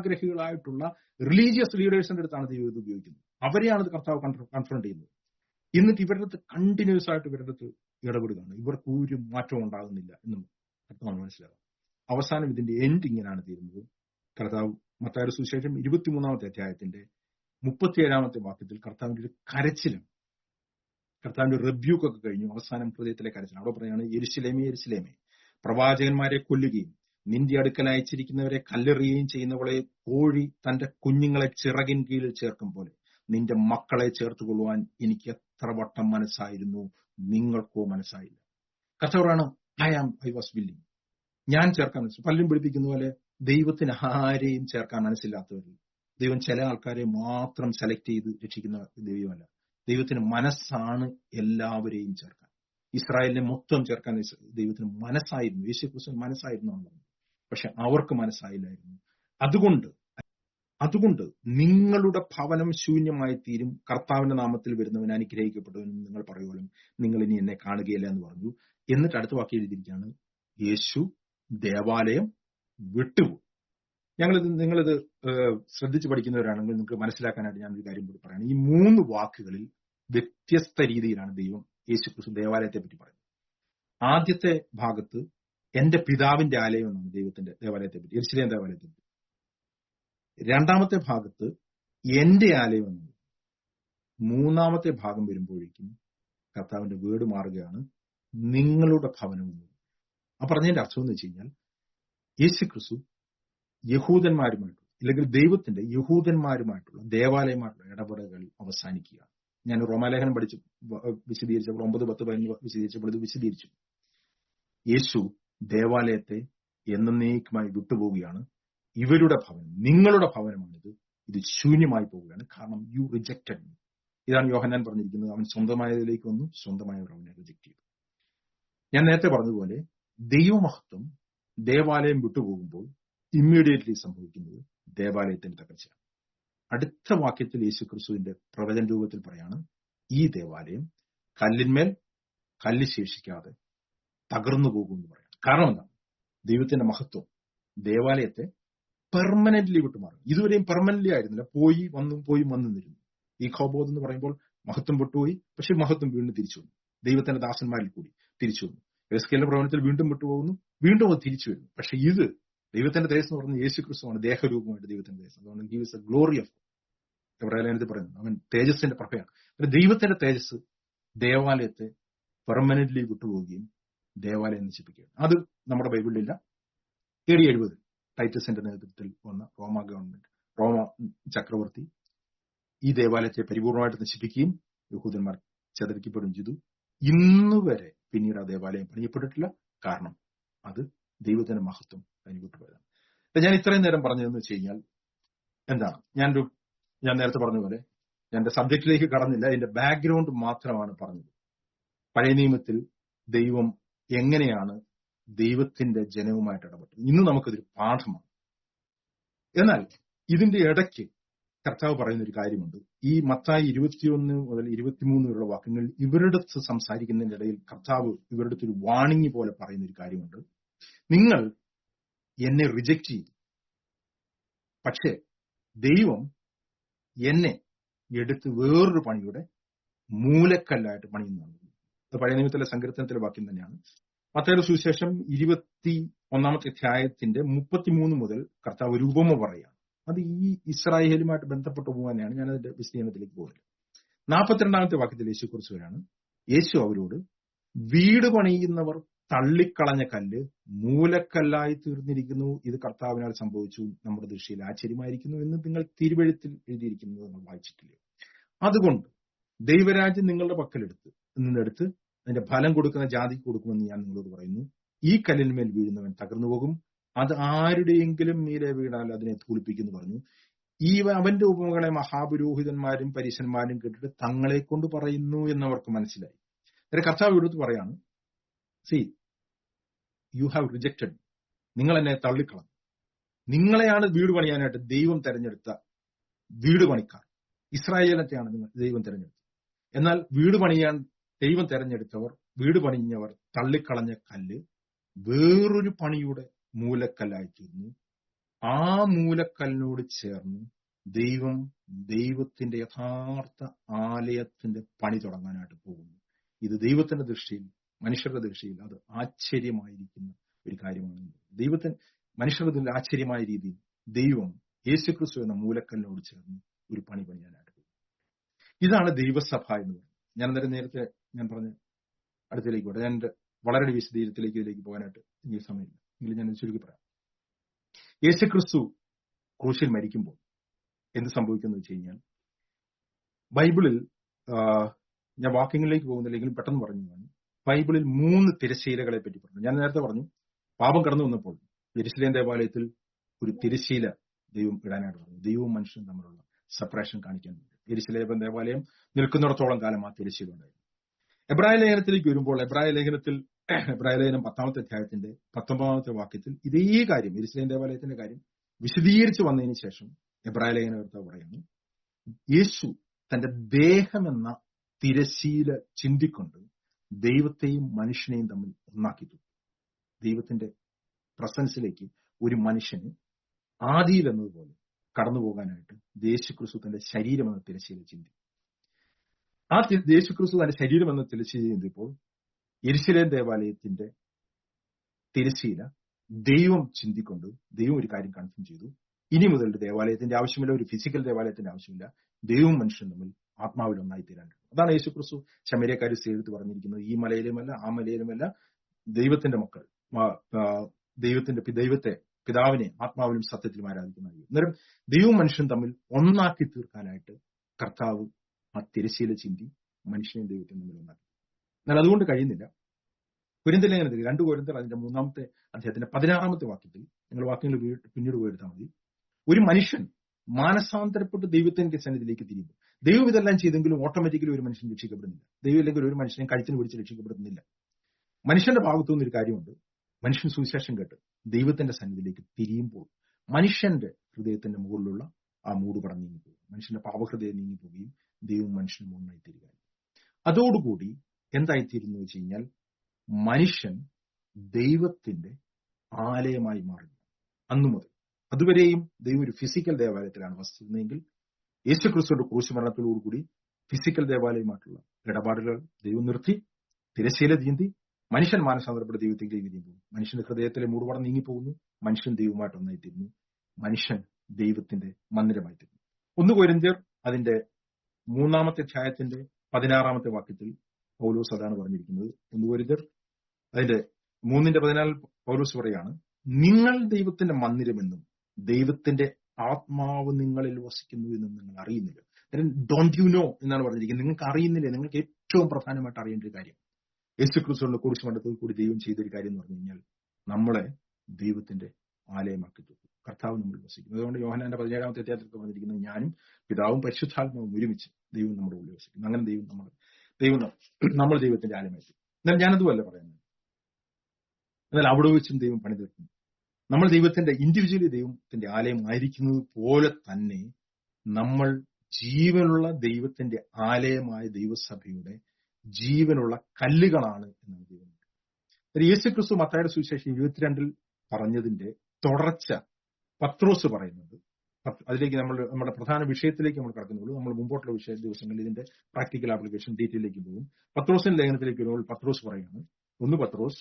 ദ്രവ്യാഗ്രഹികളായിട്ടുള്ള റിലീജിയസ് ലീഡേഴ്സിന്റെ അടുത്താണ് ദൈവം ഇത് ഉപയോഗിക്കുന്നത് അവരെയാണ് ഇത് കർത്താവ് കൺഫ്രണ്ട് ചെയ്യുന്നത് എന്നിട്ട് ഇവരുടെ അടുത്ത് കണ്ടിന്യൂസ് ആയിട്ട് ഇവരുടെ അടുത്ത് ഇടപെടുകയാണ് ഇവർക്ക് ഒരു മാറ്റവും ഉണ്ടാകുന്നില്ല എന്നും കർത്താവ് മനസ്സിലാകും അവസാനം ഇതിന്റെ എൻഡ് ഇങ്ങനെയാണ് തീരുന്നത് കർത്താവ് മത്തായുടെ സുവിശേഷം ഇരുപത്തിമൂന്നാമത്തെ അധ്യായത്തിന്റെ മുപ്പത്തിയേഴാമത്തെ വാക്യത്തിൽ കർത്താവിന്റെ ഒരു കരച്ചിലും കർത്താവിന്റെ റിബ്യൂക്ക് ഒക്കെ കഴിഞ്ഞു അവസാനം ഹൃദയത്തിലെ കരച്ചിൽ അവിടെ പറയാണ് എരിശിലേമേ എരിശിലേമേ പ്രവാചകന്മാരെ കൊല്ലുകയും നിന്റെ അടുക്കൽ അയച്ചിരിക്കുന്നവരെ കല്ലെറിയുകയും ചെയ്യുന്നവളെ കോഴി തന്റെ കുഞ്ഞുങ്ങളെ ചിറകിൻ കീഴിൽ ചേർക്കും പോലെ നിന്റെ മക്കളെ ചേർത്തുകൊള്ളുവാൻ എനിക്ക് എത്ര വട്ടം മനസ്സായിരുന്നു നിങ്ങൾക്കോ മനസ്സായില്ല കർത്താവറാണ് I am I was willing ഞാൻ ചേർക്കാൻ മനസ്സിൽ പലരും പിടിപ്പിക്കുന്ന പോലെ ദൈവത്തിന് ആരെയും ചേർക്കാൻ മനസ്സില്ലാത്തവരിൽ ദൈവം ചില ആൾക്കാരെ മാത്രം സെലക്ട് ചെയ്ത് രക്ഷിക്കുന്ന ദൈവമല്ല ദൈവത്തിന് മനസ്സാണ് എല്ലാവരെയും ചേർക്കാൻ ഇസ്രായേലിനെ മൊത്തം ചേർക്കാൻ ദൈവത്തിന് മനസ്സായിരുന്നു യേശു ക്രിസ്തു മനസ്സായിരുന്നു എന്നുള്ളത് പക്ഷെ അവർക്ക് മനസ്സായില്ലായിരുന്നു അതുകൊണ്ട് അതുകൊണ്ട് നിങ്ങളുടെ ഭവനം ശൂന്യമായി തീരും കർത്താവിന്റെ നാമത്തിൽ വരുന്നവൻ അനുഗ്രഹിക്കപ്പെട്ടവൻ നിങ്ങൾ പറയുമല്ലോ നിങ്ങൾ ഇനി എന്നെ കാണുകയില്ല എന്ന് പറഞ്ഞു എന്നിട്ട് അടുത്ത വാക്കി എഴുതിയിരിക്കുകയാണ് യേശു ദേവാലയം വിട്ടുപോയി ഞങ്ങളിത് നിങ്ങളിത് ശ്രദ്ധിച്ചു പഠിക്കുന്നവരാണെങ്കിൽ നിങ്ങൾക്ക് മനസ്സിലാക്കാനായിട്ട് ഞാനൊരു കാര്യം കൂടി പറയണം ഈ മൂന്ന് വാക്കുകളിൽ വ്യത്യസ്ത രീതിയിലാണ് ദൈവം യേശു ക്രിസ്തു ദേവാലയത്തെ പറ്റി പറയുന്നത് ആദ്യത്തെ ഭാഗത്ത് എന്റെ പിതാവിന്റെ ആലയം എന്നാണ് ദൈവത്തിന്റെ ദേവാലയത്തെ പറ്റി എരിശിലേം ദേവാലയത്തെ പറ്റി രണ്ടാമത്തെ ഭാഗത്ത് എന്റെ ആലയം എന്നത് മൂന്നാമത്തെ ഭാഗം വരുമ്പോഴേക്കും കർത്താവിന്റെ വീട് മാറുകയാണ് നിങ്ങളുടെ ഭവനം എന്നത് ആ പറഞ്ഞതിന്റെ അർത്ഥം എന്ന് വെച്ച് കഴിഞ്ഞാൽ യേശു ക്രിസ്തു യഹൂദന്മാരുമായിട്ടുള്ള അല്ലെങ്കിൽ ദൈവത്തിന്റെ യഹൂദന്മാരുമായിട്ടുള്ള ദേവാലയമായിട്ടുള്ള ഇടപെടലുകൾ അവസാനിക്കുകയാണ് ഞാൻ റോമാലേഖനം പഠിച്ചു വിശദീകരിച്ചപ്പോൾ ഒമ്പത് പത്ത് പതിനൊന്ന് വിശദീകരിച്ചപ്പോൾ ഇത് വിശദീകരിച്ചു യേശു ദേവാലയത്തെ എന്നേക്കുമായി വിട്ടുപോവുകയാണ് ഇവരുടെ ഭവനം നിങ്ങളുടെ ഭവനമാണിത് ഇത് ശൂന്യമായി പോവുകയാണ് കാരണം യു റിജക്റ്റഡ് മീ ഇതാണ് യോഹന്നാൻ പറഞ്ഞിരിക്കുന്നത് അവൻ സ്വന്തമായതിലേക്ക് വന്നു സ്വന്തമായവർ അവനെ റിജക്ട് ചെയ്തു ഞാൻ നേരത്തെ പറഞ്ഞതുപോലെ ദൈവമഹത്വം ദേവാലയം വിട്ടുപോകുമ്പോൾ ഇമ്മീഡിയറ്റ്ലി സംഭവിക്കുന്നത് ദേവാലയത്തിന്റെ തകർച്ചയാണ് അടുത്ത വാക്യത്തിൽ യേശു ക്രിസ്തുവിന്റെ പ്രവചന രൂപത്തിൽ പറയാണ് ഈ ദേവാലയം കല്ലിന്മേൽ കല്ല് ശേഷിക്കാതെ തകർന്നു പോകും എന്ന് പറയാം കാരണം എന്താണ് ദൈവത്തിന്റെ മഹത്വം ദേവാലയത്തെ പെർമനന്റ്ലി വിട്ടുമാറും ഇതുവരെയും പെർമനന്റ്ലി ആയിരുന്നില്ല പോയി വന്നും പോയി വന്നു നിന്നിരുന്നു ഈ ഖോബോധ് എന്ന് പറയുമ്പോൾ മഹത്വം വിട്ടുപോയി പക്ഷെ മഹത്വം വീണ്ടും തിരിച്ചു വന്നു ദൈവത്തിന്റെ ദാസന്മാരിൽ കൂടി തിരിച്ചു വന്നു എസ്കേലിന്റെ പ്രവണത്തിൽ വീണ്ടും വിട്ടുപോകുന്നു വീണ്ടും അത് തിരിച്ചു വരുന്നു പക്ഷെ ഇത് ദൈവത്തിന്റെ തേജസ് എന്ന് പറയുന്നത് യേശു ക്രിസ്തുവാണ് ദേഹരൂപമായിട്ട് ദൈവത്തിന്റെ തേജസ് അതുകൊണ്ട് he was a glory of എബ്രാഹിലേനത്തിൽ പറയുന്നു അവൻ തേജസ്സിന്റെ പ്രഭയാണ് ദൈവത്തിന്റെ തേജസ് ദേവാലയത്തെ പെർമനന്റ്ലി വിട്ടുപോവുകയും ദേവാലയം നശിപ്പിക്കുകയാണ് അത് നമ്മുടെ ബൈബിളിലില്ല എ ഡി എഴുപത് ടൈറ്റസിന്റെ നേതൃത്വത്തിൽ വന്ന റോമ ഗവൺമെന്റ് റോമ ചക്രവർത്തി ഈ ദേവാലയത്തെ പരിപൂർണമായിട്ട് നശിപ്പിക്കുകയും യഹൂദന്മാർ ചതറിക്കപ്പെടുകയും ചെയ്തു ഇന്ന് വരെ പിന്നീട് ആ ദേവാലയം പണിയപ്പെട്ടിട്ടില്ല കാരണം അത് ദൈവത്തിന്റെ മഹത്വം അതിന് വിട്ടുപോയതാണ് ഞാൻ ഇത്രയും നേരം പറഞ്ഞതെന്ന് വെച്ച് കഴിഞ്ഞാൽ എന്താണ് ഞാനൊരു ഞാൻ നേരത്തെ പറഞ്ഞ പോലെ ഞാൻ എന്റെ സബ്ജക്റ്റിലേക്ക് കടന്നില്ല അതിന്റെ ബാക്ക്ഗ്രൗണ്ട് മാത്രമാണ് പറഞ്ഞത് പഴയ നിയമത്തിൽ ദൈവം എങ്ങനെയാണ് ദൈവത്തിന്റെ ജനവുമായിട്ട് ഇടപെട്ടത് ഇന്ന് നമുക്കിതൊരു പാഠമാണ് എന്നാൽ ഇതിന്റെ ഇടയ്ക്ക് കർത്താവ് പറയുന്ന ഒരു കാര്യമുണ്ട് ഈ മത്തായി ഇരുപത്തിയൊന്ന് മുതൽ ഇരുപത്തിമൂന്ന് വരെയുള്ള വാക്യങ്ങളിൽ ഇവരുടെ അടുത്ത് സംസാരിക്കുന്നതിന്റെ ഇടയിൽ കർത്താവ് ഇവരുടെ അടുത്ത് ഒരു വാണിംഗ് പോലെ പറയുന്ന ഒരു കാര്യമുണ്ട് നിങ്ങൾ എന്നെ റിജക്റ്റ് ചെയ്തു പക്ഷേ ദൈവം എന്നെ എടുത്ത് വേറൊരു പണിയുടെ മൂലക്കല്ലായിട്ട് പണിയുന്നതാണ് അത് പഴയ നിയമത്തിലെ സങ്കീർത്തനത്തിലെ വാക്യം തന്നെയാണ് മത്തയുടെ സുവിശേഷം ഇരുപത്തി ഒന്നാമത്തെ അധ്യായത്തിന്റെ മുപ്പത്തിമൂന്ന് മുതൽ കർത്താവ് ഒരു ഉപമ പറയുകയാണ് അത് ഈ ഇസ്രായേലുമായിട്ട് ബന്ധപ്പെട്ട ഉപമയാണ് ഞാൻ അതിന്റെ വിശദീകരണത്തിലേക്ക് പോകുന്നത് നാൽപ്പത്തിരണ്ടാമത്തെ വാക്യത്തിൽ യേശു കുറിച്ച് വരാണ് യേശു അവരോട് വീട് പണിയുന്നവർ തള്ളിക്കളഞ്ഞ കല്ല് മൂലക്കല്ലായി തീർന്നിരിക്കുന്നു ഇത് കർത്താവിനാൽ സംഭവിച്ചു നമ്മുടെ ദൃഷ്ടിയിൽ ആശ്ചര്യമായിരിക്കുന്നു എന്ന് നിങ്ങൾ തിരുവഴുത്തിൽ എഴുതിയിരിക്കുന്നത് നിങ്ങൾ വായിച്ചിട്ടില്ലേ അതുകൊണ്ട് ദൈവരാജ്യം നിങ്ങളുടെ പക്കലെടുത്ത് നിന്നെടുത്ത് അതിന്റെ ഫലം കൊടുക്കുന്ന ജാതിക്ക് കൊടുക്കുമെന്ന് ഞാൻ നിങ്ങളോട് പറയുന്നു ഈ കല്ലിന്മേൽ വീഴുന്നവൻ തകർന്നു പോകും അത് ആരുടെയെങ്കിലും മീരെ വീണാൽ അതിനെ തൂളിപ്പിക്കുന്നു പറഞ്ഞു ഈ അവന്റെ ഉപമകളെ മഹാപുരോഹിതന്മാരും പരീശന്മാരും കേട്ടിട്ട് തങ്ങളെ കൊണ്ട് പറയുന്നു എന്നവർക്ക് മനസ്സിലായി അതായത് കർത്താവ് എടുത്ത് പറയാണ് സി യു ഹാവ് റിജക്റ്റഡ് നിങ്ങൾ എന്നെ തള്ളിക്കളഞ്ഞു നിങ്ങളെയാണ് വീട് പണിയാനായിട്ട് ദൈവം തെരഞ്ഞെടുത്ത വീട് പണിക്കാർ ഇസ്രായേലത്തെയാണ് നിങ്ങൾ ദൈവം തെരഞ്ഞെടുത്തത് എന്നാൽ വീട് പണിയാൻ ദൈവം തെരഞ്ഞെടുത്തവർ വീട് പണിഞ്ഞവർ തള്ളിക്കളഞ്ഞ കല്ല് വേറൊരു പണിയുടെ മൂലക്കല്ലായി തീർന്നു ആ മൂലക്കല്ലിനോട് ചേർന്ന് ദൈവം ദൈവത്തിന്റെ യഥാർത്ഥ ആലയത്തിന്റെ പണി തുടങ്ങാനായിട്ട് പോകുന്നു ഇത് ദൈവത്തിന്റെ ദൃഷ്ടിയിൽ മനുഷ്യരുടെ ദൃഷ്ടിയിൽ അത് ആശ്ചര്യമായിരിക്കുന്ന ഒരു കാര്യമാണ് ദൈവത്തിന് മനുഷ്യരുടെ ഇതിൽ ആശ്ചര്യമായ രീതിയിൽ ദൈവം യേശുക്രിസ്തു എന്ന മൂലക്കല്ലിനോട് ചേർന്ന് ഒരു പണി പണിയാനായിട്ട് പോകും ഇതാണ് ദൈവസഭ എന്ന് പറയുന്നത് ഞാൻ അന്നേരം നേരത്തെ ഞാൻ പറഞ്ഞ അടുത്തേക്ക് പോട്ടെ ഞാൻ എൻ്റെ വളരെ വിശദീകരണത്തിലേക്ക് ഇതിലേക്ക് പോകാനായിട്ട് എനിക്ക് സമയമില്ല എങ്കിലും ഞാൻ ചുരുക്കി പറയാം യേശുക്രിസ്തു ക്രൂശിൽ മരിക്കുമ്പോൾ എന്ത് സംഭവിക്കുന്നു വെച്ച് കഴിഞ്ഞാൽ ബൈബിളിൽ ആ, ഞാൻ വാക്യങ്ങളിലേക്ക് പോകുന്നില്ലെങ്കിലും പെട്ടെന്ന് പറഞ്ഞു ഞാൻ ബൈബിളിൽ മൂന്ന് തിരശ്ശീലകളെ പറ്റി പറഞ്ഞു ഞാൻ നേരത്തെ പറഞ്ഞു പാപം കടന്നു വന്നപ്പോൾ യെരുശലേം ദേവാലയത്തിൽ ഒരു തിരശ്ശീല ദൈവം ഇടാനായിട്ട് പറഞ്ഞു ദൈവവും മനുഷ്യനും തമ്മിലുള്ള സെപ്പറേഷൻ കാണിക്കാൻ വേണ്ടി യെരുശലേം ദേവാലയം നിൽക്കുന്നിടത്തോളം കാലം ആ തിരശ്ശീല ഉണ്ടായിരുന്നു എബ്രായ ലേഖനത്തിലേക്ക് വരുമ്പോൾ എബ്രായ ലേഖനത്തിൽ എബ്രായ ലേഖനം പത്താമത്തെ അധ്യായത്തിന്റെ പത്തൊമ്പതാമത്തെ വാക്യത്തിൽ ഇതേ കാര്യം യെരുശലേം ദേവാലയത്തിന്റെ കാര്യം വിശദീകരിച്ച് വന്നതിന് ശേഷം എബ്രായ ലേഖന കർത്താവ് പറയുന്നു യേശു തന്റെ ദേഹമെന്ന തിരശീല ചിന്തിക്കൊണ്ട് ദൈവത്തെയും മനുഷ്യനെയും തമ്മിൽ ഒന്നാക്കി തീർത്തു ദൈവത്തിന്റെ പ്രസൻസിലേക്ക് ഒരു മനുഷ്യന് ആദിയിൽ എന്നതുപോലെ കടന്നു പോകാനായിട്ട് യേശുക്രിസ്തു തന്റെ ശരീരം എന്ന തിരശീല ചിന്തി ആ തി- യേശുക്രിസ്തു തന്റെ ശരീരം എന്ന തിരശീല ചിന്തിയപ്പോൾ എരിശിലേം ദേവാലയത്തിന്റെ തിരശീല ദൈവം ചിന്തിക്കൊണ്ട് ദൈവം ഒരു കാര്യം കൺഫേം ചെയ്തു ഇനി മുതൽ ഒരു ദേവാലയത്തിന്റെ ആവശ്യമില്ല ഒരു ഫിസിക്കൽ ദേവാലയത്തിന്റെ ആവശ്യമില്ല ദൈവവും മനുഷ്യനും തമ്മിൽ ആത്മാവിൽ ഒന്നായി തീരാനുണ്ട് അതാണ് യേശുക്രിസ്തു ശമരിയക്കാരി എടുത്ത് പറഞ്ഞിരിക്കുന്നത് ഈ മലയിലുമല്ല ആ മലയിലുമല്ല ദൈവത്തിന്റെ മക്കൾ ആ- ആ, ദൈവത്തിന്റെ പി- ദൈവത്തെ പിതാവിനെ ആത്മാവിലും സത്യത്തിലും ആരാധിക്കുന്ന ദൈവം. അന്നേരം ദൈവവും മനുഷ്യനും തമ്മിൽ ഒന്നാക്കി തീർക്കാനായിട്ട് കർത്താവ് ആ തിരശീല ചിന്തി മനുഷ്യനെയും ദൈവത്തെയും തമ്മിൽ ഒന്നാക്കി എന്നാൽ അതുകൊണ്ട് കഴിയുന്നില്ല കുരിന്തലേഖനത്തിൽ രണ്ട് കോരിന്തർ അതിന്റെ മൂന്നാമത്തെ അദ്ദേഹത്തിന്റെ പതിനാറാമത്തെ വാക്യത്തിൽ നിങ്ങൾ വാക്യങ്ങൾ വീ- പിന്നീട് പോയെടുത്താൽ മതി ഒരു മനുഷ്യൻ മാനസാന്തരപ്പെട്ട് ദൈവത്തിന്റെ സന്നിധിയിലേക്ക് തിരിയുമ്പോൾ ദൈവം ഇതെല്ലാം ചെയ്തെങ്കിലും ഓട്ടോമാറ്റിക്കലി ഒരു മനുഷ്യൻ രക്ഷിക്കപ്പെടുന്നില്ല ദൈവം ഇല്ലെങ്കിൽ ഒരു മനുഷ്യനെ കഴുത്തിന് പിടിച്ച് രക്ഷിക്കപ്പെടുന്നില്ല മനുഷ്യന്റെ ഭാഗത്തു നിന്നൊരു കാര്യമുണ്ട് മനുഷ്യൻ സുവിശേഷം കേട്ട് ദൈവത്തിന്റെ സന്നിധിയിലേക്ക് തിരിയുമ്പോൾ മനുഷ്യന്റെ ഹൃദയത്തിന്റെ മുകളിലുള്ള ആ മൂടുപടം നീങ്ങിപ്പോകും മനുഷ്യന്റെ പാപഹൃദയം നീങ്ങിപ്പോവുകയും ദൈവം മനുഷ്യന് ഒന്നായി തീരുക അതോടുകൂടി എന്തായിത്തീരുന്നു വെച്ച് കഴിഞ്ഞാൽ മനുഷ്യൻ ദൈവത്തിന്റെ ആലയമായി മാറുന്നു അന്നു മുതൽ അതുവരെയും ദൈവം ഒരു ഫിസിക്കൽ ദേവാലയത്തിലാണ് വസിച്ചിരുന്നതെങ്കിൽ യേശുക്രിസ്തുവിന്റെ ക്രൂശുമരണത്തോടുകൂടി ഫിസിക്കൽ ദേവാലയമായിട്ടുള്ള ഇടപാടുകൾ ദൈവം നിർത്തി തിരശീല തീന്തി മനുഷ്യൻ മാനസാന്തരപ്പെട്ട ദൈവത്തിലേക്ക് തിരിയുമ്പോൾ മനുഷ്യന്റെ ഹൃദയത്തിലെ മൂടുപടം നീങ്ങിപ്പോകുന്നു മനുഷ്യൻ ദൈവമായിട്ട് ഒന്നായിത്തീരുന്നു മനുഷ്യൻ ദൈവത്തിന്റെ മന്ദിരമായി തീരുന്നു ഒന്ന് കോരിന്ത്യർ അതിന്റെ മൂന്നാമത്തെ അധ്യായത്തിന്റെ പതിനാറാമത്തെ വാക്യത്തിൽ പൗലോസ് അതാണ് പറഞ്ഞിരിക്കുന്നത് ഒന്ന് കോരിന്ത്യർ അതിന്റെ മൂന്നിന്റെ പതിനാലിൽ പൗലോസ് പറയാണ് നിങ്ങൾ ദൈവത്തിന്റെ മന്ദിരമെന്നും ദൈവത്തിന്റെ ആത്മാവ് നിങ്ങളിൽ വസിക്കുന്നു എന്നും നിങ്ങൾ അറിയുന്നില്ല ഡോണ്ട് യു നോ എന്നാണ് പറഞ്ഞിരിക്കുന്നത് നിങ്ങൾക്ക് അറിയുന്നില്ല നിങ്ങൾക്ക് ഏറ്റവും പ്രധാനമായിട്ട് അറിയേണ്ട ഒരു കാര്യം യേശു ക്രിസ്തുവിന്റെ കുറിച്ച് മണ്ഡലത്തിൽ കൂടി ദൈവം ചെയ്തൊരു കാര്യം എന്ന് പറഞ്ഞു കഴിഞ്ഞാൽ നമ്മളെ ദൈവത്തിന്റെ ആലയമാക്കി തീർത്തു കർത്താവ് നമ്മൾ വസിക്കുന്നു അതുകൊണ്ട് യോഹനാന്റെ പതിനേഴാമത്തെ അധ്യായത്തിൽ പറഞ്ഞിരിക്കുന്നത് ഞാനും പിതാവും പരിശുദ്ധാത്മാവും ഒരുമിച്ച് ദൈവം നമ്മുടെ ഉള്ളിൽ വസിക്കുന്നു അങ്ങനെ ദൈവം നമ്മൾ ദൈവം നം- നമ്മൾ ദൈവത്തിന്റെ ആലയമായി തീരും. എന്നാൽ ഞാനതുമല്ല പറയുന്നത് എന്നാൽ അവിടെ വെച്ചും ദൈവം പണി തീർക്കുന്നു നമ്മൾ ദൈവത്തിന്റെ ഇൻഡിവിജ്വലി ദൈവത്തിന്റെ ആലയം ആയിരിക്കുന്നത് പോലെ തന്നെ നമ്മൾ ജീവനുള്ള ദൈവത്തിന്റെ ആലയമായ ദൈവസഭയുടെ ജീവനുള്ള കല്ലുകളാണ് എന്നാണ് ദൈവം ഒരു യേശു ക്രിസ്തു മത്തായുടെ സുവിശേഷം ഇരുപത്തിരണ്ടിൽ പറഞ്ഞതിന്റെ തുടർച്ച പത്രോസ് പറയുന്നുണ്ട് പത്ത് അതിലേക്ക് നമ്മൾ നമ്മുടെ പ്രധാന വിഷയത്തിലേക്ക് നമ്മൾ കടക്കുന്നുള്ളൂ നമ്മൾ മുമ്പോട്ടുള്ള വിഷയ ദിവസങ്ങളിൽ ഇതിന്റെ പ്രാക്ടിക്കൽ ആപ്ലിക്കേഷൻ ഡീറ്റെയിലേക്ക് പോകും പത്രോസിന്റെ ലേഖനത്തിലേക്ക് വരുമ്പോൾ പത്രോസ് പറയുന്നു ഒന്ന് പത്രോസ്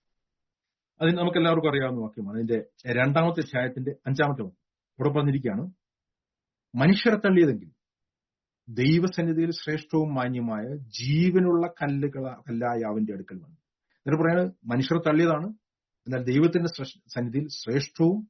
അതിന് നമുക്ക് എല്ലാവർക്കും അറിയാവുന്ന വാക്യമാണ് അതിന്റെ രണ്ടാമത്തെ അധ്യായത്തിന്റെ അഞ്ചാമത്തെ വാക്യം ഇവിടെ പറഞ്ഞിരിക്കുകയാണ് മനുഷ്യരെ തള്ളിയതെങ്കിൽ ദൈവസന്നിധിയിൽ ശ്രേഷ്ഠവും മാന്യമായ ജീവനുള്ള കല്ലുകള കല്ലായ അവന്റെ അടുക്കൽ വന്നു എന്നിട്ട് പറയാണ് മനുഷ്യരെ തള്ളിയതാണ് എന്നാൽ ദൈവത്തിന്റെ ശ്രേഷ്ഠ- സന്നിധിയിൽ ശ്രേഷ്ഠവും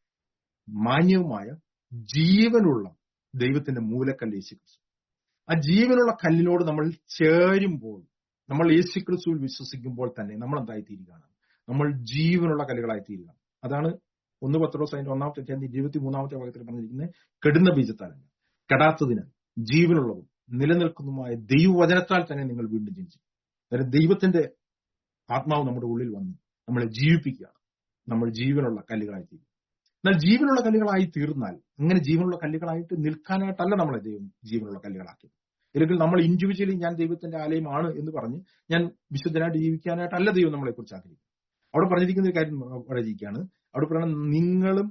മാന്യവുമായ ജീവനുള്ള ദൈവത്തിന്റെ മൂലക്കല്ല് യേശുക്രിസ്തു ആ ജീവനുള്ള കല്ലിനോട് നമ്മൾ ചേരുമ്പോൾ നമ്മൾ യേശുക്രിസ്തുവിൽ വിശ്വസിക്കുമ്പോൾ തന്നെ നമ്മൾ എന്തായി തീരുകയാണ് നമ്മൾ ജീവനുള്ള കല്ലുകളായി തീരുക അതാണ് ഒന്ന് പത്രോസ് അതിന്റെ ഒന്നാമത്തെ അധ്യായം ഇരുപത്തി മൂന്നാമത്തെ ഭാഗത്തിൽ പറഞ്ഞിരിക്കുന്നത് കെടുന്ന ബീജത്താലല്ല കെടാത്തതിനാൽ ജീവനുള്ളതും നിലനിൽക്കുന്നതുമായ ദൈവവചനത്താൽ തന്നെ നിങ്ങൾ വീണ്ടും ജനിച്ചു അതായത് ദൈവത്തിന്റെ ആത്മാവ് നമ്മുടെ ഉള്ളിൽ വന്ന് നമ്മളെ ജീവിപ്പിക്കുകയാണ് നമ്മൾ ജീവനുള്ള കല്ലുകളായി തീരും എന്നാൽ ജീവനുള്ള കല്ലുകളായി തീർന്നാൽ അങ്ങനെ ജീവനുള്ള കല്ലുകളായിട്ട് നിൽക്കാനായിട്ടല്ല നമ്മളെ ദൈവം ജീവനുള്ള കല്ലുകളാക്കിയത് അല്ലെങ്കിൽ നമ്മൾ ഇൻഡിവിജ്വലി ഞാൻ ദൈവത്തിന്റെ ആലയമാണ് എന്ന് പറഞ്ഞ് ഞാൻ വിശുദ്ധനായിട്ട് ജീവിക്കാനായിട്ടല്ല ദൈവം നമ്മളെ കുറിച്ച് ആഗ്രഹിക്കുന്നത് അവിടെ പറഞ്ഞിരിക്കുന്ന ഒരു കാര്യം അവിടെ ഇരിക്കുകയാണ് അവിടെ പറയുന്നത് നിങ്ങളും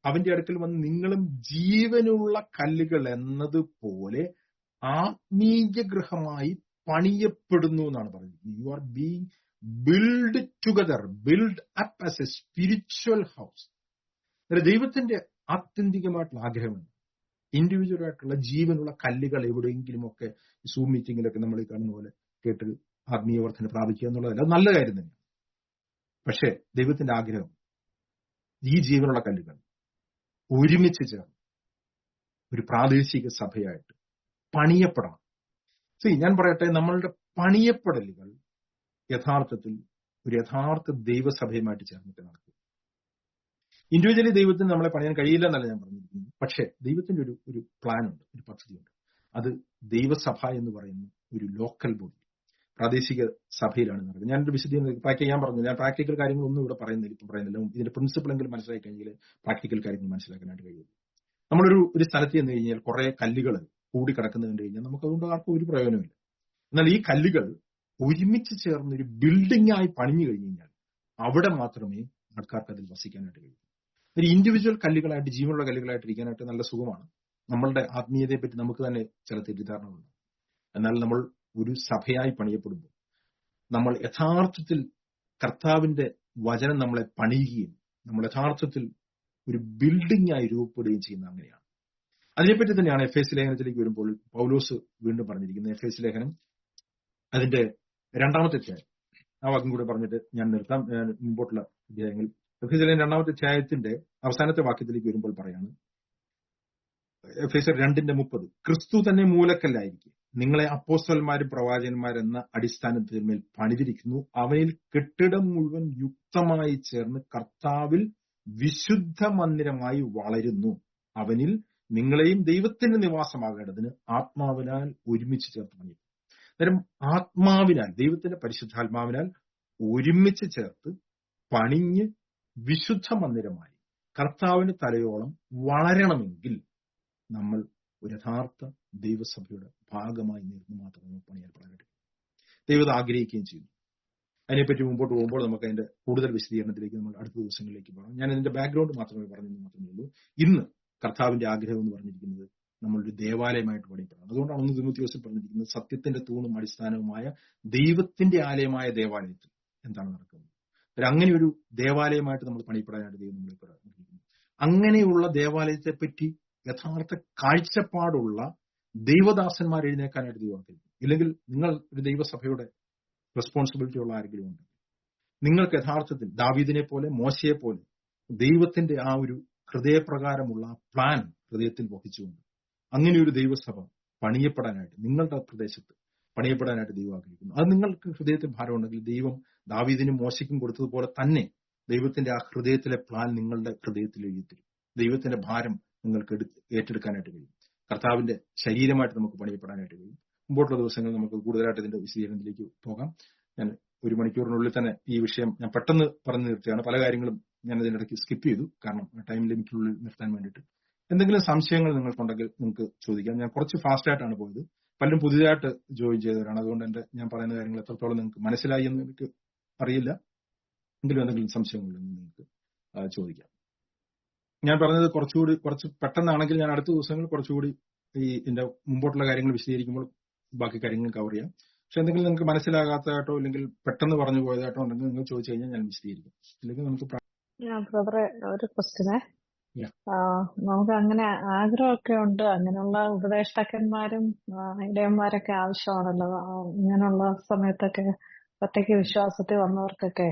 അവന്റെ അടുക്കൽ വന്ന് നിങ്ങളും ജീവനുള്ള കല്ലുകൾ എന്നതുപോലെ ആത്മീയ ഗൃഹമായി പണിയപ്പെടുന്നു എന്നാണ് പറയുന്നത് you are being build together build up as a spiritual house ദൈവത്തിന്റെ ആത്യന്തികമായിട്ടുള്ള ആഗ്രഹമുണ്ട് ഇൻഡിവിജ്വൽ ആയിട്ടുള്ള ജീവനുള്ള കല്ലുകൾ എവിടെയെങ്കിലുമൊക്കെ സൂം മീറ്റിംഗിലൊക്കെ നമ്മൾ ഈ കാണുന്ന പോലെ കേട്ട് ആത്മീയ വർധന പ്രാപിക്കുക എന്നുള്ളതല്ല അത് നല്ല കാര്യം തന്നെയാണ് പക്ഷേ ദൈവത്തിന്റെ ആഗ്രഹം ഈ ജീവനുള്ള കല്ലുകൾ ഒരുമിച്ച് ചേർന്ന് ഒരു പ്രാദേശിക സഭയായിട്ട് പണിയപ്പെടണം സി ഞാൻ പറയട്ടെ നമ്മളുടെ പണിയപ്പെടലുകൾ യഥാർത്ഥത്തിൽ ഒരു യഥാർത്ഥ ദൈവസഭയുമായിട്ട് ചേർന്നിട്ട് നടക്കും ഇൻഡിവിജ്വലി ദൈവത്തിന് നമ്മളെ പണിയാൻ കഴിയില്ല എന്നല്ല ഞാൻ പറഞ്ഞിരിക്കുന്നത് പക്ഷേ ദൈവത്തിന്റെ ഒരു ഒരു പ്ലാൻ ഉണ്ട് ഒരു പദ്ധതിയുണ്ട് അത് ദൈവസഭ എന്ന് പറയുന്ന ഒരു ലോക്കൽ ബോഡി പ്രാദേശിക സഭയിലാണ് നടക്കുന്നത് ഞാനൊരു വിശദീകരണം പ്രാക്ടിക്കൽ ഞാൻ പറഞ്ഞു ഞാൻ പ്രാക്ടിക്കൽ കാര്യങ്ങളൊന്നും ഇവിടെ പറയുന്നില്ല ഇപ്പം പറയുന്നില്ല ഇതിന്റെ പ്രിൻസിപ്പിൾ എങ്കിലും മനസ്സിലാക്കി കഴിഞ്ഞാൽ പ്രാക്ടിക്കൽ കാര്യങ്ങൾ മനസ്സിലാക്കാനായിട്ട് കഴിയും നമ്മളൊരു ഒരു സ്ഥലത്ത് ചെന്ന് കഴിഞ്ഞാൽ കുറെ കല്ലുകൾ കൂടി കിടക്കുന്നത് കണ്ടു കഴിഞ്ഞാൽ നമുക്ക് അതുകൊണ്ട് ആർക്കും ഒരു പ്രയോജനമില്ല എന്നാൽ ഈ കല്ലുകൾ ഒരുമിച്ച് ചേർന്ന് ഒരു ബിൽഡിംഗ് ആയി പണിഞ്ഞു കഴിഞ്ഞു കഴിഞ്ഞാൽ അവിടെ മാത്രമേ ആൾക്കാർക്ക് അതിൽ വസിക്കാനായിട്ട് കഴിയൂ ഒരു ഇൻഡിവിജ്വൽ കല്ലുകളായിട്ട് ജീവനുള്ള കല്ലുകളായിട്ട് ഇരിക്കാനായിട്ട് നല്ല സുഖമാണ് നമ്മളുടെ ആത്മീയതയെ പറ്റി നമുക്ക് തന്നെ ചില തെറ്റിദ്ധാരണകളുണ്ട് എന്നാൽ നമ്മൾ ഒരു സഭയായി പണിയപ്പെടുമ്പോൾ നമ്മൾ യഥാർത്ഥത്തിൽ കർത്താവിന്റെ വചനം നമ്മളെ പണിയുകയും നമ്മൾ യഥാർത്ഥത്തിൽ ഒരു ബിൽഡിംഗ് ആയി രൂപപ്പെടുകയും ചെയ്യുന്ന അങ്ങനെയാണ് അതിനെപ്പറ്റി തന്നെയാണ് എഫ് എസ് ലേഖനത്തിലേക്ക് വരുമ്പോൾ പൗലോസ് വീണ്ടും പറഞ്ഞിരിക്കുന്നത് എഫ് എസ് ലേഖനം അതിന്റെ രണ്ടാമത്തെ അധ്യായം ആ വാക്കും കൂടെ പറഞ്ഞിട്ട് ഞാൻ നിർത്താം മുമ്പോട്ടുള്ള അധ്യായങ്ങൾ എഫ് എസ് ലേഖനം രണ്ടാമത്തെ അധ്യായത്തിന്റെ അവസാനത്തെ വാക്യത്തിലേക്ക് വരുമ്പോൾ പറയാണ് എഫ് എസ് രണ്ടിന്റെ മുപ്പത് ക്രിസ്തു തന്നെ മൂലക്കല്ലായിരിക്കും നിങ്ങളെ അപ്പോസ്റ്റൽമാരും പ്രവാചകന്മാരെന്ന അടിസ്ഥാനത്തിന്മേൽ പണിതിരിക്കുന്നു അവനിൽ കെട്ടിടം മുഴുവൻ യുക്തമായി ചേർന്ന് കർത്താവിൽ വിശുദ്ധ മന്ദിരമായി വളരുന്നു അവനിൽ നിങ്ങളെയും ദൈവത്തിന്റെ നിവാസമാകേണ്ടതിന് ആത്മാവിനാൽ ഒരുമിച്ച് ചേർത്ത് പണിയും അന്നേരം ആത്മാവിനാൽ ദൈവത്തിന്റെ പരിശുദ്ധാത്മാവിനാൽ ഒരുമിച്ച് ചേർത്ത് പണിഞ്ഞ് വിശുദ്ധ മന്ദിരമായി കർത്താവിന് തലയോളം വളരണമെങ്കിൽ നമ്മൾ ഒരു യഥാർത്ഥ ദൈവസഭയുടെ ഭാഗമായി നിർന്നു മാത്രമേ പണിയാൻ ദൈവം ആഗ്രഹിക്കുകയും ചെയ്യുന്നു അതിനെപ്പറ്റി മുമ്പോട്ട് പോകുമ്പോൾ നമുക്ക് അതിന്റെ കൂടുതൽ വിശദീകരണത്തിലേക്ക് നമ്മൾ അടുത്ത ദിവസങ്ങളിലേക്ക് പോകാം ഞാൻ അതിന്റെ ബാക്ക്ഗ്രൗണ്ട് മാത്രമേ പറഞ്ഞു മാത്രമേ ഉള്ളൂ ഇന്ന് കർത്താവിന്റെ ആഗ്രഹം എന്ന് പറഞ്ഞിരിക്കുന്നത് നമ്മളൊരു ദേവാലയമായിട്ട് പണിയപ്പെടണം അതുകൊണ്ടാണ് ഒന്ന് തിമുത്തിയോസിൽ പറഞ്ഞിരിക്കുന്നത് സത്യത്തിന്റെ തൂണും അടിസ്ഥാനവുമായ ദൈവത്തിന്റെ ആലയമായ ദേവാലയത്തിൽ എന്താണ് നടക്കുന്നത് അങ്ങനെ ഒരു ദേവാലയമായിട്ട് നമ്മൾ പണിയപ്പെടാനായിട്ട് ദൈവം നമ്മളെ പറഞ്ഞിരിക്കുന്നു അങ്ങനെയുള്ള ദേവാലയത്തെ പറ്റി യഥാർത്ഥ കാഴ്ചപ്പാടുള്ള ദൈവദാസന്മാർ എഴുന്നേക്കാനായിട്ട് ദൈവം ഇല്ലെങ്കിൽ നിങ്ങൾ ഒരു ദൈവസഭയുടെ റെസ്പോൺസിബിലിറ്റി ഉള്ള ആരെങ്കിലും ഉണ്ട് നിങ്ങൾക്ക് യഥാർത്ഥത്തിൽ ദാവീദിനെ പോലെ മോശയെ പോലെ ദൈവത്തിന്റെ ആ ഒരു ഹൃദയപ്രകാരമുള്ള പ്ലാൻ ഹൃദയത്തിൽ വഹിച്ചുകൊണ്ട് അങ്ങനെ ഒരു ദൈവസഭ പണിയപ്പെടാനായിട്ട് നിങ്ങളുടെ പ്രദേശത്ത് പണിയപ്പെടാനായിട്ട് ദൈവം ആഗ്രഹിക്കുന്നു അത് നിങ്ങൾക്ക് ഹൃദയത്തിൽ ഭാരമുണ്ടെങ്കിൽ ദൈവം ദാവീദിനും മോശയ്ക്കും കൊടുത്തതുപോലെ തന്നെ ദൈവത്തിന്റെ ആ ഹൃദയത്തിലെ പ്ലാൻ നിങ്ങളുടെ ഹൃദയത്തിൽ എഴുതിത്തരും ദൈവത്തിന്റെ ഭാരം നിങ്ങൾക്ക് ഏറ്റെടുക്കാനായിട്ട് കഴിയും കർത്താവിന്റെ ശരീരമായിട്ട് നമുക്ക് പണിയപ്പെടാനായിട്ട് കഴിയും മുമ്പോട്ടുള്ള ദിവസങ്ങളിൽ നമുക്ക് കൂടുതലായിട്ട് ഇതിന്റെ വിശദീകരണത്തിലേക്ക് പോകാം ഞാൻ ഒരു മണിക്കൂറിനുള്ളിൽ തന്നെ ഈ വിഷയം ഞാൻ പെട്ടെന്ന് പറഞ്ഞു നിർത്തിയാണ് പല കാര്യങ്ങളും ഞാൻ ഇതിനിടയ്ക്ക് സ്കിപ്പ് ചെയ്തു കാരണം ടൈം ലിമിറ്റിനുള്ളിൽ നിർത്താൻ വേണ്ടിയിട്ട് എന്തെങ്കിലും സംശയങ്ങൾ നിങ്ങൾക്കുണ്ടെങ്കിൽ നിങ്ങൾക്ക് ചോദിക്കാം ഞാൻ കുറച്ച് ഫാസ്റ്റ് ആയിട്ടാണ് പോയത് പലരും പുതിയതായിട്ട് ജോയിൻ ചെയ്തവരാണ് അതുകൊണ്ട് എന്റെ ഞാൻ പറയുന്ന കാര്യങ്ങൾ എത്രത്തോളം നിങ്ങൾക്ക് മനസ്സിലായി എന്ന് എനിക്ക് അറിയില്ല എങ്കിലും എന്തെങ്കിലും സംശയങ്ങളുണ്ടെങ്കിൽ നിങ്ങൾക്ക് ചോദിക്കാം ഞാൻ പറഞ്ഞത് കുറച്ചുകൂടി കുറച്ച് പെട്ടെന്നാണെങ്കിൽ ഞാൻ അടുത്ത ദിവസങ്ങളിൽ കുറച്ചുകൂടി ഈ ഇതിന്റെ മുമ്പോട്ടുള്ള കാര്യങ്ങൾ വിശദീകരിക്കുമ്പോൾ ബാക്കി കാര്യങ്ങൾ കവർ ചെയ്യാം പക്ഷെ എന്തെങ്കിലും നിങ്ങൾക്ക് മനസ്സിലാകാത്തതായിട്ടോ അല്ലെങ്കിൽ പെട്ടെന്ന് പറഞ്ഞു പോയതായിട്ടോ ഉണ്ടെങ്കിൽ നിങ്ങൾ ചോദിച്ചു കഴിഞ്ഞാൽ ഞാൻ വിശദീകരിക്കും അല്ലെങ്കിൽ നമുക്ക് ബ്രദറെ ഒരു ക്വസ്റ്റിനെ നമുക്ക് അങ്ങനെ ആഗ്രഹമൊക്കെ ഉണ്ട് അങ്ങനെയുള്ള ഉപദേഷ്ടാക്കന്മാരും ഇടയന്മാരൊക്കെ ആവശ്യമാണല്ലോ ഇങ്ങനെയുള്ള സമയത്തൊക്കെ ഒറ്റയ്ക്ക് വിശ്വാസത്തിൽ വന്നവർക്കൊക്കെ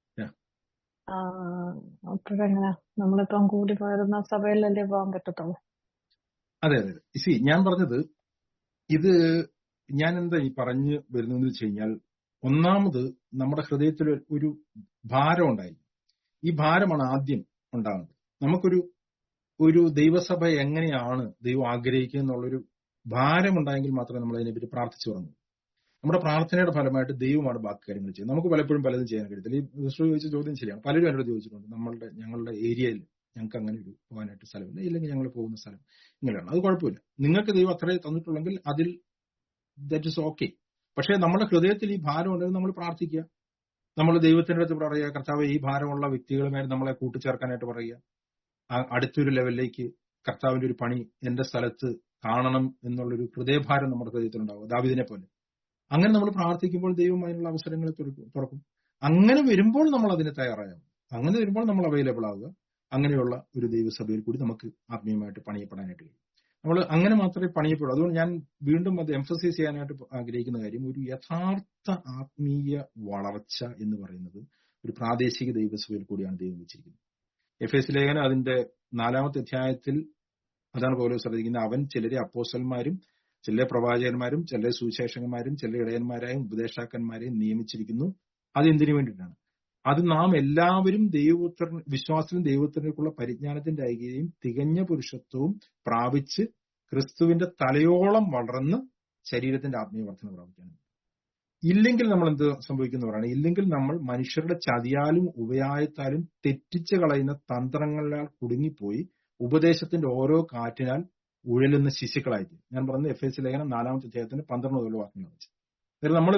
അപ്പോഴെങ്ങനെ നമ്മളിപ്പം കൂടി പോയിരുന്ന സഭയിലല്ലേ പോകാൻ പറ്റത്തുള്ളൂ അതെ അതെ സി ഞാൻ പറഞ്ഞത് ഇത് ഞാൻ എന്താ ഈ പറഞ്ഞു വരുന്നതെന്ന് വെച്ച് കഴിഞ്ഞാൽ ഒന്നാമത് നമ്മുടെ ഹൃദയത്തിൽ ഒരു ഭാരം ഉണ്ടായി ഈ ഭാരമാണ് ആദ്യം ഉണ്ടാകുന്നത് നമുക്കൊരു ഒരു ദൈവസഭ എങ്ങനെയാണ് ദൈവം ആഗ്രഹിക്കുക എന്നുള്ളൊരു ഭാരം ഉണ്ടായെങ്കിൽ മാത്രമേ നമ്മൾ അതിനെപ്പറ്റി പ്രാർത്ഥിച്ചു തുടങ്ങൂ നമ്മുടെ പ്രാർത്ഥനയുടെ ഫലമായിട്ട് ദൈവമാണ് ബാക്കി കാര്യങ്ങൾ ചെയ്യുന്നത് നമുക്ക് പലപ്പോഴും പലതും ചെയ്യാൻ കഴിയത്തില്ല ഈ മിസ്റ്റർ ചോദിച്ച ചോദ്യം ശരിയാണ് പലരും എന്നോട് ചോദിച്ചിട്ടുണ്ട് നമ്മളുടെ ഞങ്ങളുടെ ഏരിയയിൽ ഞങ്ങൾക്ക് അങ്ങനെ ഒരു പോകാനായിട്ട് സ്ഥലമില്ല ഇല്ലെങ്കിൽ ഞങ്ങൾ പോകുന്ന സ്ഥലം ഇങ്ങനെയാണ് അത് കുഴപ്പമില്ല നിങ്ങൾക്ക് ദൈവം അത്രേ തന്നിട്ടുള്ളെങ്കിൽ അതിൽ ദാറ്റ് ഇസ് ഓക്കെ പക്ഷേ നമ്മുടെ ഹൃദയത്തിൽ ഈ ഭാരം ഉണ്ടെങ്കിൽ നമ്മൾ പ്രാർത്ഥിക്കുക നമ്മൾ ദൈവത്തിന്റെ അടുത്ത് പറയുക കർത്താവ് ഈ ഭാരമുള്ള വ്യക്തികളുമായി നമ്മളെ കൂട്ടിച്ചേർക്കാനായിട്ട് പറയുക ആ അടുത്തൊരു ലെവലിലേക്ക് കർത്താവിന്റെ ഒരു പണി എന്റെ സ്ഥലത്ത് കാണണം എന്നുള്ളൊരു ഹൃദയഭാരം നമ്മുടെ ഹൃദയത്തിലുണ്ടാവും ദാവിദിനെ പോലെ അങ്ങനെ നമ്മൾ പ്രാർത്ഥിക്കുമ്പോൾ ദൈവം അതിനുള്ള അവസരങ്ങൾ തുറക്കും തുറക്കും അങ്ങനെ വരുമ്പോൾ നമ്മൾ അതിന് തയ്യാറാകും അങ്ങനെ വരുമ്പോൾ നമ്മൾ അവൈലബിൾ ആവുക അങ്ങനെയുള്ള ഒരു ദൈവസഭയിൽ കൂടി നമുക്ക് ആത്മീയമായിട്ട് പണിയപ്പെടാനായിട്ട് കഴിയും നമ്മൾ അങ്ങനെ മാത്രമേ പണിയപ്പെടൂ അതുകൊണ്ട് ഞാൻ വീണ്ടും അത് എംഫസൈസ് ചെയ്യാനായിട്ട് ആഗ്രഹിക്കുന്ന കാര്യം ഒരു യഥാർത്ഥ ആത്മീയ വളർച്ച എന്ന് പറയുന്നത് ഒരു പ്രാദേശിക ദൈവസഭയിൽ കൂടിയാണ് ദൈവം വെച്ചിരിക്കുന്നത് എഫ് എസ് ലേഖനം അതിന്റെ നാലാമത്തെ അധ്യായത്തിൽ അതാണ് പൗലോസ് അറിയിക്കുന്നത് അവൻ ചിലരെ അപ്പോസന്മാരും ചില പ്രവാചകന്മാരും ചില സുവിശേഷകന്മാരും ചില ഇടയന്മാരായും ഉപദേഷ്ടാക്കന്മാരെയും നിയമിച്ചിരിക്കുന്നു അത് എന്തിനു വേണ്ടിയിട്ടാണ് അത് നാം എല്ലാവരും ദൈവപുത്ര വിശ്വാസത്തിലും ദൈവത്തിലേക്കുള്ള പരിജ്ഞാനത്തിന്റെ ഐക്യതയും തികഞ്ഞ പുരുഷത്വവും പ്രാപിച്ച് ക്രിസ്തുവിന്റെ തലയോളം വളർന്ന് ശരീരത്തിന്റെ ആത്മീയ വർധന പ്രാപിക്കാനും ഇല്ലെങ്കിൽ നമ്മൾ എന്ത് സംഭവിക്കുന്നവരാണ് ഇല്ലെങ്കിൽ നമ്മൾ മനുഷ്യരുടെ ചതിയാലും ഉപയായത്താലും തെറ്റിച്ചു കളയുന്ന തന്ത്രങ്ങളാൽ കുടുങ്ങിപ്പോയി ഉപദേശത്തിന്റെ ഓരോ കാറ്റിനാൽ ഉഴലുന്ന ശിശുക്കളായി ഞാൻ പറഞ്ഞ എഫ് എസ് ലേഖനം നാലാമത്തെ അധ്യായത്തിന് പന്ത്രണ്ട് മുതൽ വാക്യങ്ങൾ വെച്ച് അതായത് നമ്മൾ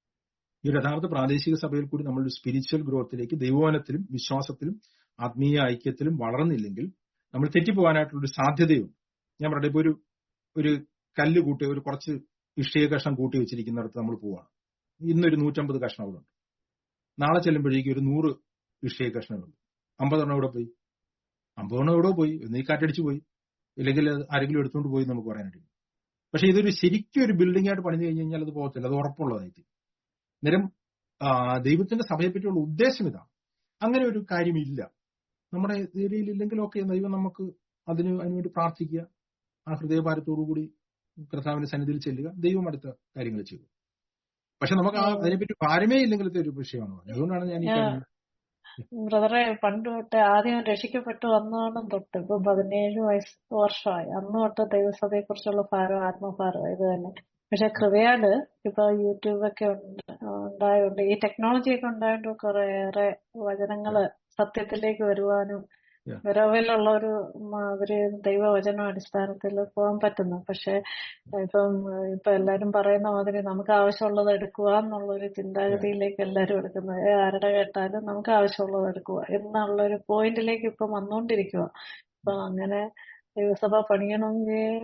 ഈ യഥാർത്ഥ പ്രാദേശിക സഭയിൽ കൂടി നമ്മൾ സ്പിരിച്വൽ ഗ്രോത്തിലേക്ക് ദൈവവനത്തിലും വിശ്വാസത്തിലും ആത്മീയ ഐക്യത്തിലും വളർന്നില്ലെങ്കിൽ നമ്മൾ തെറ്റിപ്പോകാനായിട്ടുള്ള ഒരു സാധ്യതയുണ്ട് ഞാൻ പറയട്ടെ ഇപ്പൊ ഒരു ഒരു കല്ല് കൂട്ടി ഒരു കുറച്ച് ഇഷ്ടിക കഷ്ണം കൂട്ടി വെച്ചിരിക്കുന്നിടത്ത് നമ്മൾ പോവാണ് ഇന്നൊരു നൂറ്റമ്പത് കഷ്ണം അവിടെ ഉണ്ട് നാളെ ചെല്ലുമ്പോഴേക്കും ഒരു നൂറ് ഇഷ്ടിക കഷ്ണങ്ങളുണ്ട് അമ്പതെണ്ണം എവിടെ പോയി അമ്പതെണ്ണം എവിടെ പോയി നീ കാറ്റടിച്ചു പോയി ഇല്ലെങ്കിൽ ആരെങ്കിലും എടുത്തുകൊണ്ട് പോയി നമുക്ക് പറയാനായിട്ട് പക്ഷെ ഇതൊരു ശരിക്കും ഒരു ബിൽഡിംഗ് ആയിട്ട് പണിത് കഴിഞ്ഞ് കഴിഞ്ഞാൽ അത് പോകത്തില്ല അത് ഉറപ്പുള്ളതായിട്ട് നേരം ദൈവത്തിന്റെ സഭയെ പറ്റിയുള്ള ഉദ്ദേശം ഇതാണ് അങ്ങനെ ഒരു കാര്യമില്ല നമ്മുടെ ഏരിയയിൽ ഇല്ലെങ്കിലും ഒക്കെ ദൈവം നമുക്ക് അതിന് അതിനുവേണ്ടി പ്രാർത്ഥിക്കുക ആ ഹൃദയഭാരത്തോടുകൂടി കർത്താവിന്റെ സന്നിധിയിൽ ചെല്ലുക ദൈവം അടുത്ത കാര്യങ്ങൾ ചെയ്തു പക്ഷെ നമുക്ക് ആ അതിനെപ്പറ്റി ഭാരമേ ഇല്ലെങ്കിലത്തെ ഒരു വിഷയമാണ് അതുകൊണ്ടാണ് ഞാൻ ഈ കാര്യം ബ്രദറെ പണ്ട് തൊട്ട് ആദ്യം രക്ഷിക്കപ്പെട്ടു വന്നോളം തൊട്ട് ഇപ്പൊ പതിനേഴ് വയസ്സ് വർഷമായി അന്ന് തൊട്ട് ദൈവസഭയെ കുറിച്ചുള്ള ഭാരം ആത്മഭാരം ഇത് തന്നെ പക്ഷെ കൃപയാല് ഇപ്പൊ യൂട്യൂബൊക്കെ ഉണ്ടായോണ്ട് ഈ ടെക്നോളജി ഒക്കെ ഉണ്ടായോണ്ട് കുറേയേറെ വചനങ്ങള് സത്യത്തിലേക്ക് വരുവാനും വിരവിലുള്ള ഒരു അവര് ദൈവവചന അടിസ്ഥാനത്തിൽ പോകാൻ പറ്റുന്നു പക്ഷെ ഇപ്പം ഇപ്പൊ എല്ലാരും പറയുന്ന മാതിരി നമുക്ക് ആവശ്യമുള്ളത് എടുക്കുക എന്നുള്ള ഒരു ചിന്താഗതിയിലേക്ക് എല്ലാരും എടുക്കുന്നത് ആരുടെ കേട്ടാലും നമുക്ക് ആവശ്യമുള്ളത് എടുക്കുക എന്നുള്ള ഒരു പോയിന്റിലേക്ക് ഇപ്പൊ വന്നുകൊണ്ടിരിക്കുക അപ്പൊ അങ്ങനെ ദൈവസഭ പണിയണമെങ്കിൽ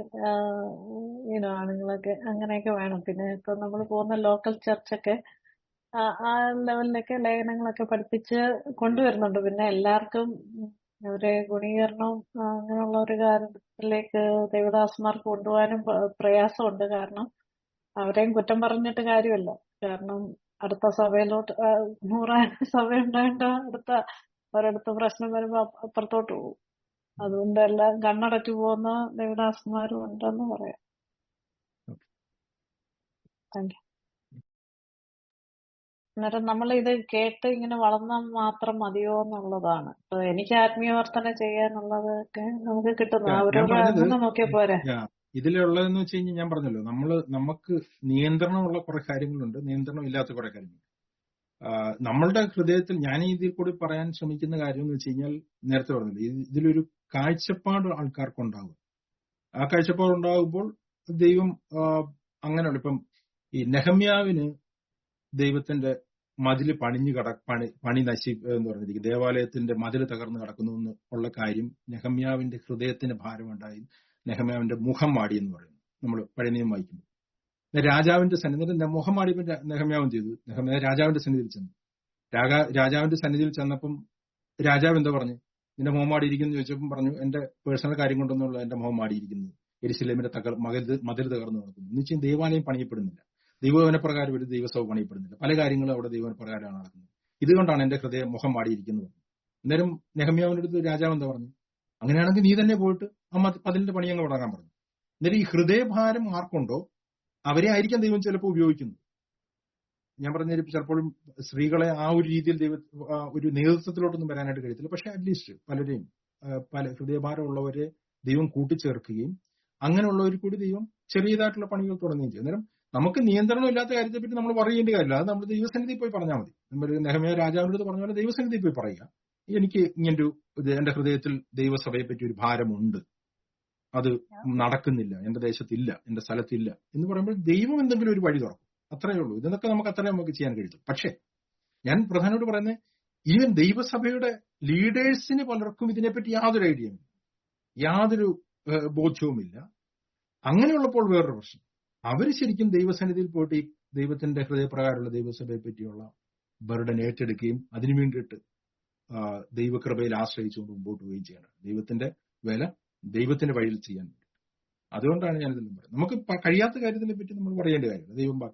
ഇനോ ആണുങ്ങളൊക്കെ അങ്ങനെയൊക്കെ വേണം പിന്നെ ഇപ്പൊ നമ്മൾ പോകുന്ന ലോക്കൽ ചർച്ചൊക്കെ ആ ലെവലിലൊക്കെ ലേഖനങ്ങളൊക്കെ പഠിപ്പിച്ച് കൊണ്ടുവരുന്നുണ്ട് പിന്നെ എല്ലാവർക്കും അവരെ ഗുണീകരണവും അങ്ങനെയുള്ള ഒരു കാര്യത്തിലേക്ക് ദേവദാസന്മാർക്ക് കൊണ്ടുപോകാനും പ്രയാസമുണ്ട് കാരണം അവരെയും കുറ്റം പറഞ്ഞിട്ട് കാര്യമല്ല കാരണം അടുത്ത സഭയിലോട്ട് നൂറായിരം സഭ ഉണ്ടായിട്ട് അടുത്ത ഒരിടത്ത് പ്രശ്നം വരുമ്പോ അപ്പുറത്തോട്ട് പോകും അതുകൊണ്ട് എല്ലാം കണ്ണടച്ചു പോകുന്ന ദേവദാസന്മാരും ഉണ്ടെന്ന് പറയാം താങ്ക് യു അന്നേരം നമ്മൾ ഇത് കേട്ട് ഇങ്ങനെ വളർന്നാൽ മാത്രം മതിയോ എന്നുള്ളതാണ് ഇപ്പൊ എനിക്ക് ആത്മീയവർത്തന ചെയ്യാനുള്ളതൊക്കെ നമുക്ക് കിട്ടുന്നു അവരോട് അങ്ങനെ നോക്കിയാ പോരെ ഇതിലുള്ളതെന്ന് വെച്ച് കഴിഞ്ഞാൽ ഞാൻ പറഞ്ഞല്ലോ നമ്മള് നമുക്ക് നിയന്ത്രണമുള്ള കുറെ കാര്യങ്ങളുണ്ട് നിയന്ത്രണം ഇല്ലാത്ത കുറെ കാര്യങ്ങളുണ്ട് നമ്മളുടെ ഹൃദയത്തിൽ ഞാൻ ഇതിൽ കൂടി പറയാൻ ശ്രമിക്കുന്ന കാര്യം എന്ന് വെച്ച് കഴിഞ്ഞാൽ നേരത്തെ പറഞ്ഞില്ലേ ഇതിലൊരു കാഴ്ചപ്പാട് ആൾക്കാർക്കുണ്ടാകും ആ കാഴ്ചപ്പാട് ഉണ്ടാകുമ്പോൾ ദൈവം അങ്ങനെയുള്ള ഇപ്പം ഈ നെഹമ്യാവിന് ദൈവത്തിന്റെ മതില് പണിഞ്ഞു കട പണി പണി നശി എന്ന് പറഞ്ഞിരിക്കും ദേവാലയത്തിന്റെ മതില് തകർന്നു കിടക്കുന്നു എന്ന് ഉള്ള കാര്യം നെഹമ്യാവിന്റെ ഹൃദയത്തിന് ഭാരമുണ്ടായി നെഹമ്യാവിന്റെ മുഖം മാടി എന്ന് പറയുന്നു നമ്മൾ പഴയ നിയമം വായിക്കുന്നു രാജാവിന്റെ സന്നിധി മുഖം മാടിയപ്പോൾ നെഹമ്യാവും ചെയ്തു നെഹമ്യ രാജാവിന്റെ സന്നിധിയിൽ ചെന്നു രാജാ രാജാവിന്റെ സന്നിധിയിൽ ചെന്നപ്പം രാജാവ് എന്താ പറഞ്ഞു നിന്റെ മുഖം മാടിയിരിക്കുന്നു ചോദിച്ചപ്പം പറഞ്ഞു എന്റെ പേഴ്സണൽ കാര്യം കൊണ്ടൊന്നുള്ള എന്റെ മുഖം മാടിയിരിക്കുന്നത് എരിശിലേമിന്റെ തകർ മതിൽ മതിൽ തകർന്നു നടക്കുന്നു എന്ന് വെച്ചാൽ ദേവാലയം പണിയപ്പെടുന്നില്ല ദൈവവന പ്രകാരം ഒരു ദൈവസഭ പണിയപ്പെടുന്നില്ല പല കാര്യങ്ങളും അവിടെ ദൈവവന പ്രകാരമാണ് നടക്കുന്നത് ഇതുകൊണ്ടാണ് എന്റെ ഹൃദയം മുഖം മാടിയിരിക്കുന്നത് അന്നേരം നെഹമ്യാവിന്റെ അടുത്ത് രാജാവ് എന്താ പറഞ്ഞു അങ്ങനെയാണെങ്കിൽ നീ തന്നെ പോയിട്ട് ആ അതിന്റെ പണി അങ്ങ് തുടങ്ങാൻ പറഞ്ഞു അന്നേരം ഈ ഹൃദയഭാരം ആർക്കുണ്ടോ അവരെ ആയിരിക്കാം ദൈവം ചിലപ്പോൾ ഉപയോഗിക്കുന്നത് ഞാൻ പറഞ്ഞ ചിലപ്പോഴും സ്ത്രീകളെ ആ ഒരു രീതിയിൽ ദൈവ ഒരു നേതൃത്വത്തിലോട്ടൊന്നും വരാനായിട്ട് കഴിയത്തില്ല പക്ഷെ അറ്റ്ലീസ്റ്റ് പലരെയും പല ഹൃദയഭാരമുള്ളവരെ ദൈവം കൂട്ടിച്ചേർക്കുകയും അങ്ങനെയുള്ളവർ കൂടി ദൈവം ചെറിയതായിട്ടുള്ള പണികൾ തുടങ്ങുകയും ചെയ്യും അന്നേരം നമുക്ക് നിയന്ത്രണം ഇല്ലാത്ത കാര്യത്തെപ്പറ്റി നമ്മൾ പറയേണ്ട കാര്യമില്ല അത് നമ്മൾ ദൈവസന്നിധി പോയി പറഞ്ഞാൽ മതി നമ്മൾ നെഹമയ രാജാവിൻ്റെ അടുത്ത് പറഞ്ഞ പോലെ ദൈവസന്നിധി പോയി പറയുക എനിക്ക് ഇങ്ങനൊരു എന്റെ ഹൃദയത്തിൽ ദൈവസഭയെ പറ്റി ഒരു ഭാരമുണ്ട് അത് നടക്കുന്നില്ല എന്റെ ദേശത്തില്ല എന്റെ സ്ഥലത്തില്ല എന്ന് പറയുമ്പോൾ ദൈവം എന്തെങ്കിലും ഒരു വഴി തുറക്കും അത്രയേ ഉള്ളൂ ഇതൊക്കെ നമുക്ക് അത്രേ നമുക്ക് ചെയ്യാൻ കഴിയും പക്ഷേ ഞാൻ പ്രധാനമായിട്ട് പറയുന്നത് ഈവൻ ദൈവസഭയുടെ ലീഡേഴ്സിന് പലർക്കും ഇതിനെപ്പറ്റി യാതൊരു ഐഡിയയും യാതൊരു ഏഹ്, ബോധ്യവുമില്ല അങ്ങനെയുള്ളപ്പോൾ വേറൊരു പ്രശ്നം അവർ ശരിക്കും ദൈവസന്നിധിയിൽ പോയിട്ട് ഈ ദൈവത്തിന്റെ ഹൃദയപ്രകാരമുള്ള ദൈവസഭയെ പറ്റിയുള്ള ബർഡൻ ഏറ്റെടുക്കുകയും അതിനു വേണ്ടിയിട്ട് ആ, ദൈവകൃപയിൽ ആശ്രയിച്ചുകൊണ്ട് മുമ്പോട്ട് പോവുകയും ചെയ്യണം ദൈവത്തിന്റെ വില ദൈവത്തിന്റെ വഴിയിൽ ചെയ്യാൻ വേണ്ടി അതുകൊണ്ടാണ് ഞാൻ ഇതെല്ലാം പറയുന്നത് നമുക്ക് പ- കഴിയാത്ത കാര്യത്തിനെ പറ്റി നമ്മൾ പറയേണ്ട കാര്യമില്ല ദൈവം ബാക്കി